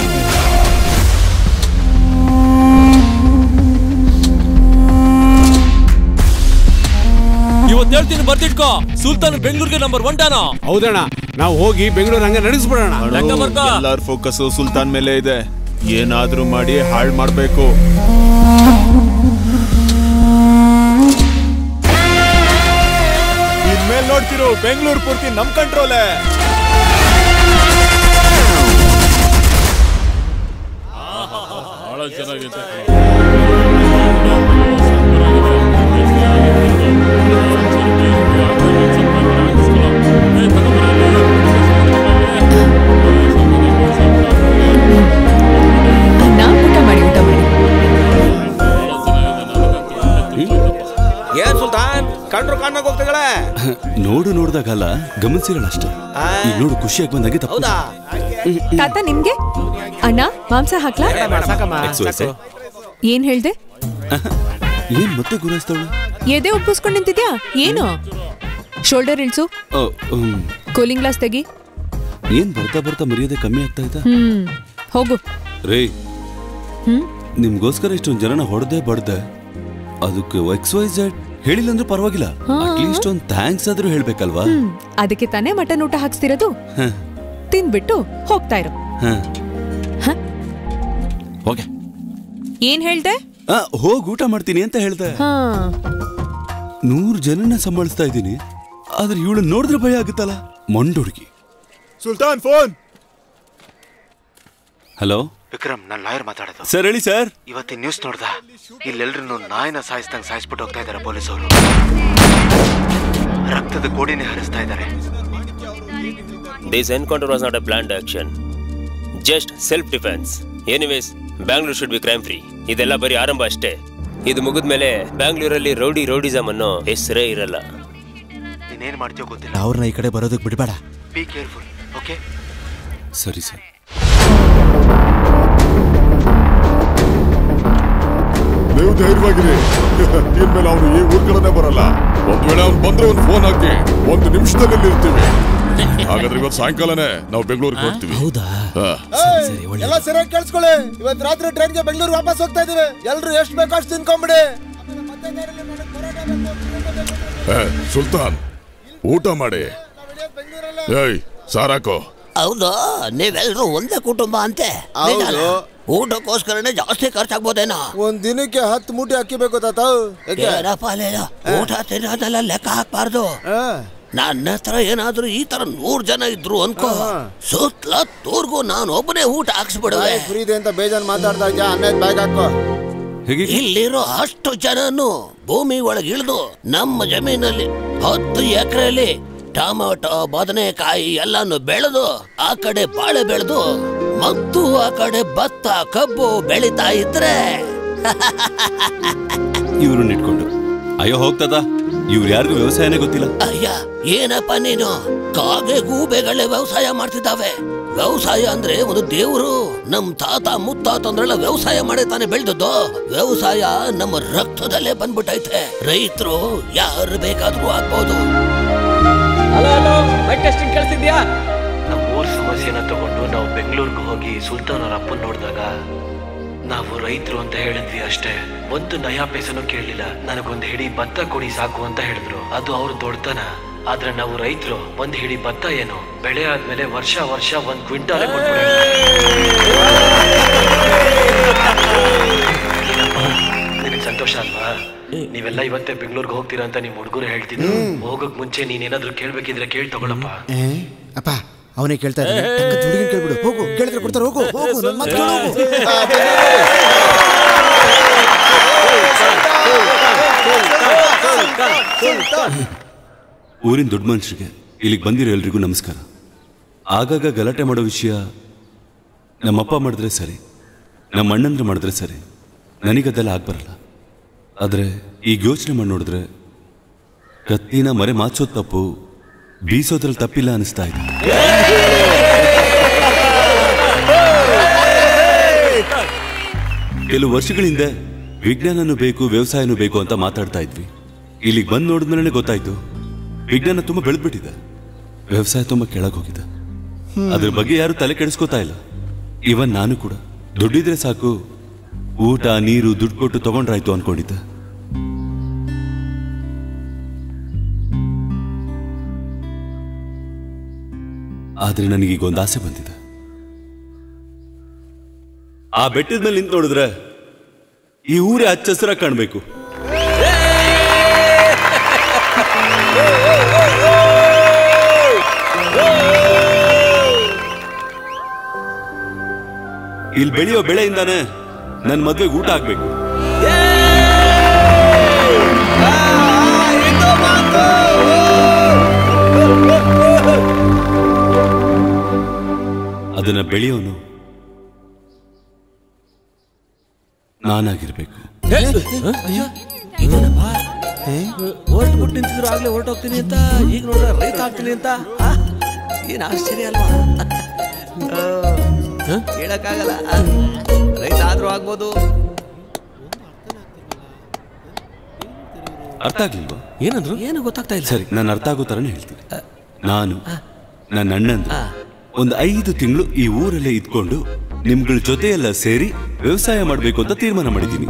ಇವತ್ತು ಹೇಳ್ತೀನಿ ಬರ್ತಿಟ್ಕೋ ಸುಲ್ತಾನ್ ಬೆಂಗಳೂರಿಗೆ ನಂಬರ್ ಒನ್ ಟಾನ ಹೌದಣ್ಣ ನಾವು ಹೋಗಿ ಬೆಂಗಳೂರು ಹಂಗೆ ನಡೆಸ್ಬಿಡೋಣ ಲೆಕ್ಕ ಬರ್ಕೋ. ಎಲ್ಲಾರ ಫೋಕಸ್ ಸುಲ್ತಾನ್ ಮೇಲೆ ಇದೆ ಏನಾದ್ರೂ ಮಾಡಿ ಹಾಳ್ ಮಾಡ್ಬೇಕು ಇನ್ಮೇಲೆ ನೋಡ್ತಿರು ಬೆಂಗಳೂರು ಪೂರ್ತಿ ನಮ್ ಕಂಟ್ರೋಲೆ ಬಹಳ ಚೆನ್ನಾಗಿದೆ ಅಣ್ಣ ಊಟ ಮಾಡಿ ಊಟ ಮಾಡಿ ಏನ್ ಸುಲ್ತಾನ್ ಕಂಡ್ರು ಕಾಣಕ್ ಹೋಗ್ತಿದ್ದಾಳೆ ನೋಡು ನೋಡ್ದಾಗಲ್ಲ ಗಮನಿಸಿರಲ್ಲ ಅಷ್ಟೇ ಈಗ ನೋಡು ಖುಷಿಯಾಗಿ ಬಂದಾಗೆ ತಪ್ಪು ಹೌದಾ ತಾತ ನಿಮ್ಗೆ ಅಣ್ಣ ಮಾಂಸ ಹಾಕ್ಲಾ XYZ. ಏನ್ ಹೇಳ್ದೆ ಏನ್ ಮತ್ತೆ ಗುರಾಯಿಸ್ತವಳು ಎದೆ ಉಪ್ಪಿಸ್ಕೊಂಡ್ ನಿಂತಿದ್ಯಾ ಏನು ಶೋಲ್ಡರ್ ಇಳ್ಸು ಕೂಲಿಂಗ್ ಗ್ಲಾಸ್ ತೆಗಿ ಏನ್ ಬರ್ತಾ ಬರ್ತಾ ಮರ್ಯಾದೆ ಕಮ್ಮಿ ಆಗ್ತಾ ಇದ್ದ ಹ್ಮ್ ಹೋಗು ರೇ ಹ್ಮ್ ನಿಮ್ಗೋಸ್ಕರ ಇಷ್ಟೊಂದ್ ಜನನ ಹೊಡೆದೆ ಬಡ್ದೆ ಅದಕ್ಕೆ ಎಕ್ಸ್ ವೈ ಝೆಡ್ ಹೇಳಿಲ್ಲ ಅಂದ್ರೆ ಪರವಾಗಿಲ್ಲ ಹಾ. ಅಟ್ಲೀಸ್ಟ್ ಒಂದ್ ಥ್ಯಾಂಕ್ಸ್ ಆದ್ರೂ ಹೇಳ್ಬೇಕಲ್ವಾ ಹ್ಮ್ ಅದಕ್ಕೆ ತಾನೇ ಮಟನ್ ಊಟ ಹಾಕ್ಸ್ತಿರೋದು ಹ, ತಿಂದ್ಬಿಟ್ಟು ಹೋಗ್ತಾ ಇರೋ ಹ. ಹೋಗೆ ಏನ್ ಹೇಳ್ದೆ ಆ, ಹೋಗ್ ಊಟ ಮಾಡ್ತೀನಿ ಅಂತ ಹೇಳ್ದೆ ಹಾ ನೂರ್ ಜನನ ಸಂಭಾಳಿಸ್ತಾ ಇದ್ದೀನಿ ಆದ್ರೆ ಇವಳು ನೋಡಿದ್ರೆ ಭಯ ಆಗುತ್ತಲ್ಲ ಮೊಂಡುಡ್ಗಿ ಸುಲ್ತಾನ್ ಫೋನ್ ಹಲೋ ವಿಕ್ರಮ್ ನಾನು ಲಾಯರ್ ಮಾತಾಡೋದು ಸರ್ ಹೇಳಿ ಸರ್ ಇವತ್ತಿನ ನ್ಯೂಸ್ ನೋಡ್ದ ಇಲ್ಲೆಲ್ರೂ ನಾಯಿನ ಸಾಯಿಸ್ದಂಗ್ ಸಾಯಿಸ್ಬಿಟ್ಟು ಹೋಗ್ತಾ ಇದಾರೆ ಪೊಲೀಸರು ರಕ್ತದ ಕೋಡಿನೇ ಹರಿಸ್ತಾ ಇದ್ದಾರೆ This encounter was not a planned action. Just self-defense. Anyways, Bangalore should be crime free ಇದೆಲ್ಲ ಬರೀ ಆರಂಭ ಅಷ್ಟೇ ಇದು ಮುಗಿದ್ಮೇಲೆ ಬ್ಯಾಂಗ್ಳೂರಲ್ಲಿ ರೌಡಿ ರೌಡಿಸಮ್ ಅನ್ನೋ ಹೆಸರೇ ಇರಲ್ಲ ನೀನೇನ್ ಮಾಡ್ತೀಯೋ ಗೊತ್ತಿಲ್ಲ ಅವ್ರನ್ನ ಈ ಕಡೆ ಬರೋದಕ್ಕೆ ಬಿಡಬೇಡ ಬಿ ಕೇರ್ಫುಲ್ ಓಕೆ ಸರಿ ಸರ್ ನೀವು ಧೈರ್ಯವಾಗಿರಿ ಇನ್ಮೇಲೆ ಅವನು ಈ ಊರ್ ಕಡೆನೆ ಬರಲ್ಲ ಒಂದ್ ವೇಳೆ ಅವ್ನು ಬಂದ್ರೆ ಒಂದು ಫೋನ್ ಹಾಕಿ ಒಂದು ನಿಮಿಷದಲ್ಲಿ ಇಲ್ಲಿ ಇರ್ತೀವಿ ಹಾಗಾದ್ರೆ ಇವತ್ತು ಸಾಯಂಕಾಲನೇ ನಾವು ಬೆಂಗಳೂರಿಗೆ ಹೋಗ್ತೀವಿ ಹೌದಾ ಹಾ. ಎಲ್ಲ ಸರಿಯಾಗಿ ಕೇಳಿಸ್ಕೊಳ್ಳಿ ಇವತ್ತು ರಾತ್ರಿ ಟ್ರೈನ್ಗೆ ಬೆಂಗಳೂರು ವಾಪಸ್ ಹೋಗ್ತಾ ಇದೀವಿ ಎಲ್ರು ಎಷ್ಟು ಬೇಕೋ ಅಷ್ಟು ತಿನ್ಕೊಂಬಿಡಿ ಏ, ಸುಲ್ತಾನ್ ಊಟ ಮಾಡಿ ಏಯ್ ಸಾರಾಕೋ ಹೌದು ನೀವೆಲ್ರೂ ಒಂದೇ ಕುಟುಂಬ ಅಂತೆ ಹೌದು. ನಿಜಾನಾ? ಊಟಕ್ಕೋಸ್ಕರನೇ ಜಾಸ್ತಿ ಖರ್ಚಾಗ್ಬೋದೇನೋ ಒಂದ್ ದಿನಕ್ಕೆ ಹತ್ತು ಮೂಟೆ ಅಕ್ಕಿ ಬೇಕು ತಾತ ಯಾಕೆ? ಏನಪ್ಪ ಅಲ್ಲೇನೋ? ಊಟ ತಿನ್ನೋದೆಲ್ಲ ಲೆಕ್ಕ ಹಾಕ್ಬಾರ್ದು ನನ್ನ ಹತ್ರ ಏನಾದ್ರೂ ಈ ತರ ನೂರ್ ಜನ ಇದ್ರು ಅನ್ಕೋ ಸುತ್ತಲ ತೂರ್ಗೂ ನಾನು ಒಬ್ಬನೇ ಊಟ ಹಾಕ್ಸ್ಬಿಡುವೆ ಫ್ರೀ ಇದೆ ಅಂತ ಬೇಜಾನ್ ಮಾತಾಡ್ತಾ ಇದ್ಯಾ ಅನ್ನದ್ ಬ್ಯಾಗ್ ಹಾಕೋ ಇಲ್ಲಿರೋ ಅಷ್ಟು ಜನನು ಭೂಮಿ ಒಳಗೆ ಇಳಿದು ನಮ್ಮ ಜಮೀನಲ್ಲಿ ಹತ್ತು ಎಕರೆಯಲ್ಲಿ ಟೊಮೊಟೊ ಬದನೆಕಾಯಿ ಎಲ್ಲಾನು ಬೆಳೆದು ಆ ಕಡೆ ಬಾಳೆ ಬೆಳೆದು ಮತ್ತು ಆ ಕಡೆ ಭತ್ತ ಕಬ್ಬು ಬೆಳಿತಾ ಇದ್ರೆ ಇವ್ರನ್ನ ಇಟ್ಕೊಂಡು ಅಯ್ಯೋ ಹೋಗ್ತದ ಇವ್ರು ಯಾರಿಗೂ ವ್ಯವಸಾಯನೇ ಗೊತ್ತಿಲ್ಲ ಅಯ್ಯ ಏನಪ್ಪ ನೀನು ಕಾಗೆ ಗೂಬೆಗಳೇ ವ್ಯವಸಾಯ ಮಾಡ್ತಿದ್ದಾವೆ ವ್ಯವಸಾಯ ಅಂದ್ರೆ ಒಂದು ದೇವರು ನಮ್ ತಾತ ಮುತ್ತಾತ ಅಂದ್ರೆಲ್ಲ ವ್ಯವಸಾಯ ಮಾಡೇ ತಾನೇ ಬೆಳ್ದದ್ದು ವ್ಯವಸಾಯ ನಮ್ಮ ರಕ್ತದಲ್ಲೇ ಬಂದ್ಬಿಟ್ಟೈತೆ ರೈತರು ಯಾರು ಬೇಕಾದ್ರೂ ಆಗ್ಬೋದು ಹಲೋ ಹಲೋ ಮೈಕ್ ಟೆಸ್ಟಿಂಗ್ ಕೇಳಿಸ್ತಿದ್ಯಾ ನಮ್ಮ ಊರ್ ಸಮಸ್ಯೆನ ತಗೊಂಡು ನಾವು ಬೆಂಗಳೂರಿಗೆ ಹೋಗಿ ಸುಲ್ತಾನ್ ಅವ್ರ ಅಪ್ಪನ್ ನೋಡಿದಾಗ ನಾವು ರೈತರು ಅಂತ ಹೇಳಿದ್ವಿ ಅಷ್ಟೇ ಒಂದು ನಯಾ ಪೈಸನು ಕೇಳಲಿಲ್ಲ ನನಗೊಂದು ಹಿಡಿ ಭತ್ತ ಕೊಡಿ ಸಾಕು ಅಂತ ಹೇಳಿದ್ರು ಅದು ಅವ್ರ ದೊಡ್ಡತನ ಆದ್ರೆ ನಾವು ರೈತರು ಒಂದ್ ಹಿಡಿ ಭತ್ತ ಏನು ಬೆಳೆ ಆದ್ಮೇಲೆ ವರ್ಷ ವರ್ಷ ಒಂದ್ ಕ್ವಿಂಟಾಲೆ ನಿನಗೆ ಸಂತೋಷ ಅಲ್ವಾ ನೀವೆಲ್ಲ ಇವತ್ತೇ ಬೆಂಗಳೂರಿಗೆ ಹೋಗ್ತೀರಾ ಅಂತ ನಿಮ್ ಹುಡುಗರು ಹೇಳ್ತಿದ್ರು ಹೋಗಕ್ ಮುಂಚೆ ನೀನೇನಾದ್ರೂ ಕೇಳ್ಬೇಕಿದ್ರೆ ಕೇಳಿ ತಗೊಳಪ್ಪ ಏ, ಅಪ್ಪ ಅವನೇ ಕೇಳ್ತಾ ಇದ್ದಾನೆ ಟಕ್ಕಂತ ಹುಡುಗಿನ ಕೇಳ್ಬಿಡು ಹೋಗು ಕೇಳಿದ್ರೆ ಕೊಡ್ತಾರೆ ಹೋಗು ಹೋಗು ನನ್ ಮಾತು ಕೇಳು, ಹೋಗು. ಆ, ಊರಿನ ದೊಡ್ಡ ಮನುಷ್ಯರಿಗೆ ಇಲ್ಲಿಗೆ ಬಂದಿರೋ ಎಲ್ರಿಗೂ ನಮಸ್ಕಾರ ಆಗಾಗ ಗಲಾಟೆ ಮಾಡೋ ವಿಷಯ ನಮ್ಮಪ್ಪ ಮಾಡಿದ್ರೆ ಸರಿ ನಮ್ಮ ಅಣ್ಣಂದ್ರೆ ಮಾಡಿದ್ರೆ ಸರಿ ನನಗದೆಲ್ಲ ಆಗ್ಬರಲ್ಲ ಆದರೆ ಈಗ ಯೋಚನೆ ಮಾಡಿ ನೋಡಿದ್ರೆ ಕತ್ತಿನ ಮರೆ ಮಾಚೋದ್ ತಪ್ಪು ಬೀಸೋದ್ರಲ್ಲಿ ತಪ್ಪಿಲ್ಲ ಅನಿಸ್ತಾ ಇದೆ ಕೆಲವು ವರ್ಷಗಳ ಹಿಂದೆ ವಿಜ್ಞಾನನೂ ಬೇಕು ವ್ಯವಸಾಯನೂ ಬೇಕು ಅಂತ ಮಾತಾಡ್ತಾ ಇದ್ವಿ ಇಲ್ಲಿಗೆ ಬಂದು ನೋಡಿದ್ಮೇಲೆ ಗೊತ್ತಾಯ್ತು ವಿಜ್ಞಾನ ತುಂಬಾ ಬೆಳೆದ್ಬಿಟ್ಟಿದೆ ವ್ಯವಸಾಯ ತುಂಬಾ ಕೆಳಗೆ ಹೋಗಿದೆ ಅದ್ರ ಬಗ್ಗೆ ಯಾರು ತಲೆ ಕೆಡಿಸ್ಕೋತಾ ಇಲ್ಲ ಇವನ್ ನಾನು ಕೂಡ ದುಡ್ಡಿದ್ರೆ ಸಾಕು ಊಟ ನೀರು ದುಡ್ಡು ಕೊಟ್ಟು ತಗೊಂಡ್ರಾಯ್ತು ಅನ್ಕೊಂಡಿದ್ದೆ ಆದ್ರೆ ನನಗೀಗ ಒಂದು ಆಸೆ ಬಂದಿದೆ ಆ ಬೆಟ್ಟದ ಮೇಲೆ ನಿಂತು ನೋಡಿದ್ರೆ ಈ ಊರೇ ಹಚ್ಚ ಹಸಿರಾಗಿ ಕಾಣ್ಬೇಕು ಇಲ್ಲಿ ಬೆಳೆಯೋ ಬೆಳೆಯಿಂದಾನೆ ನನ್ನ ಮದ್ವೆಗೆ ಊಟ ಆಗ್ಬೇಕು ಅದನ್ನ ಬೆಳೆಯೋನು ನಾನಾಗಿರ್ಬೇಕು ಓಟ್ ಬಿಟ್ಟು ನಿಂತಿದ್ರು ಆಗ್ಲೇ ಹೊರಟೋಗ್ತೀನಿ ಅಂತ ಈಗ ನೋಡಿದ್ರೆ ರೈತ ಆಗ್ತೀನಿ ಅಂತ ಆ, ಏನ್ ಆಶ್ಚರ್ಯ ಅಲ್ವಾ ಆ, ಹೇಳಕ್ಕಾಗಲ್ಲ ಆ, ರೈತ ಆದ್ರೂ ಆಗ್ಬೋದು ಅರ್ಥ ಆಗ್ಲಿಲ್ವಾ ಏನಂದ್ರು ಏನು ಗೊತ್ತಾಗ್ತಾ ಇಲ್ಲ ಸರಿ ನಾನು ಅರ್ಥ ಆಗೋ ಥರನೇ ಹೇಳ್ತೀನಿ ನಾನು ನನ್ನ ಅಣ್ಣಂದು ಒಂದು ಐದು ತಿಂಗಳು ಈ ಊರಲ್ಲೇ ಇದ್ಕೊಂಡು ನಿಮ್ಗಳ ಜೊತೆಯೆಲ್ಲ ಸೇರಿ ವ್ಯವಸಾಯ ಮಾಡಬೇಕು ಅಂತ ತೀರ್ಮಾನ ಮಾಡಿದ್ದೀನಿ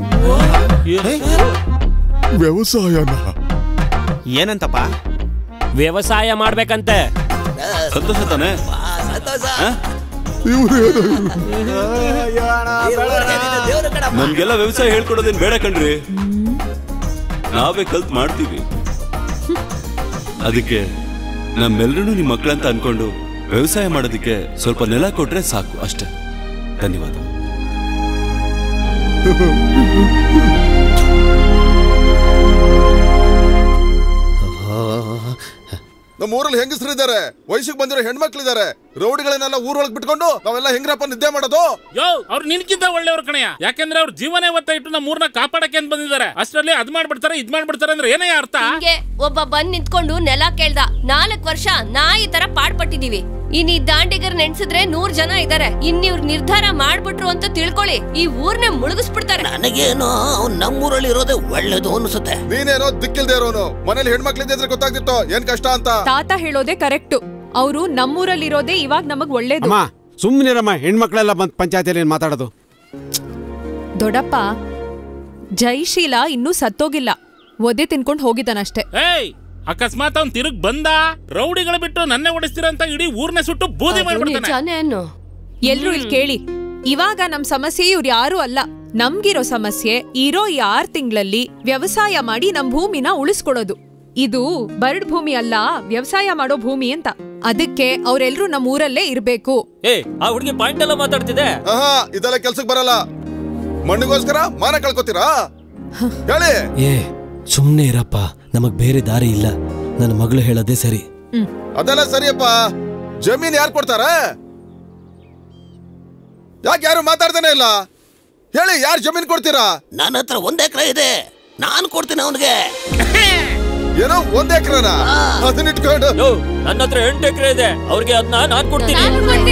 ವ್ಯವಸಾಯನ ಏನಂತಪ್ಪ ವ್ಯವಸಾಯ ಮಾಡ್ಬೇಕಂತೆ ಸಂತೋಷ ತಾನೆ ನಮ್ಗೆಲ್ಲ ವ್ಯವಸಾಯ ಹೇಳ್ಕೊಡೋದೇನ್ ಬೇಡ ಕಣ್ರಿ ನಾವೇ ಕಲ್ತ್ ಮಾಡ್ತೀವಿ ಅದಕ್ಕೆ ನಮ್ಮೆಲ್ಲರೂ ನಿಮ್ಮ ಮಕ್ಕಳಂತ ಅನ್ಕೊಂಡು ವ್ಯವಸಾಯ ಮಾಡೋದಕ್ಕೆ ಸ್ವಲ್ಪ ನೆಲ ಕೊಟ್ರೆ ಸಾಕು ಅಷ್ಟೇ ಧನ್ಯವಾದ ನಮ್ಮ ಊರಲ್ಲಿ ಹೆಂಗಸರಿದ್ದಾರೆ ವಯಸ್ಸಿಗೆ ಬಂದಿರೋ ಹೆಣ್ಮಕ್ಳಿದ್ದಾರೆ ರೌಡಿಗಳನ್ನೆಲ್ಲ ಊರೊಳಗೆ ಬಿಟ್ಕೊಂಡು ನಾವೆಲ್ಲ ಹೆಂಗ್ರಪ್ಪ ನಿದ್ದೆ ಮಾಡೋದು ಯೋ ಅವ್ರು ನಿನ್ಕಿಂತ ಒಳ್ಳೆಯವ್ರ ಕಣಯ್ಯ ಯಾಕಂದ್ರೆ ಅವ್ರ ಜೀವನ ಇವತ್ತ ಇಟ್ಟು ನಮ್ಮ ಊರ್ನ ಕಾಪಾಡಕ್ಕೆ ಅಂತ ಬಂದಿದ್ದಾರೆ ಅಷ್ಟರಲ್ಲಿ ಅದ್ ಮಾಡ್ಬಿಡ್ತಾರೆ ಇದ್ ಮಾಡ್ಬಿಡ್ತಾರೆ ಅಂದ್ರೆ ಏನೇ ಅರ್ಥ ಹಿಂಗೆ ಒಬ್ಬ ಬಂದ್ ನಿಂತ್ಕೊಂಡು ನೆಲ ಕೇಳ್ದ ನಾಲ್ಕ್ ವರ್ಷ ನಾಯಿ ತರ ಪಾಡ್ಪಟ್ಟಿದೀವಿ ಇನ್ ಈ ದಾಂಡಿಗರ್ ನೆನ್ಸಿದ್ರೆ ನೂರ್ ಜನ ಇದಾರೆ ಇನ್ ಇವ್ರ್ ನಿರ್ಧಾರ ಮಾಡ್ಬಿಟ್ರು ಅಂತ ತಿಳ್ಕೊಳ್ಳಿ ಈ ಊರ್ನ ಮುಳುಗಿಸ್ಬಿಡ್ತಾರೆ ನನಗೇನೋ ಅವ್ನು ನಮ್ಮೂರಲ್ಲಿ ಇರೋದೇ ಒಳ್ಳೇದು ಅನ್ಸುತ್ತೆ ನೀನೇನೋ ದಿಕ್ಕಿಲ್ದೇ ಇರೋನು ಮನೇಲಿ ಹೆಣ್ಮಕ್ಳಿದ್ರೆ ಗೊತ್ತಾಗ್ತಿತ್ತು ಏನ್ ಕಷ್ಟ ಅಂತ ತಾತ ಹೇಳೋದೇ ಕರೆಕ್ಟು ಅವರು ನಮ್ಮೂರಲ್ಲಿರೋದೇ ಇವಾಗ ನಮಗ್ ಒಳ್ಳೇದು ಅಮ್ಮ ಸುಮ್ಮನಿರಮ್ಮ ಹೆಣ್ಮಕ್ಳೆಲ್ಲ ಬಂದ್ ಪಂಚಾಯತಿಯಲ್ಲಿ ಏನ್ ಮಾತಾಡೋದು ದೊಡ್ಡಪ್ಪ ಜೈಶೀಲ ಇನ್ನೂ ಸತ್ತೋಗಿಲ್ಲ ಒದೆ ತಿನ್ಕೊಂಡು ಹೋಗಿದ್ದಾನಷ್ಟೇ ಏಯ್ ಅಕಸ್ಮಾತ್ ಅವ್ನ್ ತಿರುಗ್ ಬಂದ ರೌಡಿಗಳು ಬಿಟ್ಟು ನನ್ನೇ ಓಡಿಸ್ತೀರಂತ ಇಡೀ ಊರ್ನ ಸುಟ್ಟು ಬೂದಿ ಮಾಡ್ಬಿಡ್ತಾನೆ ನಿಜಾನೇ ಅನ್ನು ಎಲ್ರು ಇಲ್ಲಿ ಕೇಳಿ ಇವಾಗ ನಮ್ ಸಮಸ್ಯೆ ಇವ್ರು ಯಾರು ಅಲ್ಲ ನಮ್ಗಿರೋ ಸಮಸ್ಯೆ ಇರೋ ಈ ಆರ್ ತಿಂಗಳಲ್ಲಿ ವ್ಯವಸಾಯ ಮಾಡಿ ನಮ್ ಭೂಮಿನ ಉಳಿಸ್ಕೊಡೋದು ಇದು ಬರಡ್ ಭೂಮಿ ಅಲ್ಲ ವ್ಯವಸಾಯ ಮಾಡೋ ಭೂಮಿ ಅಂತ ಅದಕ್ಕೆ ಅವ್ರೆಲ್ರೂ ನಮ್ ಊರಲ್ಲೇ ಇರ್ಬೇಕು ಏ ಆ ಹುಡುಗಿ ಪಾಯಿಂಟ್ ಎಲ್ಲ ಮಾತಾಡ್ತಿದೆ ಆಹಾ ಇದೆಲ್ಲ ಕೆಲ್ಸಕ್ಕೆ ಬರಲ್ಲ ಮಣ್ಣಿಗೋಸ್ಕರ ಮಾನ ಕಳ್ಕೊತೀರಾ ಹೇಳಿ ಏ ಸುಮ್ಮನೆ ಇರಪ್ಪ ನಮಗ್ ಬೇರೆ ದಾರಿ ಇಲ್ಲ ನನ್ನ ಮಗಳು ಹೇಳೋದೇ ಸರಿ ಅದೆಲ್ಲ ಸರಿಯಪ್ಪ ಜಮೀನ್ ಯಾರು ಕೊಡ್ತಾರ ಯಾಕೆ ಯಾರು ಮಾತಾಡ್ತಾನೆ ಇಲ್ಲ ಹೇಳಿ ಯಾರು ಜಮೀನ್ ಕೊಡ್ತೀರಾ ನನ್ನ ಹತ್ರ ಒಂದ್ ಎಕರೆ ಇದೆ ನಾನು ಕೊಡ್ತೀನಿ ಅವನಿಗೆ ಏನೋ ಒಂದ್ ಎಕರೆನ ಅದನ್ನ ಇಟ್ಕೊಂಡು ನನ್ನ ಹತ್ರ ಎಂಟು ಎಕರೆ ಇದೆ ಅವ್ರಿಗೆ ಅದನ್ನ ನಾನ್ ಕೊಡ್ತೀನಿ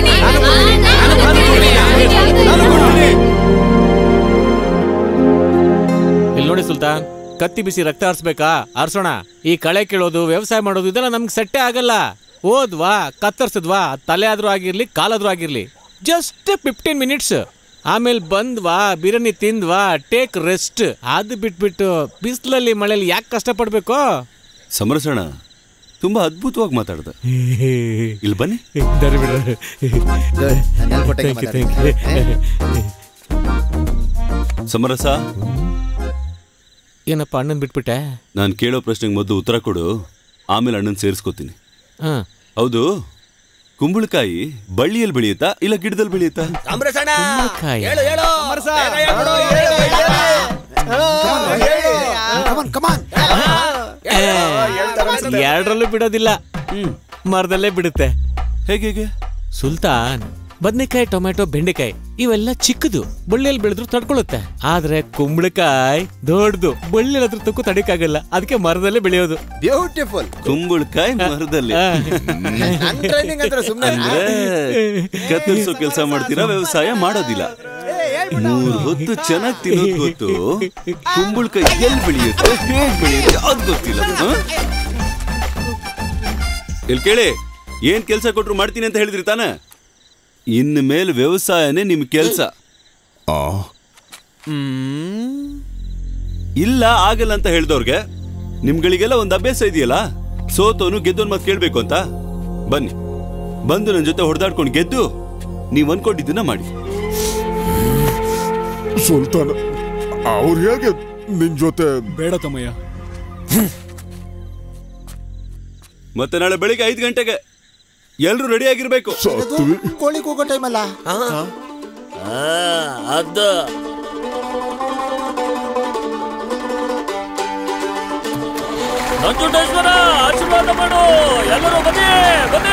ಇಲ್ಲಿ ನೋಡಿ ಸುಲ್ತಾನ್ ಕತ್ತಿ ಬಿಸಿ ರಕ್ತ ಆರಿಸ್ಬೇಕಾ ಆರ್ಸೋಣ ಈ ಕಳೆ ಕೀಳೋದು ವ್ಯವಸಾಯ ಮಾಡೋದು ಇದೆಲ್ಲ ನಮ್ಗೆ ಸೆಟ್ಟೇ ಆಗಲ್ಲ ಓದ್ವಾ ಕತ್ತರ್ಸಿದ್ವಾ ತಲೆ ಆದ್ರೂ ಆಗಿರ್ಲಿ ಕಾಲಾದ್ರೂ ಆಗಿರ್ಲಿ ಜಸ್ಟ್ ಫಿಫ್ಟೀನ್ ಮಿನಿಟ್ಸ್ ಆಮೇಲೆ ಬಂದ್ವಾ ಬಿರಿಯಾನಿ ತಿಂದ್ವಾ ಟೇಕ್ ರೆಸ್ಟ್ ಅದು ಬಿಟ್ಬಿಟ್ಟು ಬಿಸಿಲಲ್ಲಿ ಮಳೆಯಲ್ಲಿ ಯಾಕೆ ಕಷ್ಟಪಡ್ಬೇಕು ಸಮರಸಣ ತುಂಬಾ ಅದ್ಭುತವಾಗಿ ಮಾತಾಡ್ದೆ ಇಲ್ಲಿ ಬನ್ನಿ ಸಮರಸ ಏನಪ್ಪ ಅಣ್ಣನ್ ಬಿಟ್ಬಿಟ್ಟೆ ನಾನು ಕೇಳೋ ಪ್ರಶ್ನೆಗೆ ಮೊದಲು ಉತ್ತರ ಕೊಡು ಆಮೇಲೆ ಅಣ್ಣನ್ ಸೇರಿಸ್ಕೋತೀನಿ ಹಾ. ಹೌದು ಕುಂಬಳಕಾಯಿ ಬಳ್ಳಿಯಲ್ಲಿ ಬೆಳೆಯುತ್ತಾ ಇಲ್ಲ ಗಿಡದಲ್ಲಿ ಬೆಳೆಯುತ್ತಾ ಅಮೃತಣ್ಣ ಕುಂಬಳಕಾಯಿ. ಹೇಳು ಹೇಳು ಎರಡರಲ್ಲೂ ಬಿಡೋದಿಲ್ಲ ಮರದಲ್ಲೇ ಬಿಡುತ್ತೆ ಹೇಗೆ ಹೇಗೆ ಸುಲ್ತಾನ್ ಬದ್ನೆಕಾಯಿ ಟೊಮೆಟೊ ಬೆಂಡೆಕಾಯಿ ಇವೆಲ್ಲ ಚಿಕ್ಕದು ಬಳ್ಳಿಯಲ್ಲಿ ಬೆಳೆದ್ರು ತಡ್ಕೊಳ್ಳುತ್ತೆ ಆದ್ರೆ ಕುಂಬಳಕಾಯಿ ದೊಡ್ಡದು ಬಳ್ಳಿಯಲ್ಲಿ ಅದ್ರ ತಕ್ಕು ತಡಿಕಾಗಲ್ಲ ಅದಕ್ಕೆ ಮರದಲ್ಲೇ ಬೆಳೆಯೋದು ಬ್ಯೂಟಿಫುಲ್ ಕುಂಬಳಕಾಯಿ ಮರದಲ್ಲಿ ನನ್ ಟ್ರೈನಿಂಗ್ ಅಂದ್ರೆ ಸುಮ್ಮನೆ ಅಂದ್ರೆ ಕತ್ತರಿಸೋ ಕೆಲಸ ಮಾಡ್ತೀರಾ ವ್ಯವಸಾಯ ಮಾಡೋದಿಲ್ಲ ಮೂರ್ ಹೊತ್ತು ಚೆನ್ನಾಗಿ ತಿನ್ನೋದ್ ಗೊತ್ತು ಕುಂಬಳಕಾಯಿ ಎಲ್ಲಿ ಬೆಳೆಯುತ್ತೆ ಹೇಗ್ ಬೆಳೆಯುತ್ತೆ ಅದ್ ಗೊತ್ತಿಲ್ಲ ಹ? ಇಲ್ಲಿ ಕೇಳಿ ಏನ್ ಕೆಲಸ ಕೊಟ್ರು ಮಾಡ್ತೀನಿ ಅಂತ ಹೇಳಿದ್ರಿ ತಾನೆ ಇನ್ನು ಮೇಲೆ ವ್ಯವಸಾಯನೇ ನಿಮ್ ಕೆಲ್ಸ ಇಲ್ಲ ಆಗಲ್ಲ ಅಂತ ಹೇಳ್ದವ್ರಿಗೆ ನಿಮ್ಗಳಿಗೆಲ್ಲ ಒಂದ್ ಅಭ್ಯಾಸ ಇದೆಯಲ್ಲ ಸೋತೋನು ಗೆದ್ದೋನ್ ಮತ್ ಕೇಳ್ಬೇಕು ಅಂತ ಬನ್ನಿ ಬಂದು ನನ್ನ ಜೊತೆ ಹೊಡೆದಾಡ್ಕೊಂಡು ಗೆದ್ದು ನೀವ್ ಅನ್ಕೊಂಡಿದ್ದನ್ನ ಮಾಡಿ ಸುಲ್ತಾನ್ ಅವ್ರು ಹೇಗೆ ನಿನ್ ಜೊತೆ ಬೇಡ ತಮ್ಮಯ್ಯ ಮತ್ತೆ ನಾಳೆ ಬೆಳಿಗ್ಗೆ ಐದು ಗಂಟೆಗೆ ಎಲ್ರು ರೆಡಿ ಆಗಿರ್ಬೇಕು ಕೋಳಿ ಕೂಗೋ ಟೈಮ್ ಅಲ್ಲ ಅದ ನಂಜುಂಡೇಶ್ವರ ಆಶೀರ್ವಾದ ಮಾಡು ಎಲ್ಲರೂ ಬನ್ನಿ ಬನ್ನಿ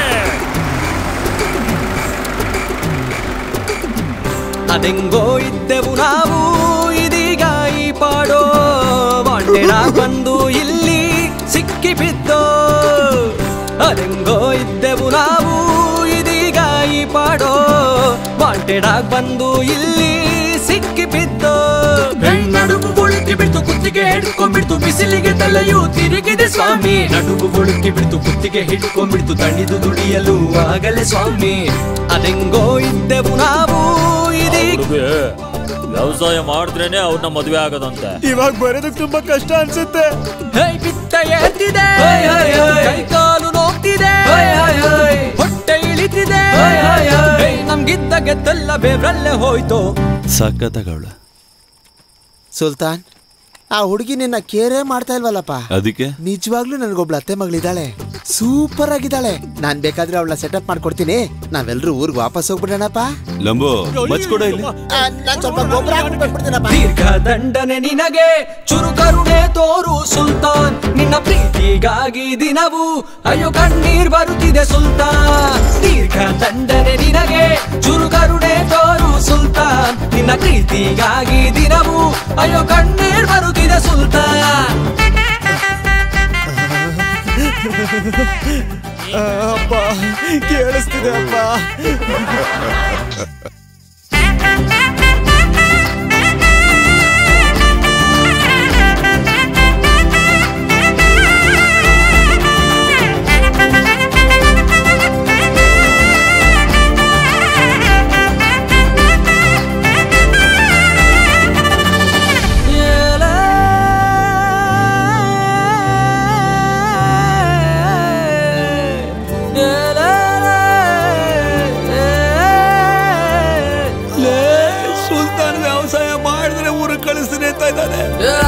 ಅದೆಂಗೋ ಇದ್ದೆವು ನಾವು ಇದೀಗ ಈ ಪಾಡೋ ವಾಂಟೆಡ ಬಂದು ಇಲ್ಲಿ ಸಿಕ್ಕಿ ಬಿದ್ದೋ ಅದೆಂಗೋ ಇದ್ದೆವು ನಾವು ಇದೀಗ ಈ ಪಾಡೋ ವಾಂಟೆಡ ಬಂದು ಇಲ್ಲಿ ಸಿಕ್ಕಿ ಬಿದ್ದೋ ನಡುಗು ಬುಳುಕಿ ಬಿಡ್ತು ಕುತ್ತಿಗೆ ಹಿಡ್ಕೊಂಡ್ಬಿಡ್ತು ಬಿಸಿಲಿಗೆ ತಲೆಯು ತಿರುಗಿದೆ ಸ್ವಾಮಿ ನಡುಗು ಬುಳುಕಿ ಬಿಡ್ತು ಕುತ್ತಿಗೆ ಹಿಡ್ಕೊಂಡ್ಬಿಡ್ತು ತಣಿದು ದುಡಿಯಲು ಆಗಲೇ ಸ್ವಾಮಿ ಅದೆಂಗೋ ಇದ್ದೆವು ನಾವು ಇದೀಗ ಹುಡುಗಿ ವ್ಯವಸಾಯ ಮಾಡಿದ್ರೇನೆ ಅವ್ರನ್ನ ಮದುವೆ ಆಗೋದಂತೆ ಇವಾಗ ಬರೋದಕ್ಕೆ ತುಂಬಾ ಕಷ್ಟ ಅನ್ಸುತ್ತೆ ಹೇ ಬಿತ್ತ ಎದ್ದಿದೆ ಕೈ ಕಾಲು ನೋಗ್ತಿದೆ ಹೊಟ್ಟೆ ಇಳಿತಿದೆ ಹೇ, ನಮ್ಗಿದ್ದ ಗೆದ್ದೆಲ್ಲ ಬೇವ್ರಲ್ಲೇ ಹೋಯ್ತು ಸಖತ್ತಾಗವಳ ಸುಲ್ತಾನ್ ಆ ಹುಡುಗಿ ನಿನ್ನ ಕೇರೇ ಮಾಡ್ತಾ ಇಲ್ವಲ್ಲಪ್ಪ ಅದಕ್ಕೆ ನಿಜವಾಗ್ಲೂ ನನಗೊಬ್ಳು ಅತ್ತೆ ಮಗಳಿದ್ದಾಳೆ ಸೂಪರ್ ಆಗಿದ್ದಾಳೆ ನಾನ್ ಬೇಕಾದ್ರೆ ಅವಳನ್ನ ಸೆಟಪ್ ಮಾಡ್ಕೊಡ್ತೀನಿ ನಾವೆಲ್ಲರೂ ಊರಿಗೆ ವಾಪಸ್ ಹೋಗ್ಬಿಡೋಣಪ್ಪ ಲಂಬೋ ಮಚ್ಕೊಡ ಇಲ್ಲಿ ನಾನ್ ಸ್ವಲ್ಪ ಗೊಬ್ಬರ ಹಾಕ್ಬಿಟ್ಬಿಡ್ತೀನಪ್ಪ ದೀರ್ಘ ದಂಡನೆ ನಿನಗೆ ಚುರು ಕರುಣೆ ತೋರು ಸುಲ್ತಾನ್ ನಿನ್ನ ಪ್ರೀತಿಗಾಗಿ ದಿನವು ಅಯ್ಯೋ ಕಣ್ಣೀರ್ ಬರುತ್ತಿದೆ ಸುಲ್ತಾನ್ ದೀರ್ಘ ದಂಡನೆ ನಿನಗೆ ಚುರು ಕರುಣೆ ತೋರು ಸುಲ್ತಾನ್ ನಿನ್ನ ಪ್ರೀತಿಗಾಗಿ ದಿನವು ಅಯ್ಯೋ ಕಣ್ಣೀರ್ ಬರುತ್ತಿದೆ ಸುಲ್ತಾನ್ ಅಪ್ಪ ಕೇಳಿಸ್ತಿದೆ ಅಪ್ಪ ಸುಲ್ತಾನ್ ವ್ಯವಸಾಯ ಮಾಡಿದ್ರೆ ಊರಿಗೆ ಕಳಿಸ್ತೀನಿ ಅಂತ ಇದ್ದಾನೆ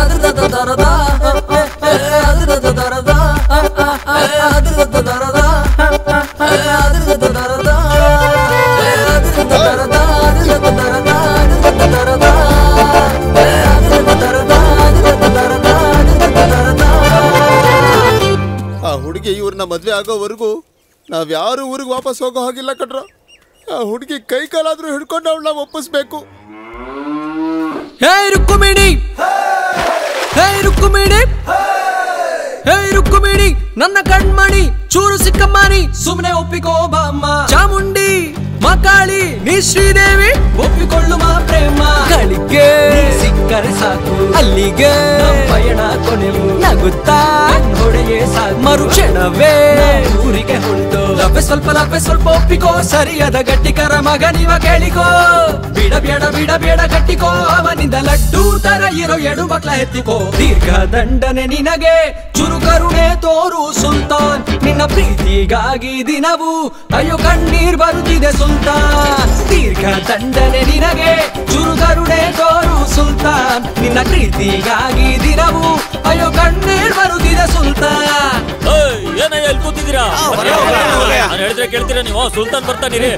ಆ ಹುಡುಗಿ ಇವ್ರನ್ನ ಮದ್ವೆ ಆಗೋವರೆಗೂ ನಾವ್ ಯಾರು ಊರಿಗೆ ವಾಪಸ್ ಹೋಗೋ ಹಾಗಿಲ್ಲ ಕಟ್ರ ಆ ಹುಡುಗಿ ಕೈ ಕಾಲಾದ್ರೂ ಹಿಡ್ಕೊಂಡು ಅವಳನ್ನ ಒಪ್ಪಿಸ್ಬೇಕು ಹೇ ರುಕ್ಕುಮಿಣಿ ಹೇ ರುಕ್ಕುಮಿಣಿ ಹೇ ರುಕ್ಕುಮಿಣಿ ನನ್ನ ಕಣ್ಮಣಿ ಚೂರು ಸಿಕ್ಕಮ್ಮನಿ ಸುಮ್ನೆ ಒಪ್ಪಿಕೋ ಬಾಮ್ಮ ಚಾಮುಂಡಿ ಮಕಾಳಿ ನೀ ಶ್ರೀದೇವಿ ಒಪ್ಪಿಕೊಳ್ಳು ಮಾ ಪ್ರೇಮ ಗಳಿಗೆ ಸಿಕ್ಕರೆ ಸಾಕು ಅಲ್ಲಿಗೆ ನಮ್ ಪಯಣ ಕೊನೆವು ನಗುತ್ತಾ ಹೊಡೆಯೇ ಸಾಕು ಮರುಕ್ಷಣವೇ ಊರಿಗೆ ಹೊಂಟು ಲಭೆ ಸ್ವಲ್ಪ ಲಭೆ ಸ್ವಲ್ಪ ಒಪ್ಪಿಕೋ ಸರಿಯಾದ ಗಟ್ಟಿಕರ ಮಗ ನೀವ ಕೇಳಿಕೋ ಬಿಡ ಬೇಡ ಬಿಡ ಬೇಡ ಗಟ್ಟಿಕೋ ಅವನಿಂದ ಲಡ್ಡು ತರ ಇರೋ ಎಡು ಮಕ್ಳ ಎತ್ತಿಕೋ ದೀರ್ಘ ದಂಡನೆ ನಿನಗೆ ಚುರು ಕರುಣೆ ತೋರು ಸುಲ್ತಾನ್ ನಿನ್ನ ಪ್ರೀತಿಗಾಗಿ ದಿನವು ಅಯ್ಯೋ ಕಣ್ಣೀರ್ ಬರುತ್ತಿದೆ ಸುಲ್ತಾನ್ ದೀರ್ಘ ದಂಡನೆ ನಿನಗೆ ಚುರು ಕರುಣೆ ತೋರು ಸುಲ್ತಾನ್ ನಿನ್ನ ಪ್ರೀತಿಗಾಗಿ ದಿನವು ಅಯ್ಯೋ ಕಣ್ಣೀರ್ ಬರುತ್ತಿದೆ ಸುಲ್ತಾನ್ ಏಯ್, ಏನಯ್ಯ ಇಲ್ಲಿ ಕೂತಿದ್ದೀರಾ ನಾನು ಹೇಳಿದ್ರೆ ಕೇಳ್ತೀರಾ ನೀವು ಸುಲ್ತಾನ್ ಬರ್ತಾನಿರಿ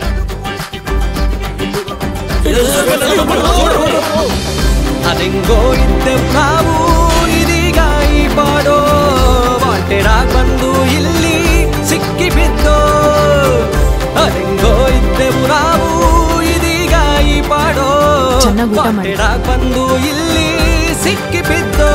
ಅದೆಂಗೋ ಇದ್ದೆವು ನಾವು ಇದೀಗ ಈ ಪಾಡೋ ವಾಂಟೆಡಾಗ್ ಬಂದು ಇಲ್ಲಿ ಸಿಕ್ಕಿ ಬಿದ್ದೋ ಅದೆಂಗೋ ಇದ್ದೆವು ನಾವು ಚೆನ್ನಾಗಿ ಊಟ ಮಾಡಿ ವಾಂಟೆಡಾಗ್ ಬಂದು ಇಲ್ಲಿ ಸಿಕ್ಕಿ ಬಿದ್ದು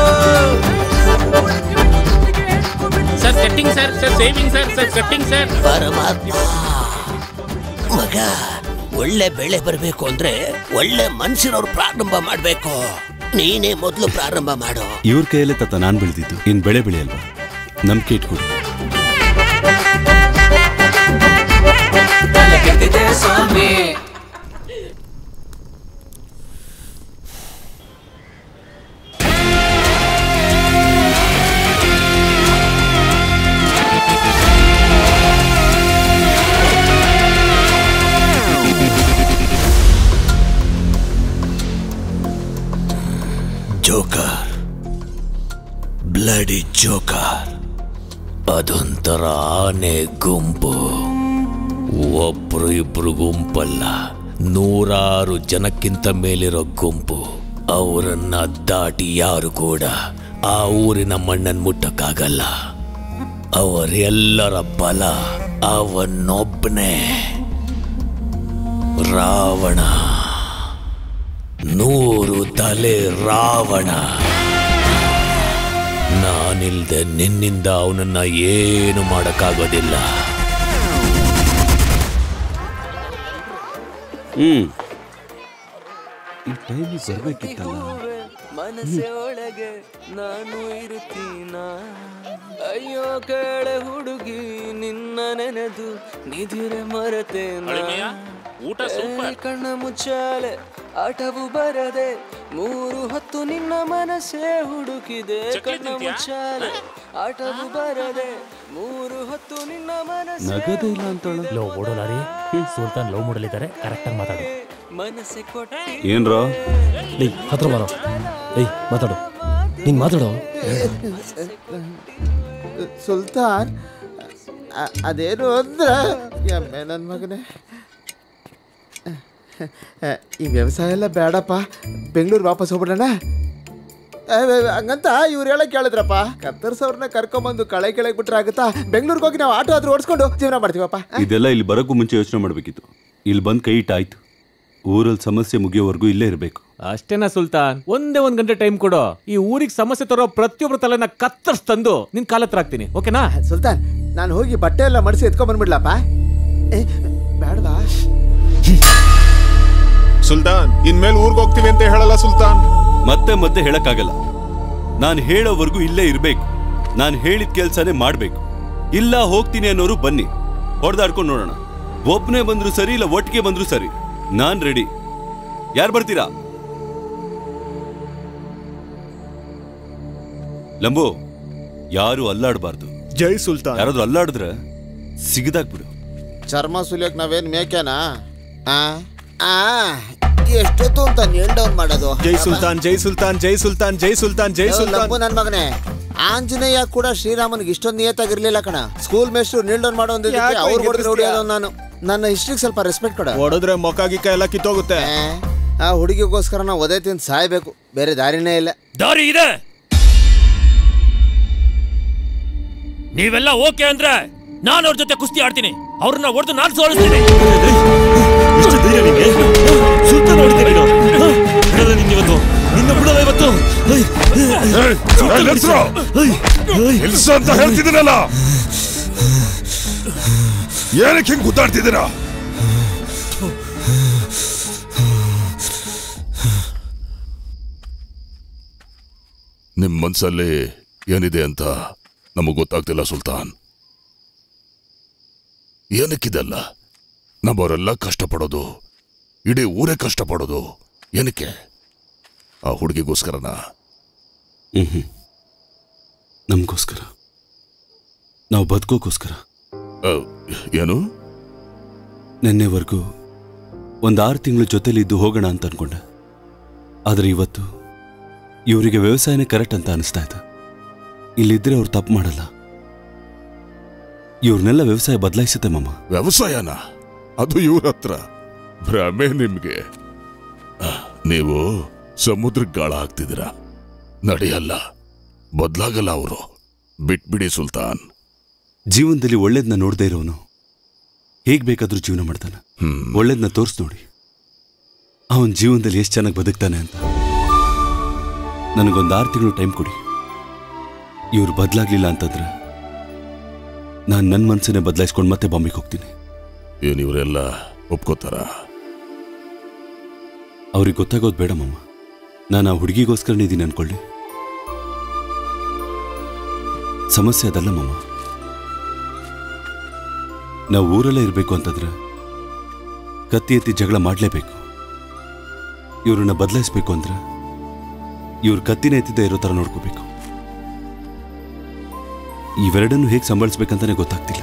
sir setting sir sir saving sir sir setting sir ಪರಮಾತ್ಮ ಮಗ ಒಳ್ಳೆ ಬೆಳೆ ಬರಬೇಕು ಅಂದ್ರೆ ಒಳ್ಳೆ ಮನ್ಸಿನವ್ರು ಪ್ರಾರಂಭ ಮಾಡ್ಬೇಕು ನೀನೇ ಮೊದಲು ಪ್ರಾರಂಭ ಮಾಡು ಇವ್ರ ಕೈಯಲ್ಲೇ ತತ್ತ ನಾನ್ ಬೆಳೆದಿದ್ದು ಇನ್ ಬೆಳೆ ಬೆಳೆಯಲ್ವಾ ನಂಬಿಕೆ ಇಟ್ಕೊಡು ತಲೆ ಕೆಟ್ಟಿದೆ ಸ್ವಾಮಿ ಜೋಕರ್ ಬ್ಲಡಿ ಜೋಕರ್ ಅದೊಂಥರ ಆನೆ ಗುಂಪು ಒಬ್ರು ಇಬ್ರು ಗುಂಪಲ್ಲ ನೂರಾರು ಜನಕ್ಕಿಂತ ಮೇಲಿರೋ ಗುಂಪು ಅವರನ್ನ ದಾಟಿ ಯಾರು ಕೂಡ ಆ ಊರಿನ ಮಣ್ಣನ್ ಮುಟ್ಟಕ್ಕಾಗಲ್ಲ ಅವರೆಲ್ಲರ ಬಲ ಅವನೊಬ್ಬನೇ ರಾವಣ ನೂರು ತಲೆ ರಾವಣ ನಾನಿಲ್ದೆ ನಿನ್ನಿಂದ ಅವನನ್ನ ಏನು ಮಾಡಕ್ಕಾಗೋದಿಲ್ಲ ಹ್ಮ್ ಈ ಟೈಮಿಗೆ ಬರ್ಬೇಕಿತ್ತಲ್ಲ ಮನಸ್ಸೆ ಒಳಗೆ ನಾನು ಇರುತ್ತೀನ ಅಯ್ಯೋ ಕೇಳೆ ಹುಡುಗಿ ನಿನ್ನ ನೆನೆದು ನಿಧಿರೆ ಮರೆತೇನ ಊಟ ಸೂಪರ್ ಕಣ್ಣ ಮುಚ್ಚಾಲೆ ಆಟವು ಬರದೆ ಮೂರು ಹೊತ್ತು ನಿನ್ನ ಮನಸ್ಸೇ ಹುಡುಕಿದೆ ಕಣ್ಣ ಮುಚ್ಚಾಲೆ ಆಟವು ಬರದೆ ಮೂರು ಹೊತ್ತು ನಿನ್ನ ಮನಸ್ಸೇ ನಗದೇ ಇಲ್ಲ ಅಂತೇಳ ಲೋ ಓಡೋಲಾರಿ ಸುಲ್ತಾನ್ ಲವ್ ಮಾಡಲಿದ್ದಾರೆ ಕರೆಕ್ಟ್ ಆಗಿ ಮಾತಾಡು ಮನಸ್ಸೆ ಕೊಟ್ಟಿ ಏನ್ರೋ ಏಯ್ ಹತ್ರ ಬರೋ ಏಯ್ ಮಾತಾಡು ನೀನ್ ಮಾತಾಡೋ ಸುಲ್ತಾನ್ ಅ- ಅದೇನು ಅಂದ್ರೆ ಎಮ್ಮೆ ನನ್ನ ಮಗನೇ ಈ ವ್ಯವಸಾಯ ಎಲ್ಲ ಬೇಡಪ್ಪ ಬೆಂಗಳೂರು ವಾಪಸ್ ಹೋಗ್ಬಿಡೋಣ ಏ, ಏ, ಹಂಗಂತ ಇವ್ರು ಹೇಳಕ್ ಕೇಳಿದ್ರಪ್ಪ ಕತ್ತರ್ಸವ್ರನ್ನ ಕರ್ಕೊಂಬಂದು ಕಳೆ ಕೆಳಗೆ ಬಿಟ್ರೆ ಆಗುತ್ತಾ ಬೆಂಗಳೂರಿಗೆ ಹೋಗಿ ನಾವು ಆಟೋ ಆದ್ರೂ ಓಡಿಸ್ಕೊಂಡು ಜೀವನ ಮಾಡ್ತೀವಪ್ಪ ಇದೆಲ್ಲ ಇಲ್ಲಿ ಬರೋಕ್ಕೂ ಮುಂಚೆ ಯೋಚನೆ ಮಾಡಬೇಕಿತ್ತು ಇಲ್ಲಿ ಬಂದು ಕೈ ಇಟ್ಟಾಯ್ತು ಊರಲ್ಲಿ ಸಮಸ್ಯೆ ಮುಗಿಯೋವರೆಗೂ ಇಲ್ಲೇ ಇರಬೇಕು ಅಷ್ಟೇನಾ ಸುಲ್ತಾನ್ ಒಂದೇ ಒಂದ್ ಗಂಟೆ ಟೈಮ್ ಕೊಡು ಈ ಊರಿಗೆ ಸಮಸ್ಯೆ ತರೋ ಪ್ರತಿಯೊಬ್ಬರ ತಲೆನ ಕತ್ತರಿಸ್ ತಂದು ನಿನ್ ಕಾಲ ಹತ್ರ ಹಾಕ್ತೀನಿ ಓಕೆನಾ ಸುಲ್ತಾನ್ ನಾನು ಹೋಗಿ ಬಟ್ಟೆ ಎಲ್ಲ ಮಡಿಸಿ ಎತ್ಕೊಂಡ್ ಬಂದ್ಬಿಡ್ಲಪ್ಪ ಏ, ಬೇಡವಾ ಸುಲ್ತಾನ್ ಇನ್ಮೇಲೆ ಊರ್ಗ್ ಹೋಗ್ತೀವಿ ಅಂತ ಹೇಳಲ್ಲ ಸುಲ್ತಾನ್ ಮತ್ತೆ ಮತ್ತೆ ಹೇಳಕ್ಕಾಗಲ್ಲ ನಾನು ಹೇಳೋವರೆಗೂ ಇಲ್ಲೇ ಇರಬೇಕು ನಾನು ಹೇಳಿದ ಕೆಲಸನೇ ಮಾಡಬೇಕು ಇಲ್ಲ ಹೋಗ್ತೀನಿ ಅನ್ನೋರು ಬನ್ನಿ ಹೊಡೆದಾಡ್ಕೊಂಡು ನೋಡೋಣ ಒಬ್ಬನೇ ಬಂದ್ರು ಸರಿ ಇಲ್ಲ ಒಟ್ಟಿಗೆ ಬಂದ್ರು ಸರಿ ನಾನ್ ರೆಡಿ ಯಾರು ಬರ್ತೀರಾ ಲಂಬು ಯಾರು ಅಲ್ಲಾಡಬಾರ್ದು ಜೈ ಸುಲ್ತಾನ್ ಯಾರಾದ್ರೂ ಅಲ್ಲಾಡಿದ್ರೆ ಸಿಗದಾಕ್ಬಿಡು ಚರ್ಮ ಸುಲಿಯೋಕ್ ನಾವೇನ್ ಮೇಕೆನಾ ಆ ಆ ಎಷ್ಟೊತ್ತು ಅಂತ ನೀಲ್ ಡೌನ್ ಮಾಡೋದು ಜೈ ಸುಲ್ತಾನ್ ಜೈ ಸುಲ್ತಾನ್ ಜೈ ಸುಲ್ತಾನ್ ಜೈ ಸುಲ್ತಾನ್ ಜೈ ಏ, ಸುಲ್ತಾನ್ ಲಂಬು ನನ್ ಮಗನೇ ಆಂಜನೇಯ ಕೂಡ ಶ್ರೀರಾಮನಿಗೆ ಇಷ್ಟೊಂದು ನಿಯತ್ತಾಗಿರ್ಲಿಲ್ಲ ಕಣ ಸ್ಕೂಲ್ ಮೇಸ್ಟ್ರು ನೀಲ್ ಡೌನ್ ಮಾಡೋ ಒಂದು ಯಾಕೋ ಅವ್ರು ಹಿಂಗೆ ಹೊಡೆದ್ರೆ ಎದುರಿಸ್ತೀಯ? ಹೊಡಿಯೋದು ನಾನು ನನ್ನ ಹಿಸ್ಟ್ರಿಗೆ ಸ್ವಲ್ಪ ರೆಸ್ಪೆಕ್ಟ್ ಕೊಡ ಹೊಡೆದ್ರೆ ಮೊಕ ಗಿಕ್ಕ ಎಲ್ಲ ಕಿತ್ತೋಗುತ್ತೆ ಆ ಹುಡುಗಿಗೋಸ್ಕರ ನಾವು ಒದೆ ತಿಂದು ಸಾಯ್ಬೇಕು ಬೇರೆ ದಾರಿನೇ ಇಲ್ಲ ದಾರಿ ಇದೆ ನೀವೆಲ್ಲ ಓಕೆ ಅಂದ್ರೆ ನಾನು ಅವ್ರ ಜೊತೆ ಕುಸ್ತಿ ಆಡ್ತೀನಿ ಅವ್ರನ್ನ ಹೊಡೆದು ನಾನು ಸೋಲಿಸ್ತೀನಿ ಇಷ್ಟು ಧೈರ್ಯ ನಿಂಗೆ ಸುಲ್ತಾನ್ ಹೊಡಿತೀನಿ ನೀನು ಹ? ಬಿಡಲ್ಲ ನಿಂಗೆ ಇವತ್ತು ನಿನ್ನ ಬಿಡಲ್ಲ ಇವತ್ತು ಐ, ಸುಲ್ತಾನ್ ನಿಲ್ಸ್ರು. ಐ, ಐ. ನಿಲ್ಸು ಅಂತ ಹೇಳ್ತಿದ್ದೀನಲ್ಲ ಏನಕ್ಕೆ ಹಿಂಗ್ ಗುದ್ದಾಡ್ತಿದ್ದೀರಾ ನಿಮ್ ಮನ್ಸಲ್ಲಿ ಏನಿದೆ ಅಂತ ನಮಗ್ ಗೊತ್ತಾಗ್ತಿಲ್ಲ ಸುಲ್ತಾನ್ ಏನಕ್ಕಿದೆಲ್ಲ ನಮ್ಮವರೆಲ್ಲ ಕಷ್ಟಪಡೋದು ಇಡೀ ಊರೇ ಕಷ್ಟಪಡೋದು ಏನಕ್ಕೆ ಆ ಹುಡುಗಿಗೋಸ್ಕರನಾ ಹ್ಮ್ ನಮಗೋಸ್ಕರ ನಾವು ಬದುಕೋಕ್ಕೋಸ್ಕರ ಏನು ನಿನ್ನೆವರೆಗೂ ಒಂದು ಆರು ತಿಂಗಳು ಜೊತೆಲಿದ್ದು ಹೋಗೋಣ ಅಂತ ಅನ್ಕೊಂಡೆ ಆದರೆ ಇವತ್ತು ಇವರಿಗೆ ವ್ಯವಸಾಯನೇ ಕರೆಕ್ಟ್ ಅಂತ ಅನಿಸ್ತಾ ಇದೆ ಇಲ್ಲಿದ್ರೆ ಅವ್ರು ತಪ್ಪು ಮಾಡಲ್ಲ ಇವ್ರನ್ನೆಲ್ಲ ವ್ಯವಸಾಯ ಬದಲಾಯಿಸುತ್ತೆ ಮಾಮ ವ್ಯವಸಾಯನ ಅದು ಇವ್ರ ಹತ್ರ ಭ್ರಮೆ ನಿಮ್ಗೆ ಅಹ್, ನೀವು ಸಮುದ್ರಕ್ಕೆ ಗಾಳ ಹಾಕ್ತಿದ್ದೀರಾ ನಡೆಯಲ್ಲ ಬದ್ಲಾಗಲ್ಲ ಅವರು ಬಿಟ್ಬಿಡಿ ಸುಲ್ತಾನ್ ಜೀವನದಲ್ಲಿ ಒಳ್ಳೇದನ್ನ ನೋಡದೇ ಇರೋನು ಹೇಗ್ ಬೇಕಾದ್ರೂ ಜೀವನ ಮಾಡ್ತಾನೆ ಒಳ್ಳೇದನ್ನ ತೋರಿಸ್ ನೋಡಿ ಅವನ ಜೀವನದಲ್ಲಿ ಎಷ್ಟು ಚೆನ್ನಾಗಿ ಬದುಕ್ತಾನೆ ಅಂತ ನನಗೊಂದು ಆರು ತಿಂಗಳು ಟೈಮ್ ಕೊಡಿ ಇವ್ರು ಬದಲಾಗ್ಲಿಲ್ಲ ಅಂತಂದ್ರೆ ನಾನು ನನ್ನ ಮನಸ್ಸನ್ನೇ ಬದಲಾಯಿಸ್ಕೊಂಡು ಮತ್ತೆ ಬಾಂಬೆಗೆ ಹೋಗ್ತೀನಿ ಏನ್ ಇವರೆಲ್ಲ ಒಪ್ಕೋತಾರ ಅವ್ರಿಗೆ ಗೊತ್ತಾಗೋದು ಬೇಡ ಮಮ್ಮ ನಾನು ಆ ಹುಡುಗಿಗೋಸ್ಕರನೇ ಇದ್ದೀನಿ ಅನ್ಕೊಳ್ಳಿ ಸಮಸ್ಯೆ ಅದಲ್ಲ ಮಮ್ಮ ನಾವು ಊರಲ್ಲೇ ಇರಬೇಕು ಅಂತಂದ್ರೆ ಕತ್ತಿ ಎತ್ತಿ ಜಗಳ ಮಾಡಲೇಬೇಕು ಇವ್ರನ್ನ ಬದಲಾಯಿಸ್ಬೇಕು ಅಂದ್ರೆ ಇವ್ರ ಕತ್ತಿನ ಎತ್ತಿದ್ದ ಇರೋ ಥರ ನೋಡ್ಕೋಬೇಕು ಇವೆರಡನ್ನು ಹೇಗೆ ಸಂಭಾಳಿಸ್ಬೇಕಂತಾನೆ ಗೊತ್ತಾಗ್ತಿಲ್ಲ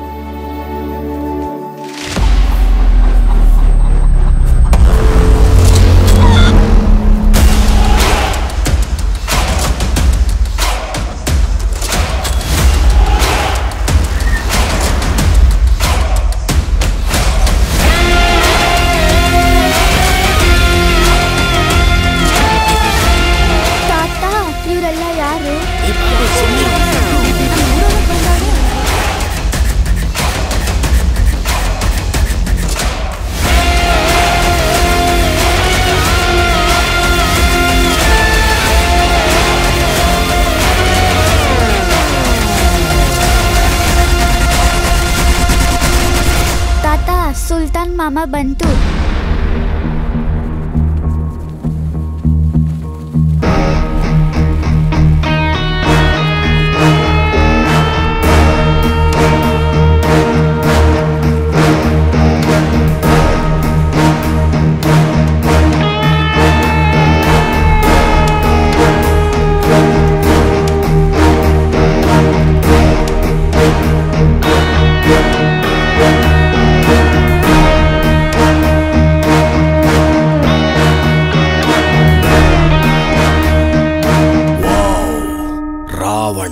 ತಾತ ಇವರೆಲ್ಲ ಯಾರು ತಾತ ಸುಲ್ತಾನ್ ಮಾಮ ಬಂತು ರಾವಣ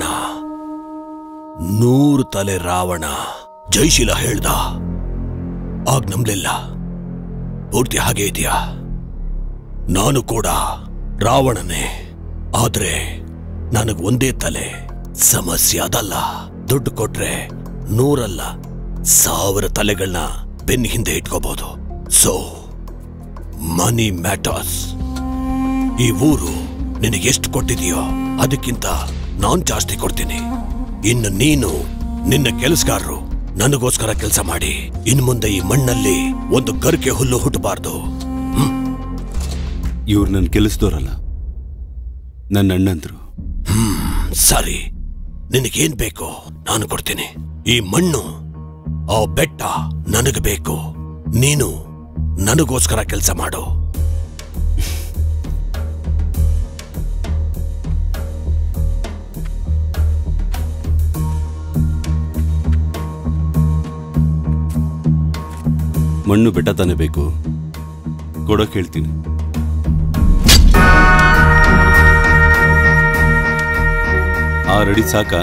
ನೂರು ತಲೆ ರಾವಣ ಜೈಶೀಲ ಹೇಳ್ದ ಆಗ ನಂಬಲಿಲ್ಲ ಪೂರ್ತಿ ಹಾಗೆ ಇದೆಯಾ ನಾನು ಕೂಡ ರಾವಣನೇ ಆದ್ರೆ ನನಗ್ ಒಂದೇ ತಲೆ ಸಮಸ್ಯೆ ಅದಲ್ಲ ದುಡ್ಡು ಕೊಟ್ರೆ ನೂರಲ್ಲ ಸಾವಿರ ತಲೆಗಳನ್ನ ಬೆನ್ನ ಹಿಂದೆ ಇಟ್ಕೋಬಹುದು ಸೊ ಮನಿ ಮ್ಯಾಟರ್ಸ್ ಈ ಊರು ನಿನಗೆ ಎಷ್ಟು ಕೊಟ್ಟಿದೆಯೋ ಅದಕ್ಕಿಂತ ನಾನ್ ಜಾಸ್ತಿ ಕೊಡ್ತೀನಿ ಇನ್ನು ನೀನು ನಿನ್ನ ಕೆಲಸಗಾರರು ನನಗೋಸ್ಕರ ಕೆಲಸ ಮಾಡಿ ಇನ್ ಮುಂದೆ ಈ ಮಣ್ಣಲ್ಲಿ ಒಂದು ಗರಿಕೆ ಹುಲ್ಲು ಹುಟ್ಟಬಾರ್ದು ಇವ್ರು ನನ್ನ ಕೆಲಸದವ್ರಲ್ಲ ನನ್ನ ಅಣ್ಣಂದ್ರು ಹ್ಮ್ ಸರಿ ನಿನಗೇನ್ ಬೇಕು ನಾನು ಕೊಡ್ತೀನಿ ಈ ಮಣ್ಣು ಆ ಬೆಟ್ಟ ನನಗೆ ಬೇಕು ನೀನು ನನಗೋಸ್ಕರ ಕೆಲಸ ಮಾಡು ಮಣ್ಣು ಬೆಟ್ಟ ತಾನೇ ಬೇಕು ಕೊಡೋಕೆ ಹೇಳ್ತೀನಿ ಆರಡಿ ಸಾಕಾ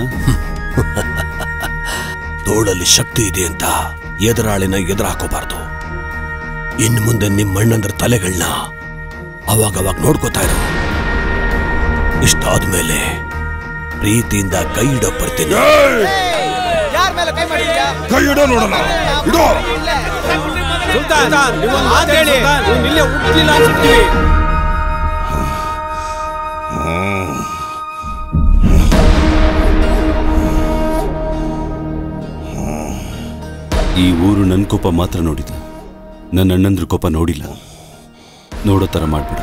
ತೋಳಲ್ಲಿ ಶಕ್ತಿ ಇದೆ ಅಂತ ಎದುರಾಳಿನ ಎದುರು ಹಾಕೋಬಾರ್ದು ಇನ್ನು ಮುಂದೆ ನಿಮ್ಮ ಅಣ್ಣಂದ್ರ ತಲೆಗಳನ್ನ ಅವಾಗವಾಗ ನೋಡ್ಕೋತಾ ಇರು ಇಷ್ಟಾದ್ಮೇಲೆ ಪ್ರೀತಿಯಿಂದ ಕೈ ಇಡೋ ಬರ್ತೀನಿ ಯಾರ ಮೇಲೆ ಕೈ ಮಾಡಿದ್ಯಾ ಕೈ ಇಡೋ ನೋಡೋಣ ಇಡೋ ಸುಲ್ತಾನ್ ನೀವು ಒಂದು ಮಾತು ಹೇಳಿ ನೀವು ಇಲ್ಲೇ ಹುಟ್ಟಲಿಲ್ಲ ಅನ್ಸುತ್ತೀವಿ ಈ ಊರು ನನ್ನ ಕೋಪ ಮಾತ್ರ ನೋಡಿದೆ ನನ್ನ ಅಣ್ಣಂದ್ರ ಕೋಪ ನೋಡಿಲ್ಲ ನೋಡೋ ಥರ ಮಾಡ್ಬಿಡ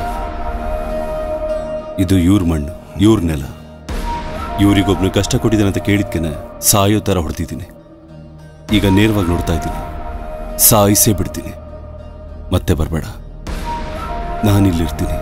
ಇದು ಇವ್ರ ಮಣ್ಣು ಇವ್ರ ನೆಲ ಇವ್ರಿಗೊಬ್ನು ಕಷ್ಟ ಕೊಟ್ಟಿದ್ದಾನೆ ಅಂತ ಕೇಳಿದ್ಕೆನೆ ಸಾಯೋ ಥರ ಹೊಡ್ತಿದ್ದೀನಿ ಈಗ ನೇರವಾಗಿ ನೋಡ್ತಾ ಇದ್ದೀನಿ ಸಾಯಿಸೇ ಬಿಡ್ತೀನಿ ಮತ್ತೆ ಬರಬೇಡ ನಾನಿಲ್ಲಿರ್ತೀನಿ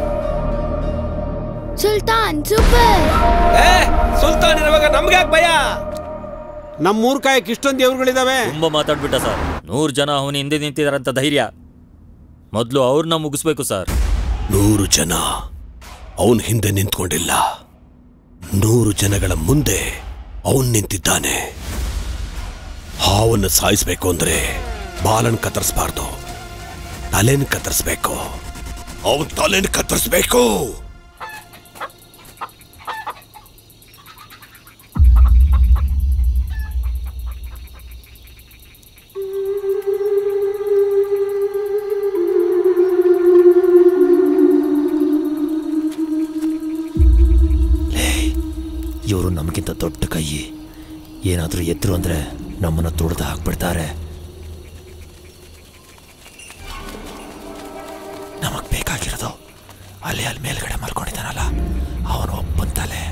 ಸುಲ್ತಾನ್ ಸೂಪರ್ ಸುಲ್ತಾನ್ ಇರುವಾಗ ನಮ್ಗೆ ಯಾಕೆ ಭಯ ನಮ್ಮೂರ್ ಕಾಯಕ್ಕೆ ಇಷ್ಟೊಂದು ದೇವ್ರುಗಳಿದಾವೆ ತುಂಬಾ ಮಾತಾಡ್ಬಿಟ್ಟ ಸರ್ ನೂರು ಜನ ಅವನ ಹಿಂದೆ ನಿಂತಿದಾರಂತ ಧೈರ್ಯ ಮೊದಲು ಅವ್ರನ್ನ ಮುಗಿಸ್ಬೇಕು ಸರ್ ನೂರು ಜನ ಅವನ್ ಹಿಂದೆ ನಿಂತ್ಕೊಂಡಿಲ್ಲ ನೂರು ಜನಗಳ ಮುಂದೆ ಅವನ್ ನಿಂತಿದ್ದಾನೆ ಹಾವನ್ನು ಸಾಯಿಸ್ಬೇಕು ಅಂದ್ರೆ ಬಾಲನ್ ಕತ್ತರಿಸಬಾರ್ದು ತಲೆನ ಕತ್ತರಿಸ್ಬೇಕು ಅವನ್ ತಲೆನ ಕತ್ತರಿಸ್ಬೇಕು ನಮಗಿಂತ ದೊಡ್ಡ ಕೈ ಏನಾದರೂ ಎದ್ರು ಅಂದ್ರೆ ನಮ್ಮನ್ನ ತುಳಿದು ಹಾಕ್ಬಿಡ್ತಾರೆ ನಮಗ್ ಬೇಕಾಗಿರೋದು ಅಲ್ಲಿ ಅಲ್ಲಿ ಮೇಲ್ಗಡೆ ಮಲ್ಕೊಂಡಿದ್ದಾನಲ್ಲ ಅವನು ಒಬ್ಬನ ತಲೆ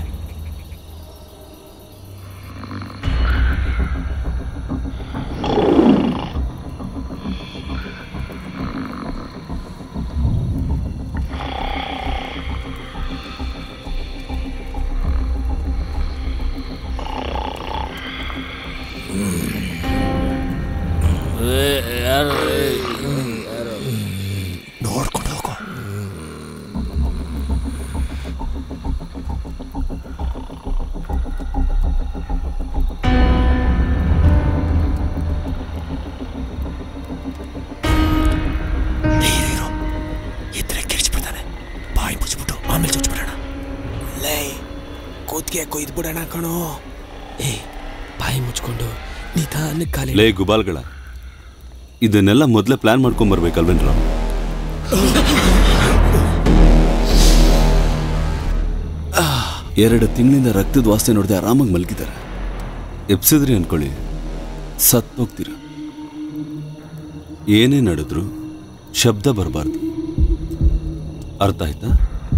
ನೋಡ್ಕೊಂಡು ಹೋಗೋ ನೀರಿರು ಇದ್ರೆ ಕಿರ್ಚ್ಬಿಡ್ತಾನೆ ಬಾಯಿ ಮುಚ್ಚಿಬಿಟ್ಟು ಆಮೇಲೆ ಚುಚ್ಬಿಡೋಣ ಲೇ ಕೂತ್ಗೆ ಕೊಯ್ದು ಬಿಡೋಣ ಕಣೋ ಏ ಬಾಯಿ ಮುಚ್ಕೊಂಡು ನಿಧಾನಕ್ಕೆ ಕಾಲಿ ಲೇ ಗುಬಾಲ್ಗಳ ಇದನ್ನೆಲ್ಲ ಮೊದಲೇ ಪ್ಲಾನ್ ಮಾಡ್ಕೊಂಡ್ ಬರ್ಬೇಕಲ್ವೇನ್ರ ಎರಡು ತಿಂಗಳಿಂದ ರಕ್ತದ ವಾಸನೆ ನೋಡದೆ ಆರಾಮಾಗಿ ಮಲಗಿದ್ದಾರೆ ಎಪ್ಸಿದ್ರಿ ಅನ್ಕೊಳ್ಳಿ ಸತ್ ಹೋಗ್ತೀರ ಏನೇ ನಡೆದ್ರು ಶಬ್ದ ಬರಬಾರ್ದು ಅರ್ಥ ಆಯ್ತಾ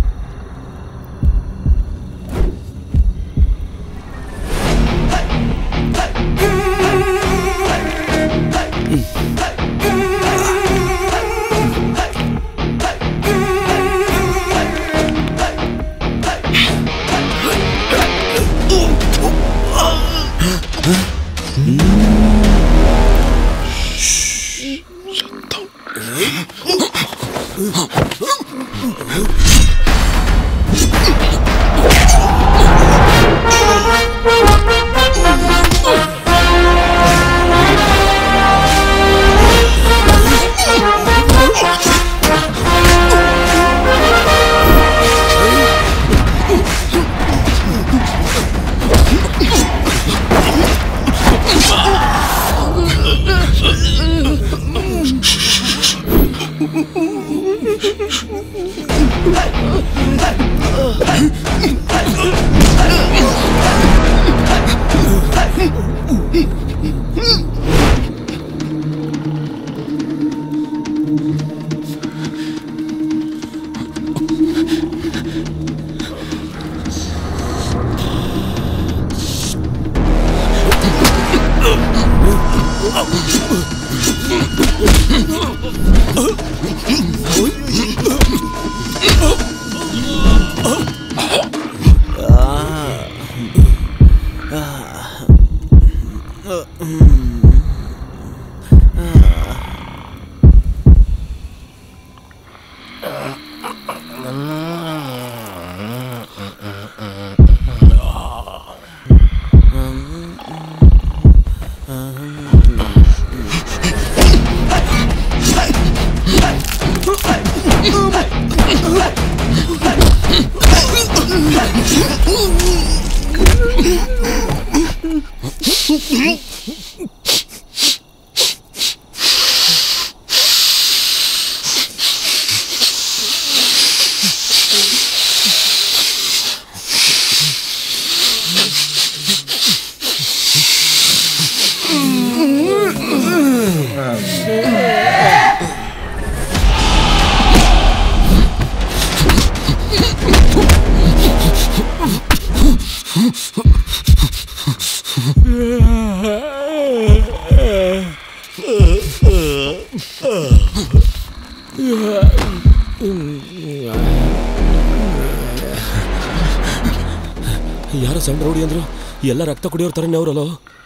ಯಾರೋ ಸಣ್ಣ ರೌಡಿ ಅಂದ್ರು ಎಲ್ಲ ರಕ್ತ ಕುಡಿಯೋರ್ ಥರನೇ ಅವರಲ್ಲೋ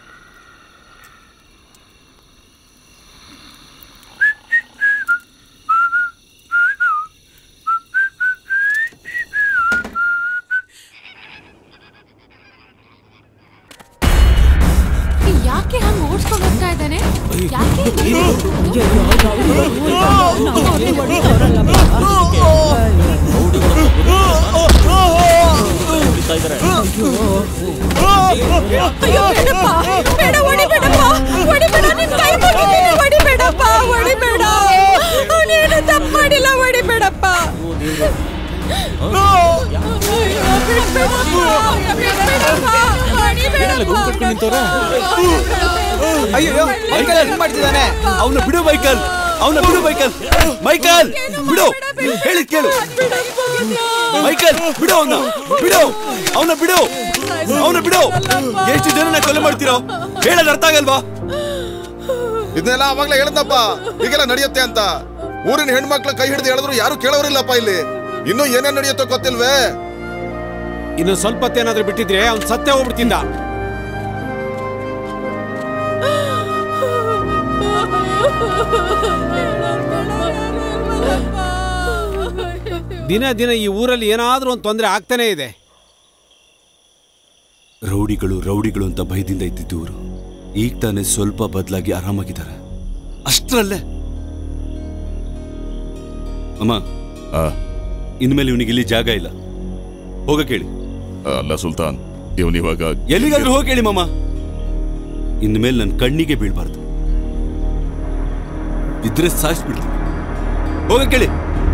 ಯಾಕೆ ಹಂಗ ಓಡಿಸ್ಕೊಂಡು ಹೋಗ್ತಾ ಇದ್ದಾನೆ ಯಾಕೆ ಹೊಡಿತಾ ಇದ್ದಾರೆ ಅಯ್ಯೋ ಬೇಡಪ್ಪ ಏನೆಲ್ಲ ಗುಂಪು ಕಟ್ಕೊಂಡು ನಿಂತವ್ರೆ ಅಯ್ಯೋ ಮೈಕಲ್ ಹೆಂಗ್ ಮಾಡ್ತಿದ್ದಾನೆ ಅವನ ಬಿಡು ಮೈಕಲ್ ಅವನ ಬಿಡು ಮೈಕಲ್ ಮೈಕಲ್ ಬಿಡು ಹೇಳಿದ್ ಕೇಳು ಮೈಕಲ್ ಬಿಡು ಅವನ ಬಿಡು ಅವನ ಬಿಡು ಅವನ ಬಿಡು ಎಷ್ಟು ಜನನ ಕೊಲೆ ಮಾಡ್ತೀರೋ ಹೇಳೋದ್ ಅರ್ಥ ಆಗಲ್ವಾ ಇದನ್ನೆಲ್ಲ ಅವಾಗ್ಲೇ ಹೇಳದ್ನಪ್ಪ ಹೀಗೆಲ್ಲ ನಡೆಯುತ್ತೆ ಅಂತ ಊರಿನ ಹೆಣ್ಮಕ್ಳ ಕೈ ಹಿಡಿದು ಹೇಳಿದ್ರು ಯಾರು ಕೇಳೋರಿಲ್ಲಪ್ಪ ಇಲ್ಲಿ ಇನ್ನು ಏನೇನ್ ನಡೆಯುತ್ತೋ ಗೊತ್ತಿಲ್ವೇ ಇನ್ನು ಸ್ವಲ್ಪ ಹೊತ್ತೇನಾದ್ರೂ ಬಿಟ್ಟಿದ್ರೆ ಅವ್ನು ಸತ್ತೇ ಹೋಗ್ಬಿಡ್ತಿದ್ದ ದಿನ ದಿನ ಈ ಊರಲ್ಲಿ ಏನಾದ್ರೂ ಒಂದು ತೊಂದರೆ ಆಗ್ತಾನೆ ಇದೆ ರೌಡಿಗಳು ರೌಡಿಗಳು ಅಂತ ಭಯದಿಂದ ಇದ್ದಿದ್ದು ಊರು ಈಗ ತಾನೇ ಸ್ವಲ್ಪ ಬದಲಾಗಿ ಆರಾಮಾಗಿದ್ದಾರೆ ಅಷ್ಟರಲ್ಲೇ ಅಮ್ಮ ಇನ್ಮೇಲೆ ಇವನಿಗೆ ಇಲ್ಲಿ ಜಾಗ ಇಲ್ಲ ಹೋಗ ಕೇಳಿ ಅಲ್ಲ ಸುಲ್ತಾನ್ ಇವನಿವಾಗ ಎಲ್ಲಿಗಾದ್ರೂ ಹೋಗಿ ಕೇಳಿ ಮಾಮ ಇನ್ಮೇಲೆ ನನ್ನ ಕಣ್ಣಿಗೆ ಬೀಳ್ಬಾರ್ದು ಇದ್ರೆ ಸಾಯಿಸ್ಬಿಡ್ತೀನಿ ಹೋಗ ಕೇಳಿ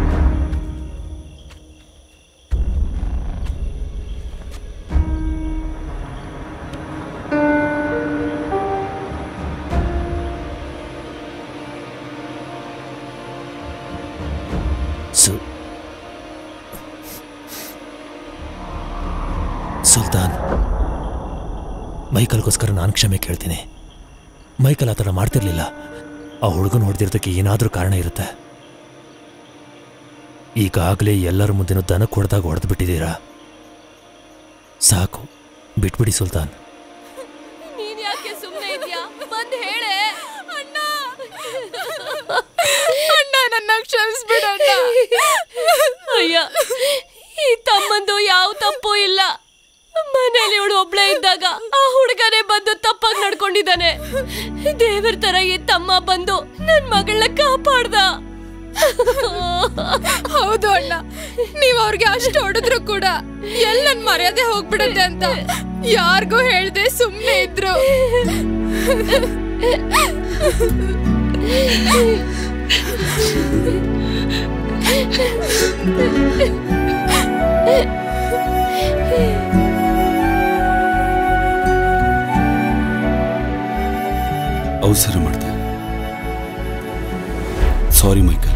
ಸು ಸುಲ್ತಾನ್ ಮೈಕಲ್ಗೋಸ್ಕರ ನಾನು ಕ್ಷಮೆ ಕೇಳ್ತೀನಿ ಮೈಕಲ್ ಆ ಥರ ಮಾಡ್ತಿರ್ಲಿಲ್ಲ ಆ ಹುಡುಗನ ಹೊಡೆದಿರೋದಕ್ಕೆ ಏನಾದರೂ ಕಾರಣ ಇರುತ್ತೆ ಈಗಾಗಲೇ ಎಲ್ಲರ ಮುಂದೆನೂ ದನಕ್ಕೆ ಹೊಡೆದಾಗ ಹೊಡೆದು ಬಿಟ್ಟಿದ್ದೀರಾ ಸಾಕು ಬಿಟ್ಬಿಡಿ ಸುಲ್ತಾನ್ ನೀನ್ ಯಾಕೆ ಸುಮ್ನೆ ಇದ್ಯಾ ಬಂದ್ ಹೇಳೆ ಅಣ್ಣ ಅಣ್ಣ ನನ್ನ ಕ್ಷಮಿಸ್ಬಿಡಣ್ಣ ಅಯ್ಯ ಈ ತಮ್ಮಂದು ಯಾವ ತಪ್ಪು ಇಲ್ಲ ಮನೇಲಿ ಇವಳು ಒಬ್ಳೆ ಇದ್ದಾಗ ಆ ಹುಡುಗನೇ ಬಂದು ತಪ್ಪಾಗಿ ನಡ್ಕೊಂಡಿದ್ದಾನೆ ದೇವರ ತರ ಈ ತಮ್ಮ ಬಂದು ನನ್ ಮಗಳನ್ನ ಕಾಪಾಡ್ದ ಹೌದು ಅಣ್ಣ ನೀವ್ ಅವ್ರಿಗೆ ಅಷ್ಟು ಹೊಡೆದ್ರು ಕೂಡ ಎಲ್ ನನ್ ಮರ್ಯಾದೆ ಹೋಗ್ಬಿಡತ್ತೆ ಅಂತ ಯಾರಿಗೂ ಹೇಳ್ದೆ ಸುಮ್ನೆ ಇದ್ರು ಅವಸರ ಮಾಡ್ದೆ ಸಾರಿ ಮೈಕಲ್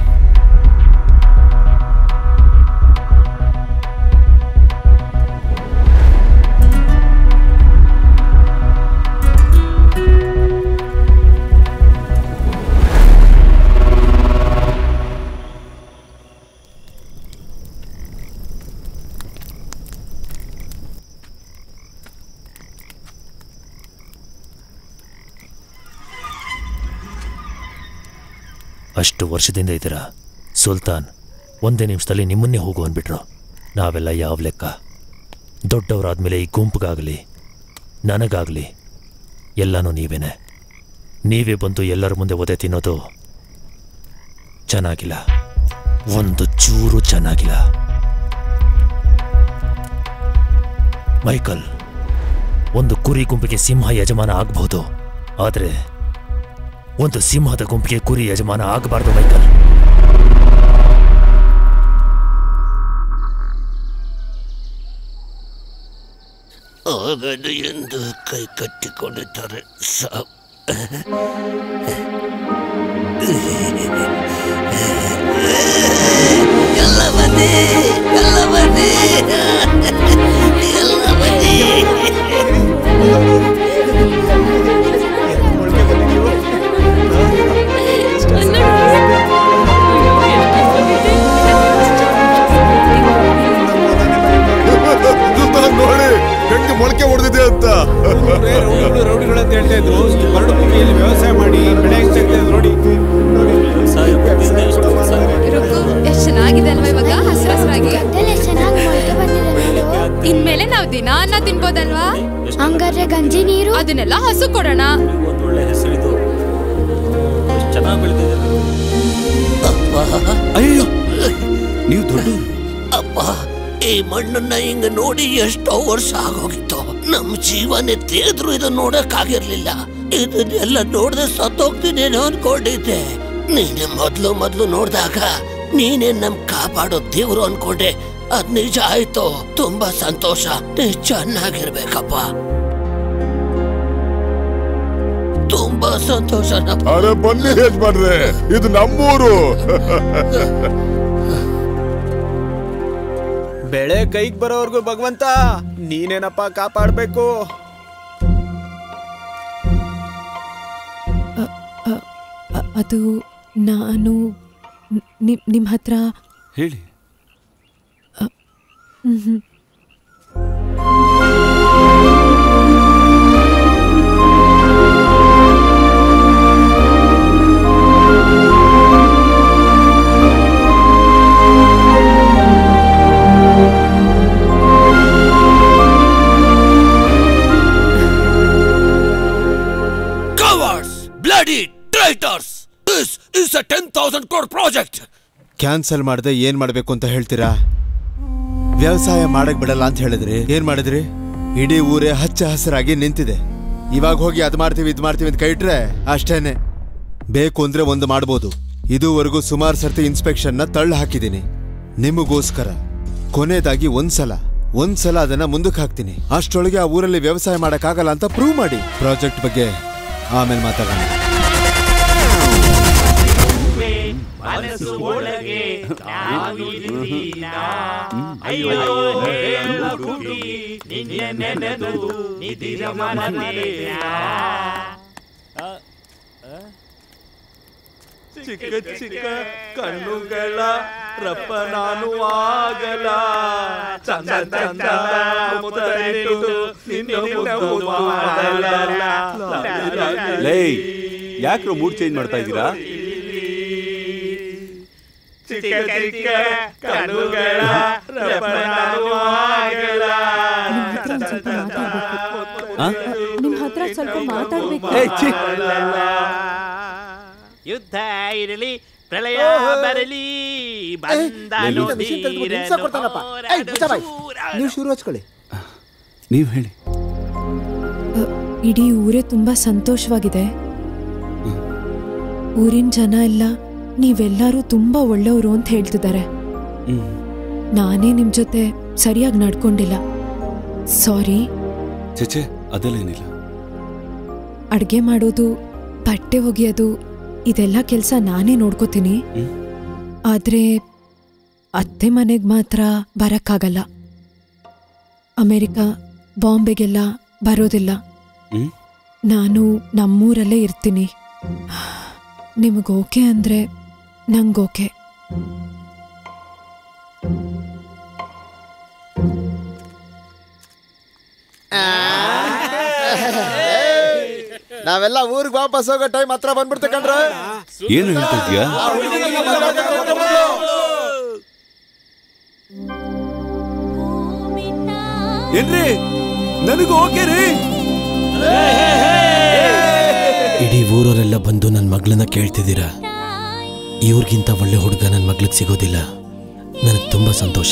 ಅಷ್ಟು ವರ್ಷದಿಂದ ಇದ್ದೀರಾ ಸುಲ್ತಾನ್ ಒಂದೇ ನಿಮಿಷದಲ್ಲಿ ನಿಮ್ಮನ್ನೇ ಹೋಗು ಅಂದ್ಬಿಟ್ರು ನಾವೆಲ್ಲ ಯಾವ ಲೆಕ್ಕ ದೊಡ್ಡವರಾದ್ಮೇಲೆ ಈ ಗುಂಪಿಗಾಗಲಿ ನನಗಾಗಲಿ ಎಲ್ಲನೂ ನೀವೇನೆ ನೀವೇ ಬಂದು ಎಲ್ಲರ ಮುಂದೆ ಒದೆ ತಿನ್ನೋದು ಚೆನ್ನಾಗಿಲ್ಲ ಒಂದು ಚೂರು ಚೆನ್ನಾಗಿಲ್ಲ ಮೈಕಲ್ ಒಂದು ಕುರಿ ಗುಂಪಿಗೆ ಸಿಂಹ ಯಜಮಾನ ಆಗಬಹುದು ಆದರೆ ಒಂದು ಸಿಂಹದ ಗುಂಪಿಗೆ ಕುರಿ ಯಜಮಾನ ಆಗಬಾರ್ದು ಮೈಕಲ್ ಆಗದು ಎಂದು ಕೈ ಕಟ್ಟಿಕೊಂಡಿದ್ದಾರೆ ಸಾಬ್ ಎಲ್ಲ ಬನ್ನಿ ಎಲ್ಲ ಬನ್ನಿ ಎಲ್ಲ ಬನ್ನಿ ಸುಲ್ತಾನ್ ನೋಡಿ ಹೆಂಗೆ ಮೊಳಕೆ ಹೊಡೆದಿದೆ ಅಂತ ರೌಡಿಗಳು ರೌಡಿಗಳು ಅಂತ ಹೇಳ್ತಾ ಇದ್ರು ಬರಡು ಭೂಮಿಯಲ್ಲಿ ವ್ಯವಸಾಯ ಮಾಡಿ ಬೆಳೆ ಹೆಚ್ಚಾಗ್ತಾ ಇದೆ ನೋಡಿ ಎಷ್ಟ್ ಚೆನ್ನಾಗಿದೆ ಅಲ್ವಾ ಇವಾಗ ಹಸಿರು ಹಸಿರಾಗಿ ಚೆನ್ನಾಗಿ ಮೊಳಕೆ ಬಂದಿದೆ ನೋಡು ಇನ್ಮೇಲೆ ನಾವ್ ದಿನ ಅನ್ನ ತಿನ್ಬೋದಲ್ವಾ ಹಂಗಾದ್ರೆ ಗಂಜಿ ನೀರು ಅದನ್ನೆಲ್ಲ ಹಸು ಕೊಡೋಣ ಒಳ್ಳೆ ಹೆಸರಿದು ಚೆನ್ನಾಗಿ ಬೆಳೆದಿದೆ ಅಯ್ಯೋ ನೀವು ದೊಡ್ಡವರು ಅಪ್ಪ ಈ ಮಣ್ಣನ್ನ ಹಿಂಗ ನೋಡಿ ಎಷ್ಟೋ ವರ್ಷ ಆಗೋಗಿತ್ತು ನಮ್ ಜೀವನೇ ತೇದ್ರು ಇದನ್ನ ನೋಡಕ್ಕಾಗಿರ್ಲಿಲ್ಲ ಇದನ್ನೆಲ್ಲ ನೋಡ್ದೆ ಸತ್ತೋಗ್ತೀನೇನೋ ಅನ್ಕೊಂಡಿದ್ದೆ ನೀನೆ ಮೊದ್ಲು ಮೊದ್ಲು ನೋಡ್ದಾಗ ನೀನೇ ನಮ್ ಕಾಪಾಡೋ ದೇವ್ರು ಅನ್ಕೊಂಡೆ ಅದ್ ನಿಜ ಆಯ್ತು ತುಂಬಾ ಸಂತೋಷ ನೀ ಚೆನ್ನಾಗಿರ್ಬೇಕಪ್ಪ ತುಂಬಾ ಸಂತೋಷನಪ್ಪ ಅರೆ ಬನ್ನಿ ಯಜಮಾನ್ರೆ ಇದು ನಮ್ಮೂರು ಬೆಳೆ ಕೈಗೆ ಬರೋವರೆಗೂ ಭಗವಂತ ನೀನೇನಪ್ಪ ಕಾಪಾಡ್ಬೇಕು ಅ- ಅದು ನಾನು ನಿಮ್ ನಿಮ್ಮ ಹತ್ರ ಹೇಳಿ hmm. Cowards bloody traitors this is a ten thousand crore project cancel ಮಾಡದೆ ಏನ್ ಮಾಡ್ಬೇಕು ಅಂತ ಹೇಳ್ತೀರಾ ವ್ಯವಸಾಯ ಮಾಡಕ್ ಬಿಡಲ್ಲ ಅಂತ ಹೇಳಿದ್ರಿ ಏನ್ ಮಾಡಿದ್ರಿ ಇಡೀ ಊರೇ ಹಚ್ಚ ಹಸಿರಾಗಿ ನಿಂತಿದೆ ಇವಾಗ ಹೋಗಿ ಅದ್ ಮಾಡ್ತೀವಿ ಇದ್ ಮಾಡ್ತೀವಿ ಅಂತ ಕೈ ಇಟ್ರೆ ಅಷ್ಟೇನೆ ಬೇಕು ಅಂದ್ರೆ ಒಂದು ಮಾಡ್ಬೋದು ಇದುವರೆಗೂ ಸುಮಾರು ಸರ್ತಿ ಇನ್ಸ್ಪೆಕ್ಷನ್ ನ ತಳ್ಳು ಹಾಕಿದ್ದೀನಿ ನಿಮಗೋಸ್ಕರ ಕೊನೆಯದಾಗಿ ಒಂದ್ಸಲ ಒಂದ್ಸಲ ಅದನ್ನ ಮುಂದಕ್ಕೆ ಹಾಕ್ತೀನಿ ಅಷ್ಟೊಳಗೆ ಆ ಊರಲ್ಲಿ ವ್ಯವಸಾಯ ಮಾಡಕ್ಕಾಗಲ್ಲ ಅಂತ ಪ್ರೂವ್ ಮಾಡಿ ಪ್ರಾಜೆಕ್ಟ್ ಬಗ್ಗೆ ಆಮೇಲೆ ಮಾತಾಡೋಣ ಮನಸ್ಸು ಒಳಗೆ ನಾವಿದ್ದೀನ. ಅಯ್ಯೋ ಹೇಳ ಹುಡುಗಿ ನಿನ್ನೆ ನೆನೆದು ನಿಧಿರ ಮನನೆಯ. ಚಿಕ್ಕ ಚಿಕ್ಕ ಕಣ್ಣುಗಳ ರಪ್ಪ ನಾನು ಆಗಲ ಚಂದ ಚಂದ ಮುತ್ತರಿಟ್ಟು ನಿನ್ನ ಮುದ್ದು ಮಾಡಲ. ಲೇ ಯಾಕ್ರೋ ಮೂಡ್ ಚೇಂಜ್ ಮಾಡ್ತಾ ಇದ್ದೀರಾ ಚಿಕ್ಕ ಚಿಕ್ಕ ಕಣ್ಣುಗಳ ರಪ್ಪ ನಾನು ಆಗಲ ಆ? ನಿಮ್ ಹತ್ರ ಸ್ವಲ್ಪ ಮಾತಾಡ್ಬೇಕು ಏಯ್, ಛೀ. ಯುದ್ಧ ಇರಲಿ ಪ್ರಳಯ ಬರಲಿ ನೀವು ಶುರು ಹಚ್ಕೊಳ್ಳಿ ನೀವು ಹೇಳಿ ಇಡೀ ಊರೇ ತುಂಬಾ ಸಂತೋಷವಾಗಿದೆ ಊರಿನ ಜನ ಎಲ್ಲ ನೀವೆಲ್ಲರೂ ತುಂಬಾ ಒಳ್ಳೆಯವರು ಅಂತ ಹೇಳ್ತಿದ್ದಾರೆ ಹ್ಮ್ ನಾನೇ ನಿಮ್ ಜೊತೆ ಸರಿಯಾಗಿ ನಡ್ಕೊಂಡಿಲ್ಲ ಸಾರಿ ಚಚೆ ಅದೆಲ್ಲ ಏನಿಲ್ಲ ಅಡ್ಗೆ ಮಾಡೋದು ಬಟ್ಟೆ ಒಗೆಯೋದು ಇದೆಲ್ಲ ಕೆಲಸ ನಾನೇ ನೋಡ್ಕೋತೀನಿ ಆದ್ರೆ ಅತ್ತೆ ಮನೆಗೆ ಮಾತ್ರ ಬರಕ್ಕಾಗಲ್ಲ ಅಮೆರಿಕ ಬಾಂಬೆಗೆಲ್ಲ ಬರೋದಿಲ್ಲ ಹ್ಮ್ ನಾನು ನಮ್ಮೂರಲ್ಲೇ ಇರ್ತೀನಿ ನಿಮಗೆ ಓಕೆ ಅಂದ್ರೆ ನಂಗೋಕೆ ನಾವೆಲ್ಲ ಊರಿಗೆ ವಾಪಸ್ ಹೋಗೋ ಟೈಮ್ ಹತ್ರ ಬಂದ್ಬಿಡ್ತೆ ಕಣ್ರ ಏನು ಹೇಳ್ತಾ ಇದೀಯಾ ಏನ್ರಿ ನನಗೂ ಓಕೆ ರೀ ಇಡೀ ಊರವರೆಲ್ಲ ಬಂದು ನನ್ನ ಮಗಳನ್ನ ಕೇಳ್ತಿದ್ದೀರಾ ಇವ್ರಿಗಿಂತ ಒಳ್ಳೆ ಹುಡುಗ ನನ್ನ ಮಗ್ಳಿಗೆ ಸಿಗೋದಿಲ್ಲ ನನಗೆ ತುಂಬ ಸಂತೋಷ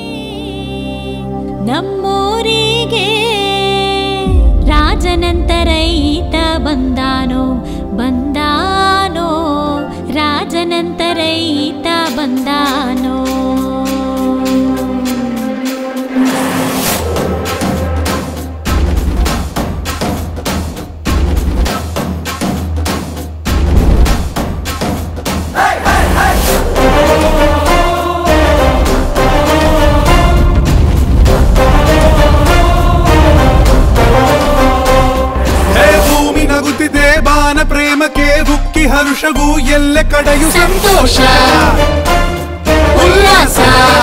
ನಮ್ಮೂರಿಗೆ ರಾಜನಂತರ ಈತ ಬಂದಾನೋ ಬಂದಾನೋ ರಾಜನಂತರ ಈತ ಬಂದಾನೋ ಹೇ ಭೂಮಿ ನಗುತ್ತಿದೆ ಬಾನ ಪ್ರೇಮಕ್ಕೆ ಉಕ್ಕಿ ಹರುಷಗೂ ಎಲ್ಲ ಕಡೆಯು ಸಂತೋಷ ಉಲ್ಲಾಸ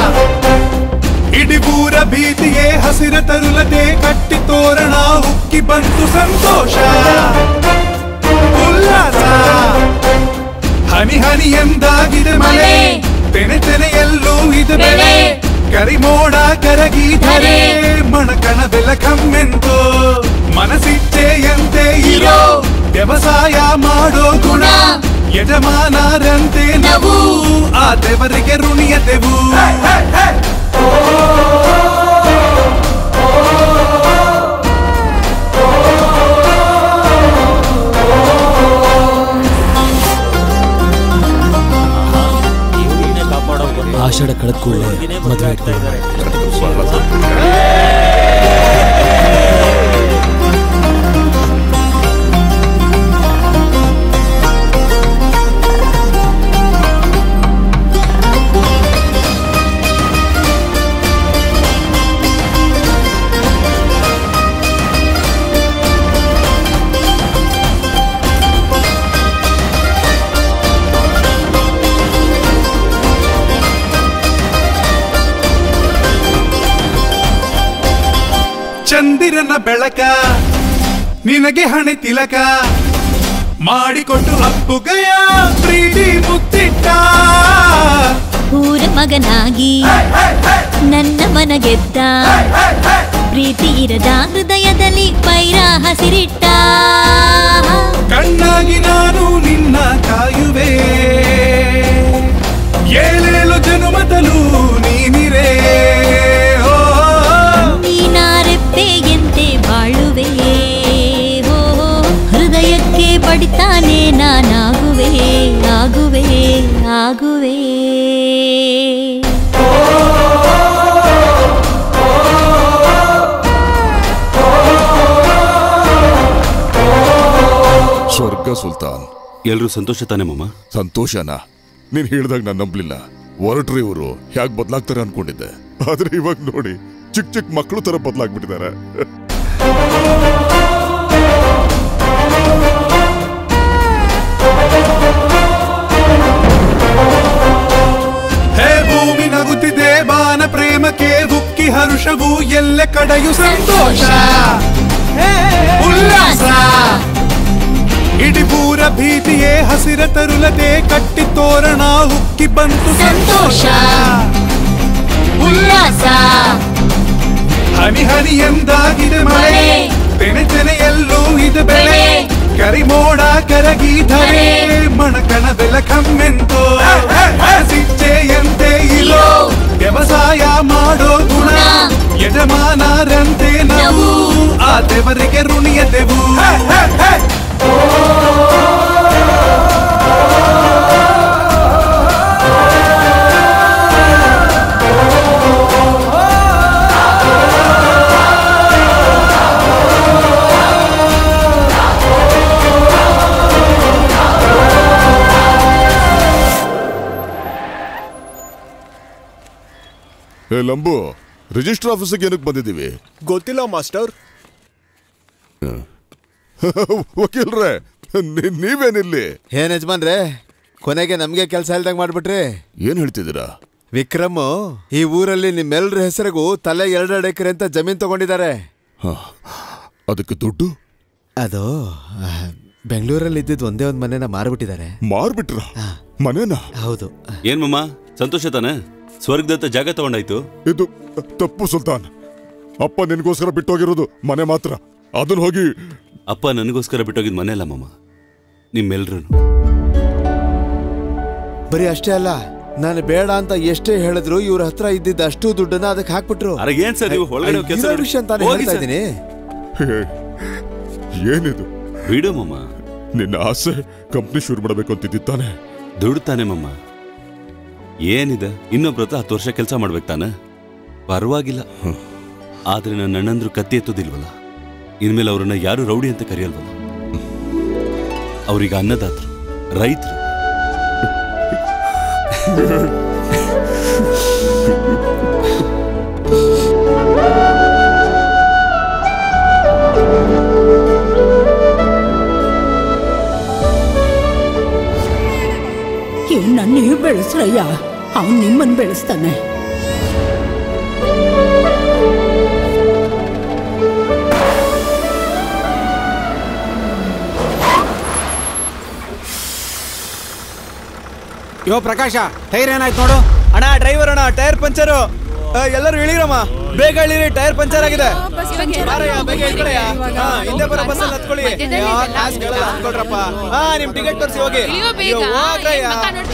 ಇಡಿಬೂರ ಭೀತಿಗೆ ಹಸಿರ ತರುಲತೆ ಕಟ್ಟಿ ತೋರಣ ಉಕ್ಕಿ ಬಂತು ಸಂತೋಷ ಉಲ್ಲಾಸ ಹನಿ ಹನಿ ಎಂದಾಗಿದೆ ಮಳೆ ತೆನೆ ತೆನೆಯಲ್ಲೂ ಇದು ಬೆಳೆ ಕರಿಮೋಡ ಕರಗಿದರೆ ಮಣಕಣ ಬೆಲಕಮ್ಮೆಂತು ಮನಸ್ಸಿಚ್ಛೆಯಂತೆ ಇರೋ ವ್ಯವಸಾಯ ಮಾಡೋ ಗುಣ ಯಜಮಾನರಂತೆ ನಾವು ಆ ದೇವರಿಗೆ ಋಣಿಯದೆವು ಆಷಾಢ ಕಳೆದ ಕೂಡಲೇ ಮದುವೆ ಇಟ್ಕೊಳ್ಳೋಣ ಚಂದಿರನ ಬೆಳಕ ನಿನಗೆ ಹಣೆ ತಿಲಕ ಮಾಡಿಕೊಟ್ಟು ಅಪ್ಪುಗಯ ಪ್ರೀತಿ ಮುತ್ತಿಟ್ಟ ಊರ ಮಗನಾಗಿ ನನ್ನ ಮನ ಗೆದ್ದ ಪ್ರೀತಿ ಇರದ ಹೃದಯದಲ್ಲಿ ಪೈರ ಹಸಿರಿಟ್ಟ ಕಣ್ಣಾಗಿ ನಾನು ನಿನ್ನ ಕಾಯುವೆ ಏಳೇಳು ಜನುಮದಲು ನೀನಿರೇ ಓ ನೀನಾರೆಪ್ಪೆಯಂತೆ ಬಾಳುವೆ ಹೋ ಹೃದಯಕ್ಕೆ ಬಡಿತಾನೆ ನಾನಾಗುವೆ ಆಗುವೆ ಆಗುವೆ ಸ್ವರ್ಗ ಸುಲ್ತಾನ್ ಎಲ್ರೂ ಸಂತೋಷ ತಾನೆ ಮಾಮ ಸಂತೋಷನಾ ನೀನ್ ಹೇಳ್ದಾಗ ನಾನು ನಂಬ್ಲಿಲ್ಲ ಹೊರಟ್ರಿ ಇವರು ಯಾಕೆ ಬದಲಾಗ್ತಾರೆ ಅನ್ಕೊಂಡಿದ್ದೆ ಆದ್ರೆ ಇವಾಗ ನೋಡಿ ಚಿಕ್ಕ ಚಿಕ್ಕ ಮಕ್ಕಳು ತರ ಬದಲಾಗ್ಬಿಟ್ಟಿದ್ದಾರೆ ಹೇ ಭೂಮಿ ನಗುತ್ತಿದೆ ಬಾನ ಪ್ರೇಮಕ್ಕೆ ಉಕ್ಕಿ ಹರುಷವು ಎಲ್ಲ ಕಡೆಯು ಸಂತೋಷ ಉಲ್ಲಾಸ ಇಡೀ ಪೂರ ಭೀತಿಯೇ ಹಸಿರ ತರುಲತೆ ಕಟ್ಟಿ ತೋರಣ ಉಕ್ಕಿ ಬಂತು ಸಂತೋಷ ಉಲ್ಲಾಸ ಹನಿ ಹನಿ ಎಂದಾಗಿದೆ ಮಳೆ ತೆನೆ ತೆನೆಯಲ್ಲೂ ಇದೆ ಬೆಳೆ ಕರಿಮೋಡ ಕರಗಿದರೆ ಮಣಕಣ ಬೆಲಕಮ್ಮೆಂತೋ ಸಿಚ್ಚೆಯಂತೆ ಇರೋ ವ್ಯವಸಾಯ ಮಾಡೋ ಗುಣ ಯಜಮಾನರಂತೆ ನಾವು ಆ ದೇವರಿಗೆ ಋಣಿಯದೆವು ಏ ಲಂಬು ರಿಜಿಸ್ಟರ್ ಆಫೀಸಿಗೆ ಏನಕ್ಕೆ ಬಂದಿದ್ದೀವಿ ಗೊತ್ತಿಲ್ಲ ಮಾಸ್ಟರ್ ವಕೀಲ್ರೆ ನೀ- ನೀವೇನಿಲ್ಲಿ ಏನ್ ಯಜಮಾನ್ರೆ ಕೊನೆಗೆ ನಮ್ಗೆ ಕೆಲಸ ಇಲ್ದಂಗ್ ಮಾಡ್ಬಿಟ್ರಿ ಏನ್ ಹೇಳ್ತಿದ್ದೀರಾ ವಿಕ್ರಮ್ ಈ ಊರಲ್ಲಿ ನಿಮ್ಮೆಲ್ರ ಹೆಸರಿಗೂ ತಲೆ ಎರಡೆರಡು ಎಕರೆ ಅಂತ ಜಮೀನ್ ತಗೊಂಡಿದ್ದಾರೆ ಹ, ಅದಕ್ಕೆ ದುಡ್ಡು ಅದು ಆ, ಬೆಂಗಳೂರಲ್ಲಿ ಇದ್ದಿದ್ದು ಒಂದೇ ಒಂದು ಮನೆನ ಮಾರ್ಬಿಟ್ಟಿದ್ದಾರೆ ಮಾರ್ಬಿಟ್ರ ಮನೇನ ಹೌದು ಏನ್ ಮಾಮ ಸಂತೋಷ ತಾನೆ ಸ್ವರ್ಗದತ್ತ ಜಾಗ ತಗೊಂಡಾಯ್ತು ಇದು ತಪ್ಪು ಸುಲ್ತಾನ್ ಅಪ್ಪ ನಿನಗೋಸ್ಕರ ಬಿಟ್ಟೋಗಿರೋದು ಮನೆ ಮಾತ್ರ ಅದನ್ನ ಹೋಗಿ ಅಪ್ಪ ನನಗೋಸ್ಕರ ಬಿಟ್ಟೋಗಿದ್ ಮನೆ ಅಲ್ಲ ಮಾಮ ನಿಮ್ಮೆಲ್ರು ಬರೀ ಅಷ್ಟೇ ಅಲ್ಲ ನಾನು ಬೇಡ ಅಂತ ಎಷ್ಟೇ ಹೇಳಿದ್ರು ಇವ್ರ ಹತ್ರ ಇದ್ದಿದ್ದ ಅಷ್ಟು ದುಡ್ಡನ್ನ ಅದಕ್ಕೆ ಹಾಕ್ಬಿಟ್ರು ಅರೆ ಏನ್ ಸರ್ ನೀವು ಹೊರಗಡೆ ಹೋಗಿ ಕೆಲ್ಸ ಇರೋ ನೋಡಿ. ವಿಷಯ ಅಂತಾನೆ ಹೋಗಿ ಹೇಳ್ತಾ ಸರ್. ಇದ್ದೀನಿ ಹೇ, ಏನಿದು ಬಿಡು ಮಾಮ ನಿನ್ನ ಆಸೆ ಕಂಪ್ನಿ ಶುರು ಮಾಡಬೇಕು ಅಂತಿದ್ದಿದ್ ತಾನೆ ದುಡ್ಡು ತಾನೆ ಮಾಮ ಏನಿದೆ ಇನ್ನೊಬ್ರ ಹತ್ರ ಹತ್ತು ವರ್ಷ ಕೆಲಸ ಮಾಡ್ಬೇಕು ತಾನೆ ಪರವಾಗಿಲ್ಲ ಆದ್ರೆ ನನ್ನ ಅಣ್ಣಂದ್ರು ಕತ್ತಿ ಎತ್ತೋದಿಲ್ವಲ್ಲ ಇನ್ಮೇಲೆ ಅವ್ರನ್ನ ಯಾರು ರೌಡಿ ಅಂತ ಕರೆಯಲ್ವಲ್ಲ ಅವ್ರೀಗ ಅನ್ನದಾತರು ರೈತರು ಇವನ್ನ ನೀವು ಬೆಳೆಸ್ರಯ್ಯ ಅವನ್ ನಿಮ್ಮನ್ ಬೆಳೆಸ್ತಾನೆ ಯೋ ಪ್ರಕಾಶ ಟೈರ್ ಏನಾಯ್ತು ನೋಡು ಅಣ್ಣ ಡ್ರೈವರ್ ಅಣ್ಣ ಟೈರ್ ಪಂಚರು ಎಲ್ಲರೂ ಇಳಿರಮ್ಮ ಬೇಗ ಇಳಿರಿ ಟೈರ್ ಪಂಚರ್ ಆಗಿದೆ ಬಾರಯ್ಯ, ಬೇಗ ಇಳ್ಕೊಳಯ್ಯ. ಹಾ, ಹಿಂದೆ ಬರೋ ಬಸ್ ಅಲ್ಲಿ ಹತ್ಕೊಳ್ಳಿ ಯಾ, ಕಾಸ್ಗಳೆಲ್ಲ ಹತ್ಕೊಳ್ರಪ್ಪ ಹಾ ನಿಮ್ ಟಿಕೆಟ್ ತೋರಿಸಿ ಹೋಗಿ ಅಯ್ಯೋ, ಹೋಗ್ರಯ್ಯ.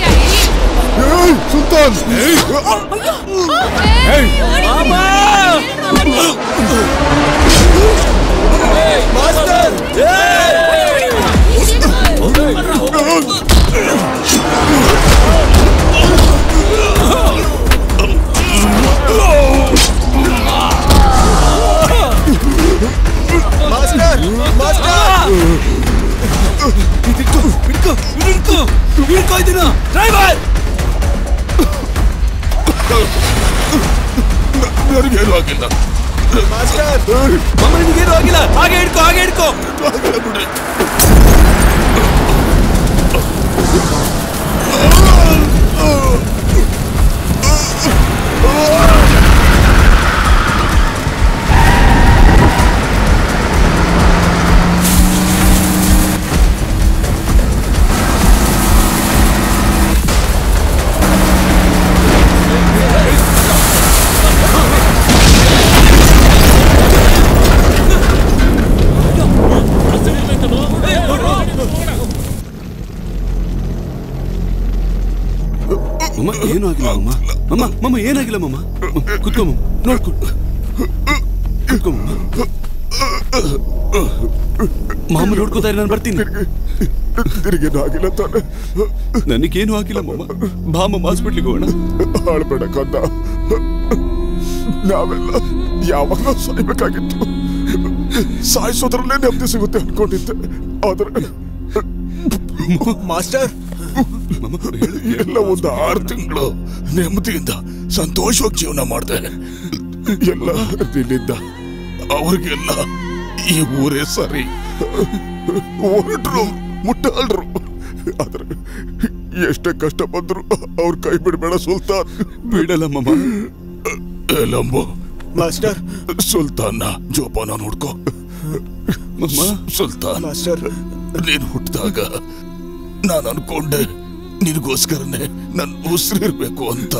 ಸುಲ್ತಾನ್ ಮಾಸ್ಟರ್ ಮಾಸ್ಟರ್ ಹಿಡ್ಕೋ ಹಿಡ್ಕೋ ಹಿಡ್ಕೋ ಹಿಡ್ಕೋ ಇದನ್ನ ಡ್ರೈವರ್ ನನಗೇನು ಆಗಿಲ್ಲ ಮಾಸ್ಟರ್ ಮಮ್ಮ ನಿನಗೇನು ಆಗಿಲ್ಲ ಹಾಗೆ ಹಿಡ್ಕೋ ಹಾಗೆ ಹಿಡ್ಕೋ ಆಗಿಲ್ಲ ಮಮ್ಮ ಮಮ್ಮ ಮಮ್ಮ ಏನಾಗಿಲ್ಲ ಮಮ್ಮ ಕುತ್ಕೊ ಮಮ್ಮ ನೋಡ್ಕೊ ಕುತ್ಕೊ ಮಮ್ಮ ಮಾಮ ನೋಡ್ಕೋತಾರೆ ನಾನು ಬರ್ತೀನಿ ತಿರುಗೇನು ಆಗಿಲ್ಲ ತಾನೆ ನನಗೇನು ಆಗಿಲ್ಲ ಮಮ್ಮ ಬಾ ಮಮ್ಮ ಹಾಸ್ಪಿಟ್ಲಿಗೆ ಹೋಗೋಣ ಆಳ್ಬೇಡ ಕಂದ ನಾವೆಲ್ಲ ಯಾವಾಗ ಸಾಯ್ಬೇಕಾಗಿತ್ತು ಸಾಯಿಸೋದ್ರಲ್ಲೇ ನೆಮ್ಮದಿ ಸಿಗುತ್ತೆ ಅನ್ಕೊಂಡಿದ್ದೆ ಆದ್ರೆ ಮಾಸ್ಟರ್ ಎಲ್ಲ ಒಂದು ಆರು ತಿಂಗಳು ನೆಮ್ಮದಿಯಿಂದ ಸಂತೋಷವಾಗಿ ಜೀವನ ಮಾಡಿದೆ ಎಲ್ಲ ನಿನ್ನಿಂದ ಅವ್ರಿಗೆಲ್ಲ ಈ ಊರೇ ಸರಿ ಹೊರಟ್ರು ಮುಟ್ಟಾಳ್ರು ಆದ್ರೆ ಎಷ್ಟೇ ಕಷ್ಟ ಬಂದ್ರು ಅವ್ರ ಕೈ ಬಿಡಬೇಡ ಸುಲ್ತಾನ್ ಬಿಡಲ್ಲ ಮಮ್ಮ ಲಂಬೋ ಮಾಸ್ಟರ್ ಸುಲ್ತಾನ್ನ ಜೋಪಾನ ನೋಡ್ಕೋ ಮಮ್ಮ ಸುಲ್ತಾನ್ ಮಾಸ್ಟರ್ ನೀನು ಹುಟ್ಟಿದಾಗ ನಾನು ಅನ್ಕೊಂಡೆ ನಿನಗೋಸ್ಕರನೇ ನನ್ನ ಉಸಿರಿರ್ಬೇಕು ಅಂತ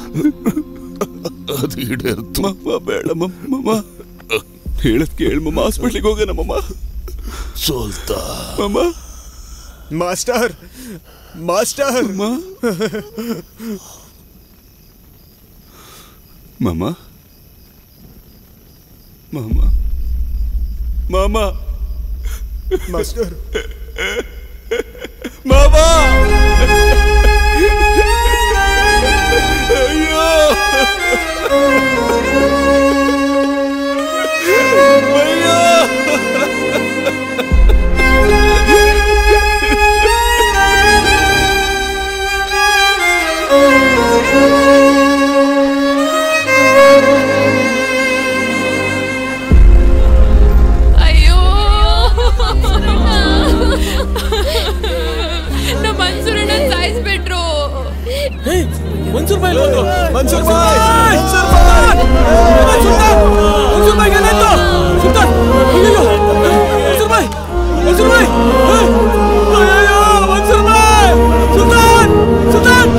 ಅದು ಈಡೇರ್ತು ಮಮ್ಮ ಬೇಡ ಮಮ್ಮ ಹೇಳದ್ ಕೇಳ ಮಮ್ಮ ಹಾಸ್ಪಿಟ್ಲಿಗೆ ಹೋಗೋಣ ಮಮ್ಮ ಸುಲ್ತಾನ್ ಮಮ್ಮ ಮಾಸ್ಟರ್ ಮಾಸ್ಟರ್ ಮಮ್ಮ ಮಾಮ ಮಾಮ ಮಾಸ್ಟರ್ ಮಾಮ ಅಯ್ಯೋ ಅಯ್ಯೋ ನಮ್ಮ ಮನ್ಸೂರಣ್ಣ ಸಾಯಿಸ್ಬಿಟ್ರು ಮನ್ಸೂರ್ ಬಾಯ್ ಮನ್ಸೂರ್ ಬಾಯ್ ಮನ್ಸೂರ್ ಬಾಯ್ ಮನ್ಸೂರ್ ಬಾಯ್ ಏನಾಯ್ತು ಸುಲ್ತಾನ್ ಅಯ್ಯೋ ಮನ್ಸೂರ್ ಬಾಯ್ ಮನ್ಸೂರ್ ಬಾಯ್ ಅಯ್ಯೋ ಮನ್ಸೂರ್ ಬಾಯ್ ಸುಲ್ತಾನ್ ಸುಲ್ತಾನ್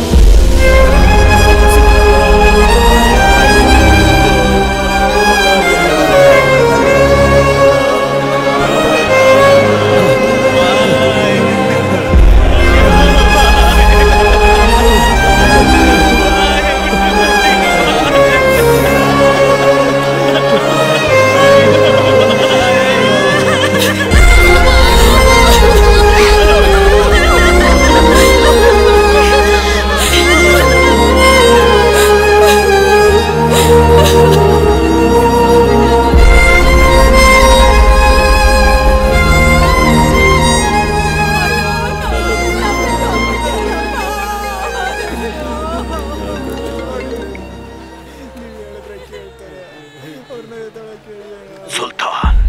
ಸುಲ್ತಾನ್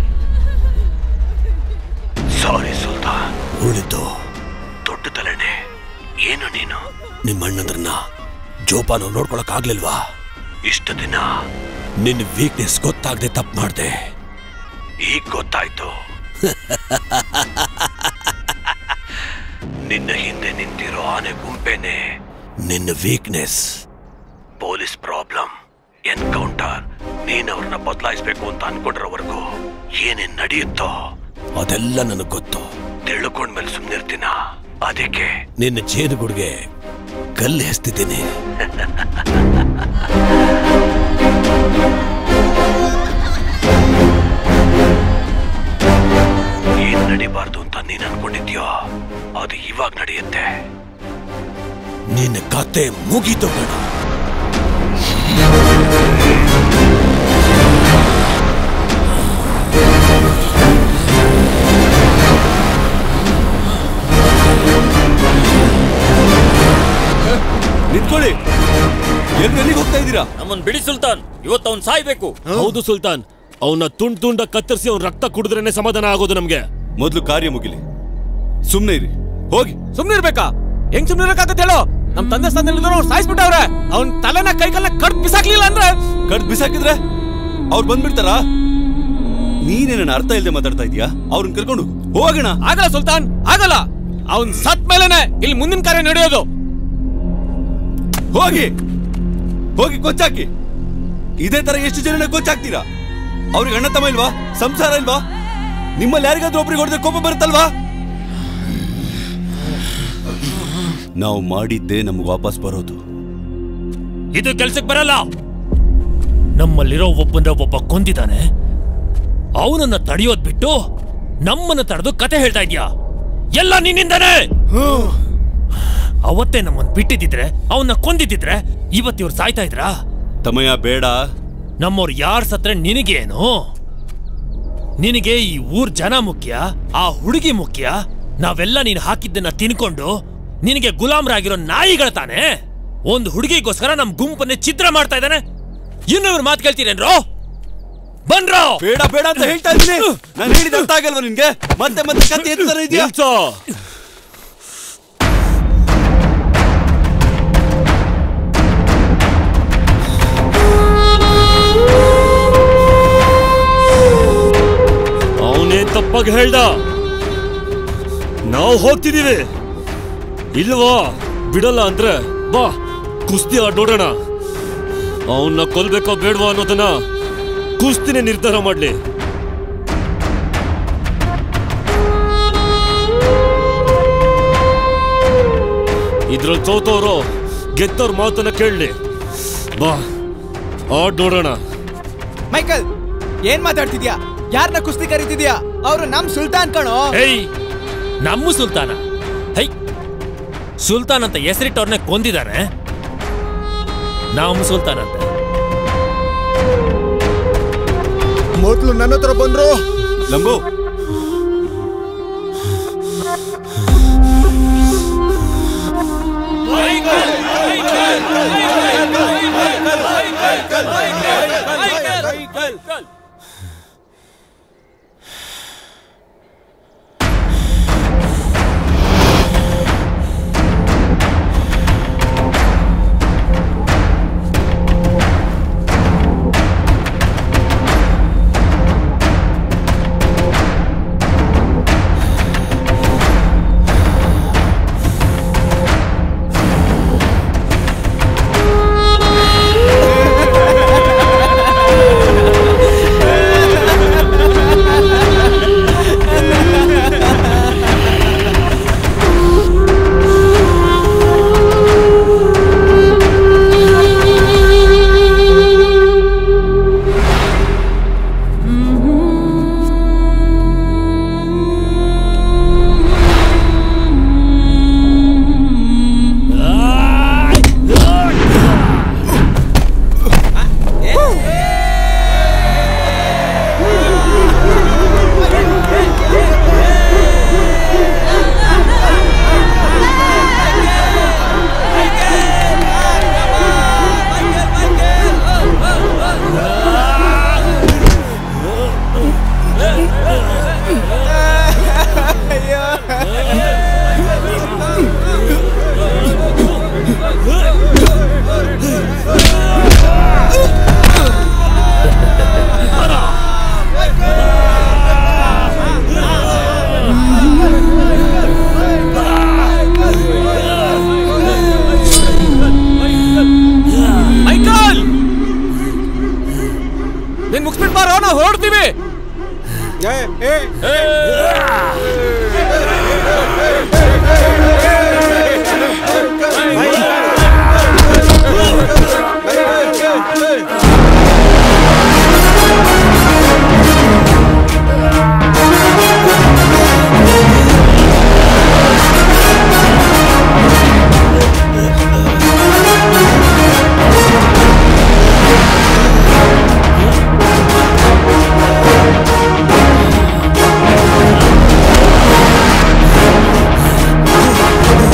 ಸಾರಿ ಸುಲ್ತಾನ್ ಉಳಿತು ದೊಡ್ಡ ತಲೆನೆ ಏನು ನೀನು ನಿಮ್ಮ ಅಣ್ಣಂದ್ರನ್ನ ಜೋಪಾನ ನೋಡ್ಕೊಳಕ್ ಆಗ್ಲಿಲ್ವಾ ಇಷ್ಟು ದಿನ ನಿನ್ನ ವೀಕ್ನೆಸ್ ಗೊತ್ತಾಗದೆ ತಪ್ಪು ಮಾಡ್ದೆ ಈಗ ಗೊತ್ತಾಯ್ತು ನಿನ್ನ ಹಿಂದೆ ನಿಂತಿರೋ ಆನೆ ಗುಂಪೇನೆ ನಿನ್ನ ವೀಕ್ನೆಸ್ ಪೊಲೀಸ್ ಪ್ರಾಬ್ಲಮ್ ಎನ್ಕೌಂಟರ್ ನೀನ್ ಅವ್ರನ್ನ ಬದಲಾಯಿಸ್ಬೇಕು ಅಂತ ಅನ್ಕೊಂಡಿರೋವರೆಗೂ ಏನೇನ್ ನಡೆಯುತ್ತೋ ಅದೆಲ್ಲ ನನಗ್ ಗೊತ್ತು ತಿಳ್ಕೊಂಡ್ಮೇಲೆ ಸುಮ್ನಿರ್ತೀನ ಅದಕ್ಕೆ ನಿನ್ನ ಜೇನುಗುಡ್ಗೆ ಕಲ್ಲು ಹೆಸ್ತಿದ್ದೀನಿ ಏನ್ ನಡಿಬಾರ್ದು ಅಂತ ನೀನ್ ಅನ್ಕೊಂಡಿದ್ಯೋ ಅದು ಇವಾಗ ನಡೆಯುತ್ತೆ ನಿನ್ನ ಕತೆ ಮುಗೀತು ಕಣ ನಿಂತ್ಕೊಳ್ಳಿ ಎಲ್ಲಿ ಎಲ್ಲಿಗೆ ಹೋಗ್ತಾ ಇದ್ದೀರಾ ನಮ್ಮನ್ ಬಿಡಿ ಸುಲ್ತಾನ್ ಇವತ್ತು ಅವ್ನ್ ಸಾಯ್ಬೇಕು ಹೌದು ಸುಲ್ತಾನ್ ಅವನ್ನ ತುಂಡ್ ತುಂಡ ಕತ್ತರಿಸಿ ಅವ್ನ ರಕ್ತ ಕುಡಿದ್ರೇನೆ ಸಮಾಧಾನ ಆಗೋದು ನಮ್ಗೆ ಮೊದಲು ಕಾರ್ಯ ಮುಗಿಲಿ ಸುಮ್ನೆ ಇರಿ ಹೋಗಿ ಸುಮ್ನೆ ಇರ್ಬೇಕಾ ಹೆಂಗ್ ಸುಮ್ನೆ ಇರಕ್ಕಾಗತ್ತೆ ಹೇಳು ನಮ್ ತಂದೆ ಸ್ಥಾನ ಅವ್ರು ಸಾಯಿಸ್ಬಿಟ್ಟವ್ರೆ ಅವ್ನ್ ತಲೆನ ಕೈಕಲ್ಲ ಕಡ್ ಬಿಸಾಕ್ಲಿಲ್ಲ ಅಂದ್ರೆ ಕಡ್ದ್ ಬಿಸಾಕಿದ್ರೆ ಅವ್ರು ಬಂದ್ಬಿಡ್ತಾರಾ ನೀನೇ ನನ್ನ ಅರ್ಥ ಇಲ್ಲದೆ ಮಾತಾಡ್ತಾ ಇದೀಯಾ ಅವ್ರನ್ನ ಕರ್ಕೊಂಡು ಹೋಗೋಣ ಆಗಲ್ಲ ಸುಲ್ತಾನ್ ಆಗಲ್ಲ ಅವ್ನ್ ಸತ್ ಮೇಲೆನೆ ಇಲ್ಲಿ ಮುಂದಿನ ಕಾರ್ಯ ನಡೆಯೋದು ಹೋಗಿ ಹೋಗಿ ಕೊಚ್ಚಾಕಿ ಇದೇ ತರ ಎಷ್ಟು ಜನ ಕೊಚ್ಚಾಕ್ತೀರಾ ಅವ್ರಿಗೆ ಅಣ್ಣ ತಮ್ಮ ಇಲ್ವಾ ಸಂಸಾರ ಇಲ್ವಾ ನಿಮ್ಮಲ್ಲಿ ಯಾರಿಗಾದ್ರೂ ಒಬ್ರಿಗೆ ಹೊಡೆದ್ರೆ ಕೋಪ ಬರುತ್ತಲ್ವಾ ನಾವು ಮಾಡಿದ್ದೇ ನಮ್ಗೆ ವಾಪಸ್ ಬರೋದು ಇದು ಕೆಲ್ಸಕ್ಕೆ ಬರಲ್ಲ ನಮ್ಮಲ್ಲಿರೋ ಒಬ್ಬನ ಒಬ್ಬ ಕೊಂದಿದ್ದಾನೆ ಅವನನ್ನ ತಡೆಯೋದ್ ಬಿಟ್ಟು ನಮ್ಮನ್ನ ತಡೆದು ಕತೆ ಹೇಳ್ತಾ ಇದ್ಯಾ ಎಲ್ಲ ನಿನ್ನಿಂದಾನೆ ಅವತ್ತೇ ನಮ್ಮನ್ ಬಿಟ್ಟಿದ್ದಿದ್ರೆ ಅವನ್ನ ಕೊಂದಿದ್ದಿದ್ರೆ ಇವತ್ತು ಇವ್ರು ಸಾಯ್ತಾ ಇದ್ರಾ ತಮಯ ಬೇಡ ನಮ್ಮವ್ರು ಯಾರ್ ಸತ್ರೆ ನಿನಗೇನು ನಿನಗೆ ಈ ಊರ್ ಜನ ಮುಖ್ಯ ಆ ಹುಡುಗಿ ಮುಖ್ಯ ನಾವೆಲ್ಲ ನೀನು ಹಾಕಿದ್ದನ್ನ ತಿನ್ಕೊಂಡು ನಿನಗೆ ಗುಲಾಮ್ರಾಗಿರೋ ನಾಯಿಗಳ ತಾನೆ ಒಂದು ಹುಡುಗಿಗೋಸ್ಕರ ನಮ್ ಗುಂಪನ್ನೇ ಚಿತ್ರ ಮಾಡ್ತಾ ಇದ್ದಾನೆ ಇನ್ನು ಇವ್ರ ಮಾತು ಕೇಳ್ತೀರೇನ್ರೋ ಬನ್ರೋ ಬೇಡ ಬೇಡ ಅಂತ ಹೇಳ್ತಾ ಇದ್ದೀನಿ ನಾನು ಹೇಳಿದ ಅರ್ಥ ಆಗಲ್ವಾ ನಿನ್ಗೆ ಮತ್ತೆ ಮತ್ತೆ ಕತ್ತೆ ಎತ್ತಾನೆ ಇದೆಯಾ ಅವನೇನ್ ತಪ್ಪಾಗಿ ಹೇಳ್ದ ನಾವು ಹೋಗ್ತಿದೀವಿ ಇಲ್ವಾ ಬಿಡಲ್ಲ ಅಂದ್ರೆ ಬಾ ಕುಸ್ತಿ ಆಡೋಡೋಣ ಅವನ್ನ ಕೊಲ್ಬೇಕೋ ಬೇಡವಾ ಅನ್ನೋದನ್ನ ಕುಸ್ತಿನೇ ನಿರ್ಧಾರ ಮಾಡ್ಲಿ ಇದ್ರಲ್ಲಿ ಸೋತವ್ರು ಗೆದ್ದವ್ರ ಮಾತನ್ನ ಕೇಳಲಿ ಬಾ ಆಡ್ ನೋಡೋಣ ಮೈಕಲ್ ಏನ್ ಮಾತಾಡ್ತಿದ್ಯಾ ಯಾರನ್ನ ಕುಸ್ತಿ ಕರೀತಿದ್ಯಾ ಅವರು ನಮ್ ಸುಲ್ತಾನ್ ಕಣೋ ಹೇಯ್ ನಮ್ಮ ಸುಲ್ತಾನ ಹೈ ಸುಲ್ತಾನ್ ಅಂತ ಹೆಸರಿಟ್ಟವ್ರನ್ನೇ ಕೊಂದಿದ್ದಾರೆ ನಮ್ಮ ಸುಲ್ತಾನ್ ಅಂತ ಮೊದ್ಲು ನನ್ನ ಹತ್ರ ಬಂದ್ರು ಲಂಬು ಮೈಕಲ್ ನಿನ್ ಮುಗಿಸ್ಬಿಟ್ಟು ಬಾರೋ ನಾವು ಹೊರಡ್ತೀವಿ ಆ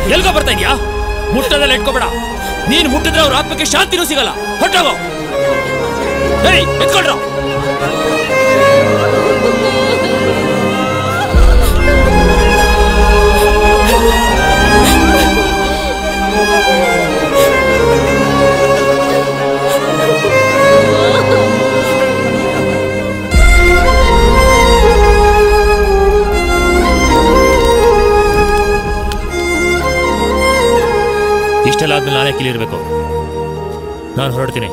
ಎಲ್ಗೋ ಬರ್ತಾ ಇದ್ಯಾ ಮುಟ್ಟದಲ್ಲ ಇಟ್ಕೋಬೇಡ ನೀನ್ ಮುಟ್ಟಿದ್ರೆ ಅವ್ರ ಆತ್ಮಕ್ಕೆ ಶಾಂತಿನೂ ಸಿಗಲ್ಲ ಹೊಟ್ಟೋಗೋ ಹೇಳಿ ಎತ್ಕೊಳ್ರ ಇಷ್ಟೆಲ್ಲ ಆದ್ಮೇಲೆ ನಾನೇ ಕಿಲಿರ್ಬೇಕು ನಾನು ಹೊರಡ್ತೀನಿ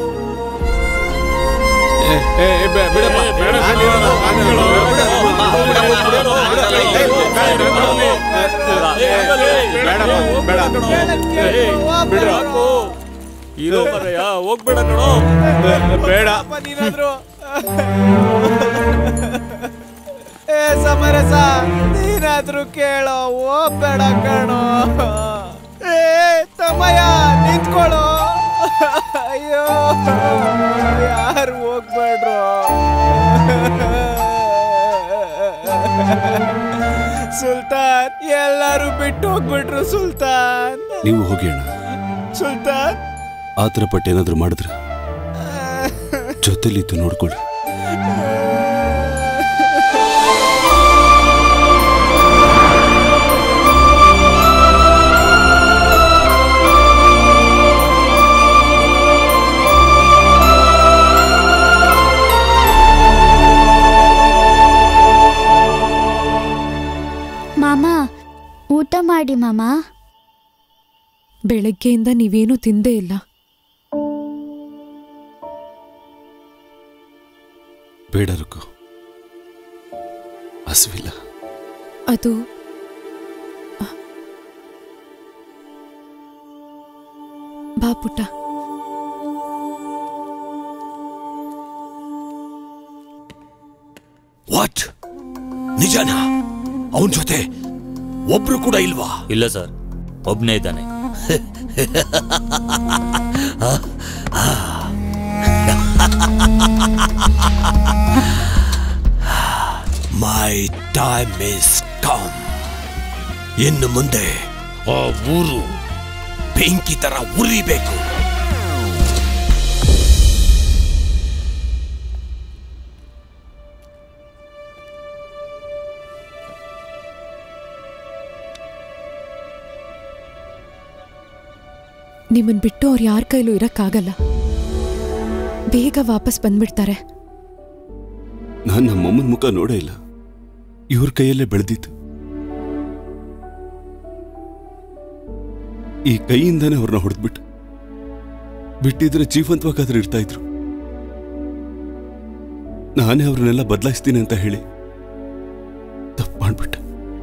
ಇರೋ ಮರಯ್ಯ ಹೋಗ್ಬೇಡ ಕಣೋ ಬೇಡ ನೀನಾದ್ರು ಏ ಸಮರಸ ನೀನಾದ್ರೂ ಕೇಳೋ ಹೋಗ್ಬೇಡ ಕಣೋ ಏ ತಮ್ಮಯ್ಯ ನಿಂತ್ಕೊಳ್ಳೋ ಅಯ್ಯೋ ಯಾರು ಹೋಗ್ಬೇಡ್ರು ಸುಲ್ತಾನ್ ಎಲ್ಲರೂ ಬಿಟ್ಟು ಹೋಗ್ಬಿಟ್ರು ಸುಲ್ತಾನ್ ನೀವು ಹೋಗಿ ಅಣ್ಣ ಸುಲ್ತಾನ್ ಆ ಥರ ಪಟ್ಟು ಏನಾದರೂ ಮಾಡಿದ್ರೆ ಜೊತೆಲಿದ್ದು ನೋಡ್ಕೊಳ್ಳಿ ಮಾಮ ಊಟ ಮಾಡಿ ಮಾಮ ಬೆಳಗ್ಗೆಯಿಂದ ನೀವೇನೂ ತಿಂದೇ ಇಲ್ಲ ಬೇಡ ರುಕು ಹಸಿವಿಲ್ಲ ಅದು ಬಾ ಪುಟ್ಟ ವಾಟ್ ನಿಜನಾ ಅವನ ಜೊತೆ ಒಬ್ರು ಕೂಡ ಇಲ್ವಾ ಇಲ್ಲ ಸರ್ ಒಬ್ನೇ ಇದ್ದಾನೆ ಮೈ ಟೈಮ್ ಇಸ್ ಕಮ್ ಇನ್ನು ಮುಂದೆ ಆ ಊರು ಬೆಂಕಿ ತರ ಉರಿಬೇಕು ನಿಮ್ಮನ್ ಬಿಟ್ಟು ಅವ್ರು ಯಾರ ಕೈಲೂ ಇರಕ್ಕಾಗಲ್ಲ ಬೇಗ ವಾಪಸ್ ಬಂದ್ಬಿಡ್ತಾರೆ ನಾನು ನಮ್ಮಮ್ಮನ ಮುಖ ನೋಡೇ ಇಲ್ಲ ಇವ್ರ ಕೈಯಲ್ಲೇ ಬೆಳೆದಿತ್ತು ಈ ಕೈಯಿಂದಾನೇ ಅವ್ರನ್ನ ಹೊಡೆದ್ಬಿಟ್ಟು ಬಿಟ್ಟಿದ್ರೆ ಜೀವಂತವಾಗಾದ್ರೂ ಇರ್ತಾ ಇದ್ರು ನಾನೇ ಅವ್ರನ್ನೆಲ್ಲ ಬದಲಾಯಿಸ್ತೀನಿ ಅಂತ ಹೇಳಿ ತಪ್ಪು ಮಾಡ್ಬಿಟ್ಟೆ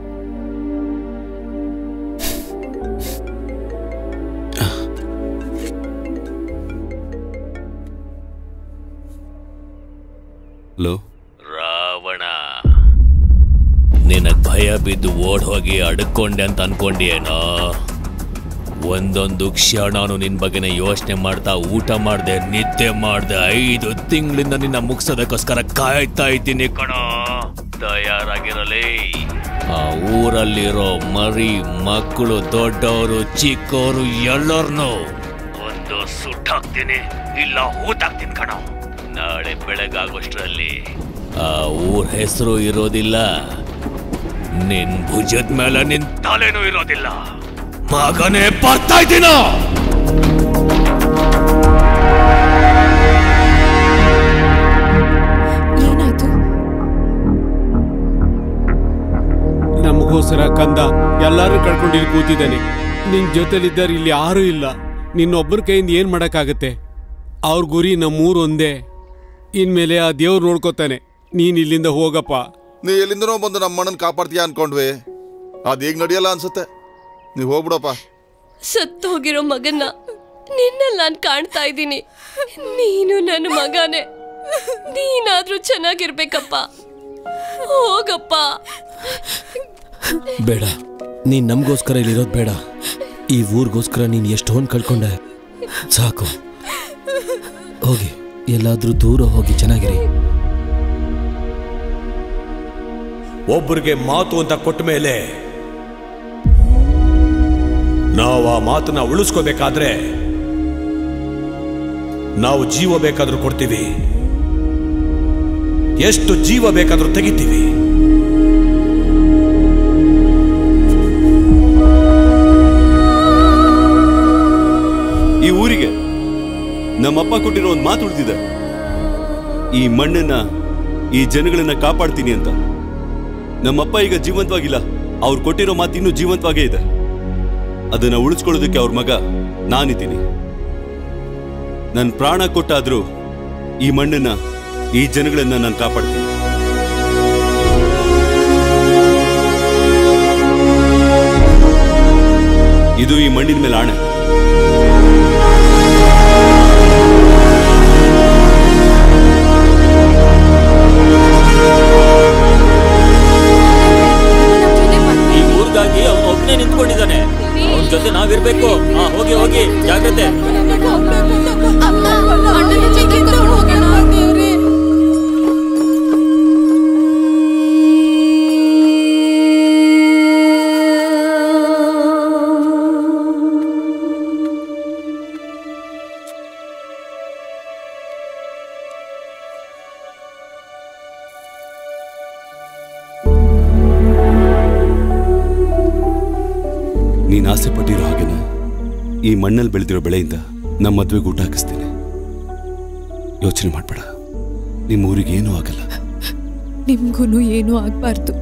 ಹಲೋ ರಾವಣ ನಿನಗ್ ಭಯ ಬಿದ್ದು ಓಡ್ ಹೋಗಿ ಅಡ್ಕೊಂಡೆ ಅಂತ ಅನ್ಕೊಂಡಿಯೇನೋ ಒಂದೊಂದು ಕ್ಷಣನು ನಿನ್ ಬಗ್ಗೆನೇ ಯೋಚನೆ ಮಾಡ್ತಾ ಊಟ ಮಾಡ್ದೆ ನಿದ್ದೆ ಮಾಡ್ದೆ ಐದು ತಿಂಗಳಿಂದ ನಿನ್ನ ಮುಗ್ಸೋದಕ್ಕೋಸ್ಕರ ಕಾಯ್ತಾ ಇದ್ದೀನಿ ಕಣ ತಯಾರಾಗಿರಲಿ ಆ ಊರಲ್ಲಿರೋ ಮರಿ ಮಕ್ಕಳು ದೊಡ್ಡವರು ಚಿಕ್ಕವರು ಎಲ್ಲರನ್ನು ಒಂದು ಸುಟ್ಟಾಕ್ತೀನಿ ಇಲ್ಲ ಹೂತಾಕ್ತೀನಿ ಕಣ ನಾಳೆ ಬೆಳಗಾಗೋಷ್ಟ್ರಲ್ಲಿ ಆ ಊರ್ ಹೆಸರು ಇರೋದಿಲ್ಲ ನಿನ್ ಭುಜದ ಮೇಲೆ ನಿನ್ ತಲೆನೂ ಇರೋದಿಲ್ಲ ಮಗನೇ ಬರ್ತಾ ಇದ್ದೀನ ಏನಾಯ್ತು ನಮಗೋಸ್ಕರ ಕಂದ ಎಲ್ಲಾರು ಕಳ್ಕೊಂಡು ಇಲ್ಲಿ ಕೂತಿದ್ದಾನೆ ನಿನ್ ಜೊತೆಲಿದ್ದಾರೆ ಇಲ್ಲಿ ಯಾರೂ ಇಲ್ಲ ನಿನ್ನೊಬ್ಬರ ಕೈಯಿಂದ ಏನ್ ಮಾಡಕ್ಕಾಗತ್ತೆ ಅವ್ರ ಗುರಿ ನಮ್ಮೂರು ಒಂದೇ ಇನ್ಮೇಲೆ ಆ ದೇವ್ರು ನೋಡ್ಕೋತಾನೆ ನೀನ್ ಇಲ್ಲಿಂದ ಹೋಗಪ್ಪ ನೀ ಎಲ್ಲಿಂದನೋ ಬಂದು ನಮ್ಮ ಮಣ್ಣನ್ ಕಾಪಾಡ್ತೀಯ ಅನ್ಕೊಂಡ್ವಿ ಅದೇಗ್ ನಡೆಯಲ್ಲ ಅನ್ಸುತ್ತೆ ನೀವ್ ಹೋಗ್ಬಿಡಪ್ಪ ಸತ್ತು ಹೋಗಿರೋ ಮಗನ್ನ ನಿನ್ನಲ್ಲಿ ನಾನು ಕಾಣ್ತಾ ಇದ್ದೀನಿ ನೀನು ನನ್ನ ಮಗನೇ ನೀನಾದ್ರೂ ಚೆನ್ನಾಗಿರ್ಬೇಕಪ್ಪ ಹೋಗಪ್ಪ ಬೇಡ ನೀನ್ ನಮಗೋಸ್ಕರ ಇಲ್ಲಿರೋದು ಬೇಡ ಈ ಊರಿಗೋಸ್ಕರ ನೀನ್ ಎಷ್ಟೊಂದು ಕಳ್ಕೊಂಡೆ ಸಾಕು ಹೋಗಿ ಎಲ್ಲಾದ್ರೂ ದೂರ ಹೋಗಿ ಚೆನ್ನಾಗಿರಿ ಒಬ್ಬರಿಗೆ ಮಾತು ಅಂತ ಕೊಟ್ಟ ಮೇಲೆ ನಾವು ಆ ಮಾತನ್ನ ಉಳಿಸ್ಕೋಬೇಕಾದ್ರೆ ನಾವು ಜೀವ ಬೇಕಾದ್ರೂ ಕೊಡ್ತೀವಿ ಎಷ್ಟು ಜೀವ ಬೇಕಾದ್ರೂ ತೆಗಿತೀವಿ ಈ ಊರಿಗೆ ನಮ್ಮಪ್ಪ ಕೊಟ್ಟಿರೋ ಒಂದು ಮಾತು ಉಳಿದಿದೆ ಈ ಮಣ್ಣನ್ನ ಈ ಜನಗಳನ್ನ ಕಾಪಾಡ್ತೀನಿ ಅಂತ ನಮ್ಮಪ್ಪ ಈಗ ಜೀವಂತವಾಗಿಲ್ಲ ಅವ್ರು ಕೊಟ್ಟಿರೋ ಮಾತು ಇನ್ನೂ ಜೀವಂತವಾಗೇ ಇದೆ ಅದನ್ನ ಉಳಿಸ್ಕೊಳ್ಳೋದಕ್ಕೆ ಅವ್ರ ಮಗ ನಾನಿದ್ದೀನಿ ನನ್ನ ಪ್ರಾಣ ಕೊಟ್ಟಾದ್ರೂ ಈ ಮಣ್ಣನ್ನ ಈ ಜನಗಳನ್ನ ನಾನು ಕಾಪಾಡ್ತೀನಿ ಇದು ಈ ಮಣ್ಣಿನ ಮೇಲೆ ಆಣೆ ಈ ಊರ್ಗಾಗಿ ಅವ್ನು ಒಬ್ಬನೇ ನಿಂತ್ಕೊಂಡಿದ್ದಾನೆ ಅವನ ಜೊತೆ ನಾವಿರ್ಬೇಕು ಹಾ ಹೋಗಿ ಹೋಗಿ ಜಾಗ್ರತೆ ನೀನ್ ಆಸೆ ಪಟ್ಟಿರೋ ಹಾಗೇನೆ ಈ ಮಣ್ಣಲ್ಲಿ ಬೆಳೆದಿರೋ ಬೆಳೆಯಿಂದ ನಮ್ಮ ಮದ್ವೆಗೆ ಊಟ ಹಾಕಿಸ್ತೀನಿ ಯೋಚನೆ ಮಾಡ್ಬೇಡ ನಿಮ್ಮ ಊರಿಗೆ ಏನೂ ಆಗಲ್ಲ ನಿಮ್ಗೂ ಏನೂ ಆಗ್ಬಾರ್ದು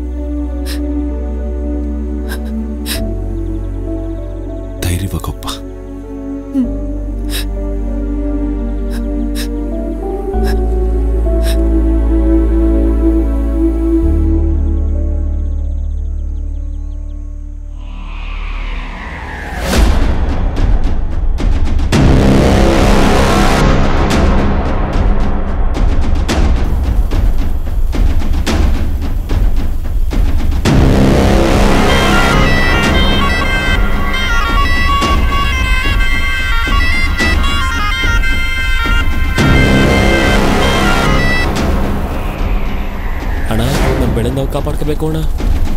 ಧೈರ್ಯವಾಗೊಪ್ಪ ಅಣ್ಣ ನಮ್ಮ ಬೆಳೆ ನಾವು ಕಾಪಾಡ್ಕೋಬೇಕು ಅಣ್ಣ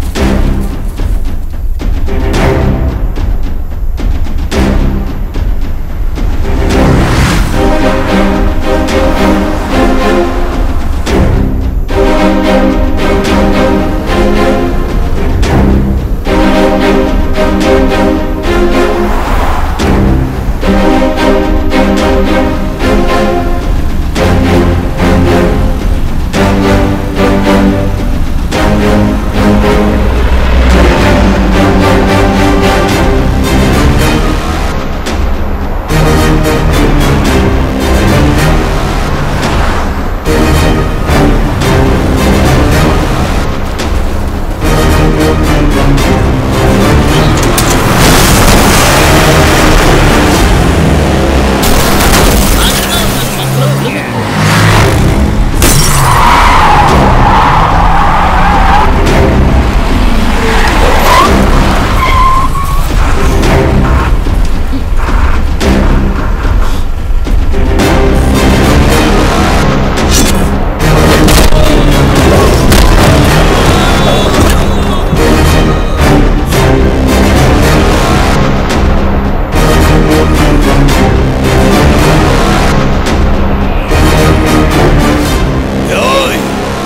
ಏಯ್!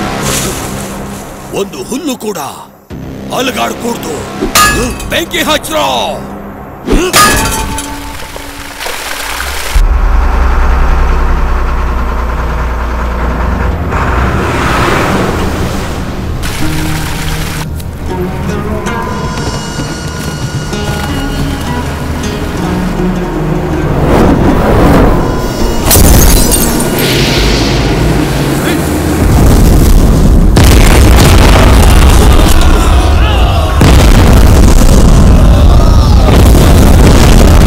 ಒಂದು ಹುಲ್ಲು ಕೂಡ ಅಲಗಾಡ್ಕೂಡ್ದು ಬೆಂಕಿ ಹಚ್ರೋ ಆ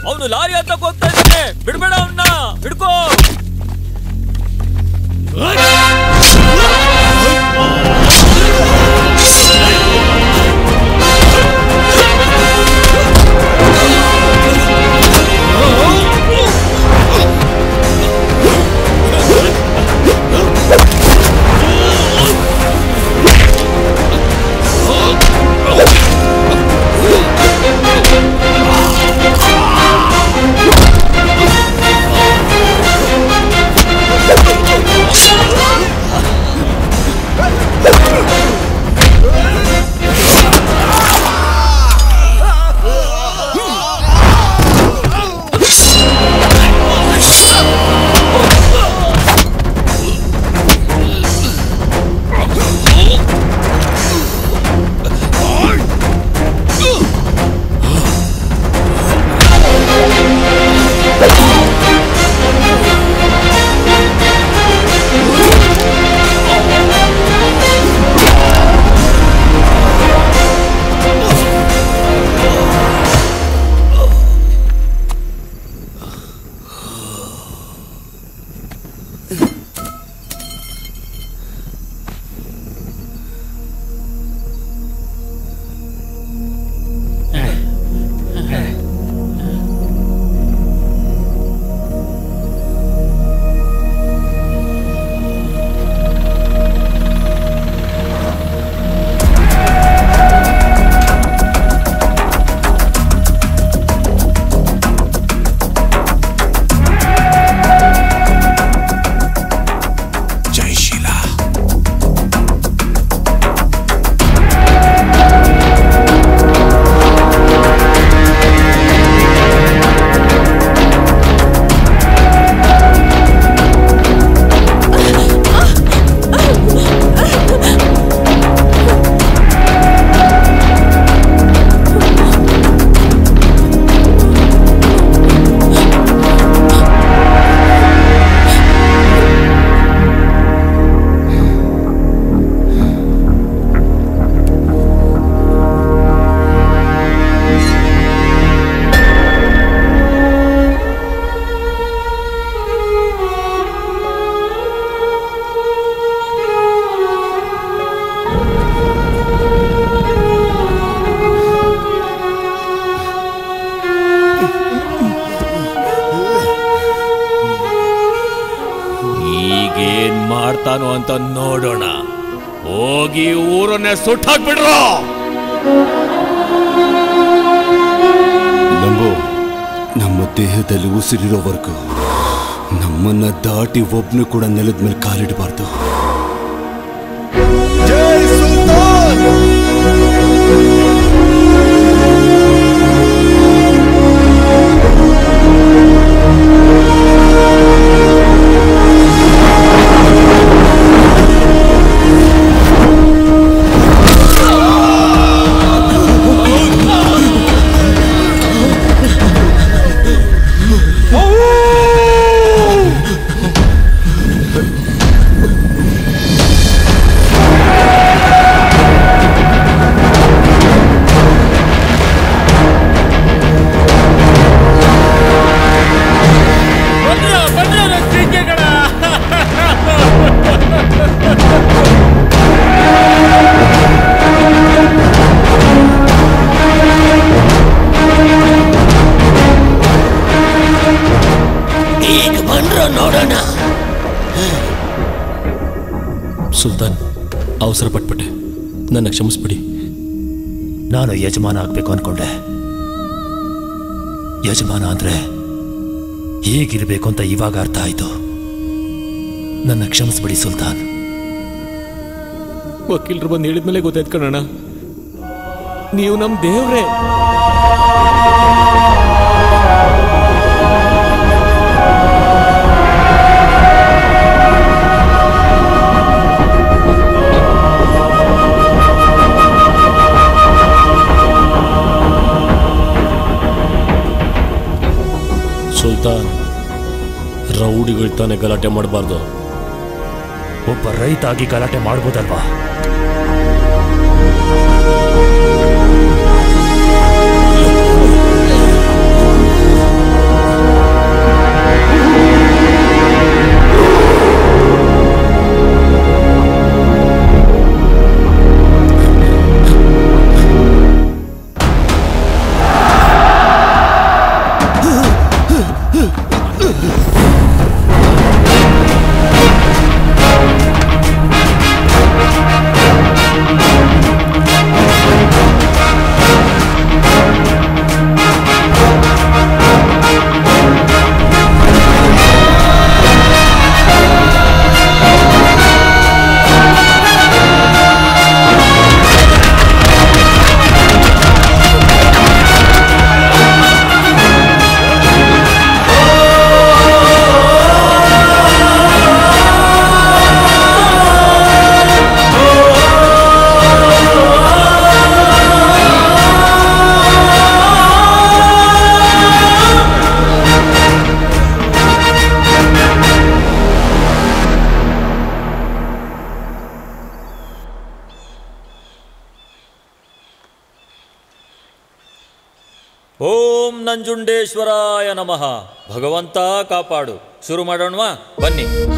ಅವನು ಲಾರಿ ಹತ್ರ ಹೋಗ್ತಾ ಇದ್ದಾನೆ ಬಿಡ್ಬೇಡ ಅವನ್ನ ಹಿಡ್ಕೋ ಜೈಶೀಲ ಈಗೇನ್ ಮಾಡ್ತಾನೋ ಅಂತ ನೋಡೋಣ ಹೋಗಿ ಊರನ್ನೇ ಸುಟ್ಟಾಕ್ಬಿಡ್ರು ನಂಬು ನಮ್ಮ ದೇಹದಲ್ಲಿ ಉಸಿರಿರೋವರೆಗೂ ನಮ್ಮನ್ನ ದಾಟಿ ಒಬ್ನು ಕೂಡ ನೆಲದ ಮೇಲೆ ಕಾಲಿಡಬಾರ್ದು ಈಗ ಬಂದ್ರು ನೋಡೋಣ ಸುಲ್ತಾನ್ ಅವಸರ ಪಟ್ಬಿಟ್ಟೆ ನನ್ನ ಕ್ಷಮಿಸ್ಬಿಡಿ ನಾನು ಯಜಮಾನ ಆಗ್ಬೇಕು ಅನ್ಕೊಂಡೆ ಯಜಮಾನ ಅಂದ್ರೆ ಹೇಗಿರ್ಬೇಕು ಅಂತ ಇವಾಗ ಅರ್ಥ ಆಯ್ತು ನನ್ನ ಕ್ಷಮಿಸ್ಬಿಡಿ ಸುಲ್ತಾನ್ ವಕೀಲರು ಬಂದು ಹೇಳಿದ್ಮೇಲೆ ಗೊತ್ತಾಯ್ತು ಕಣಣ್ಣ ನೀವು ನಮ್ ದೇವ್ರೇ ಸುಲ್ತಾನ್ ರೌಡಿಗಳು ತಾನೇ ಗಲಾಟೆ ಮಾಡಬಾರ್ದು ಒಬ್ಬ ರೈತ ಆಗಿ ಗಲಾಟೆ ಮಾಡ್ಬೋದಲ್ವಾ ಓಂ ನಂಜುಂಡೇಶ್ವರಾಯ ನಮಃ ಭಗವಂತ ಕಾಪಾಡು ಶುರು ಮಾಡೋಣವಾ ಬನ್ನಿ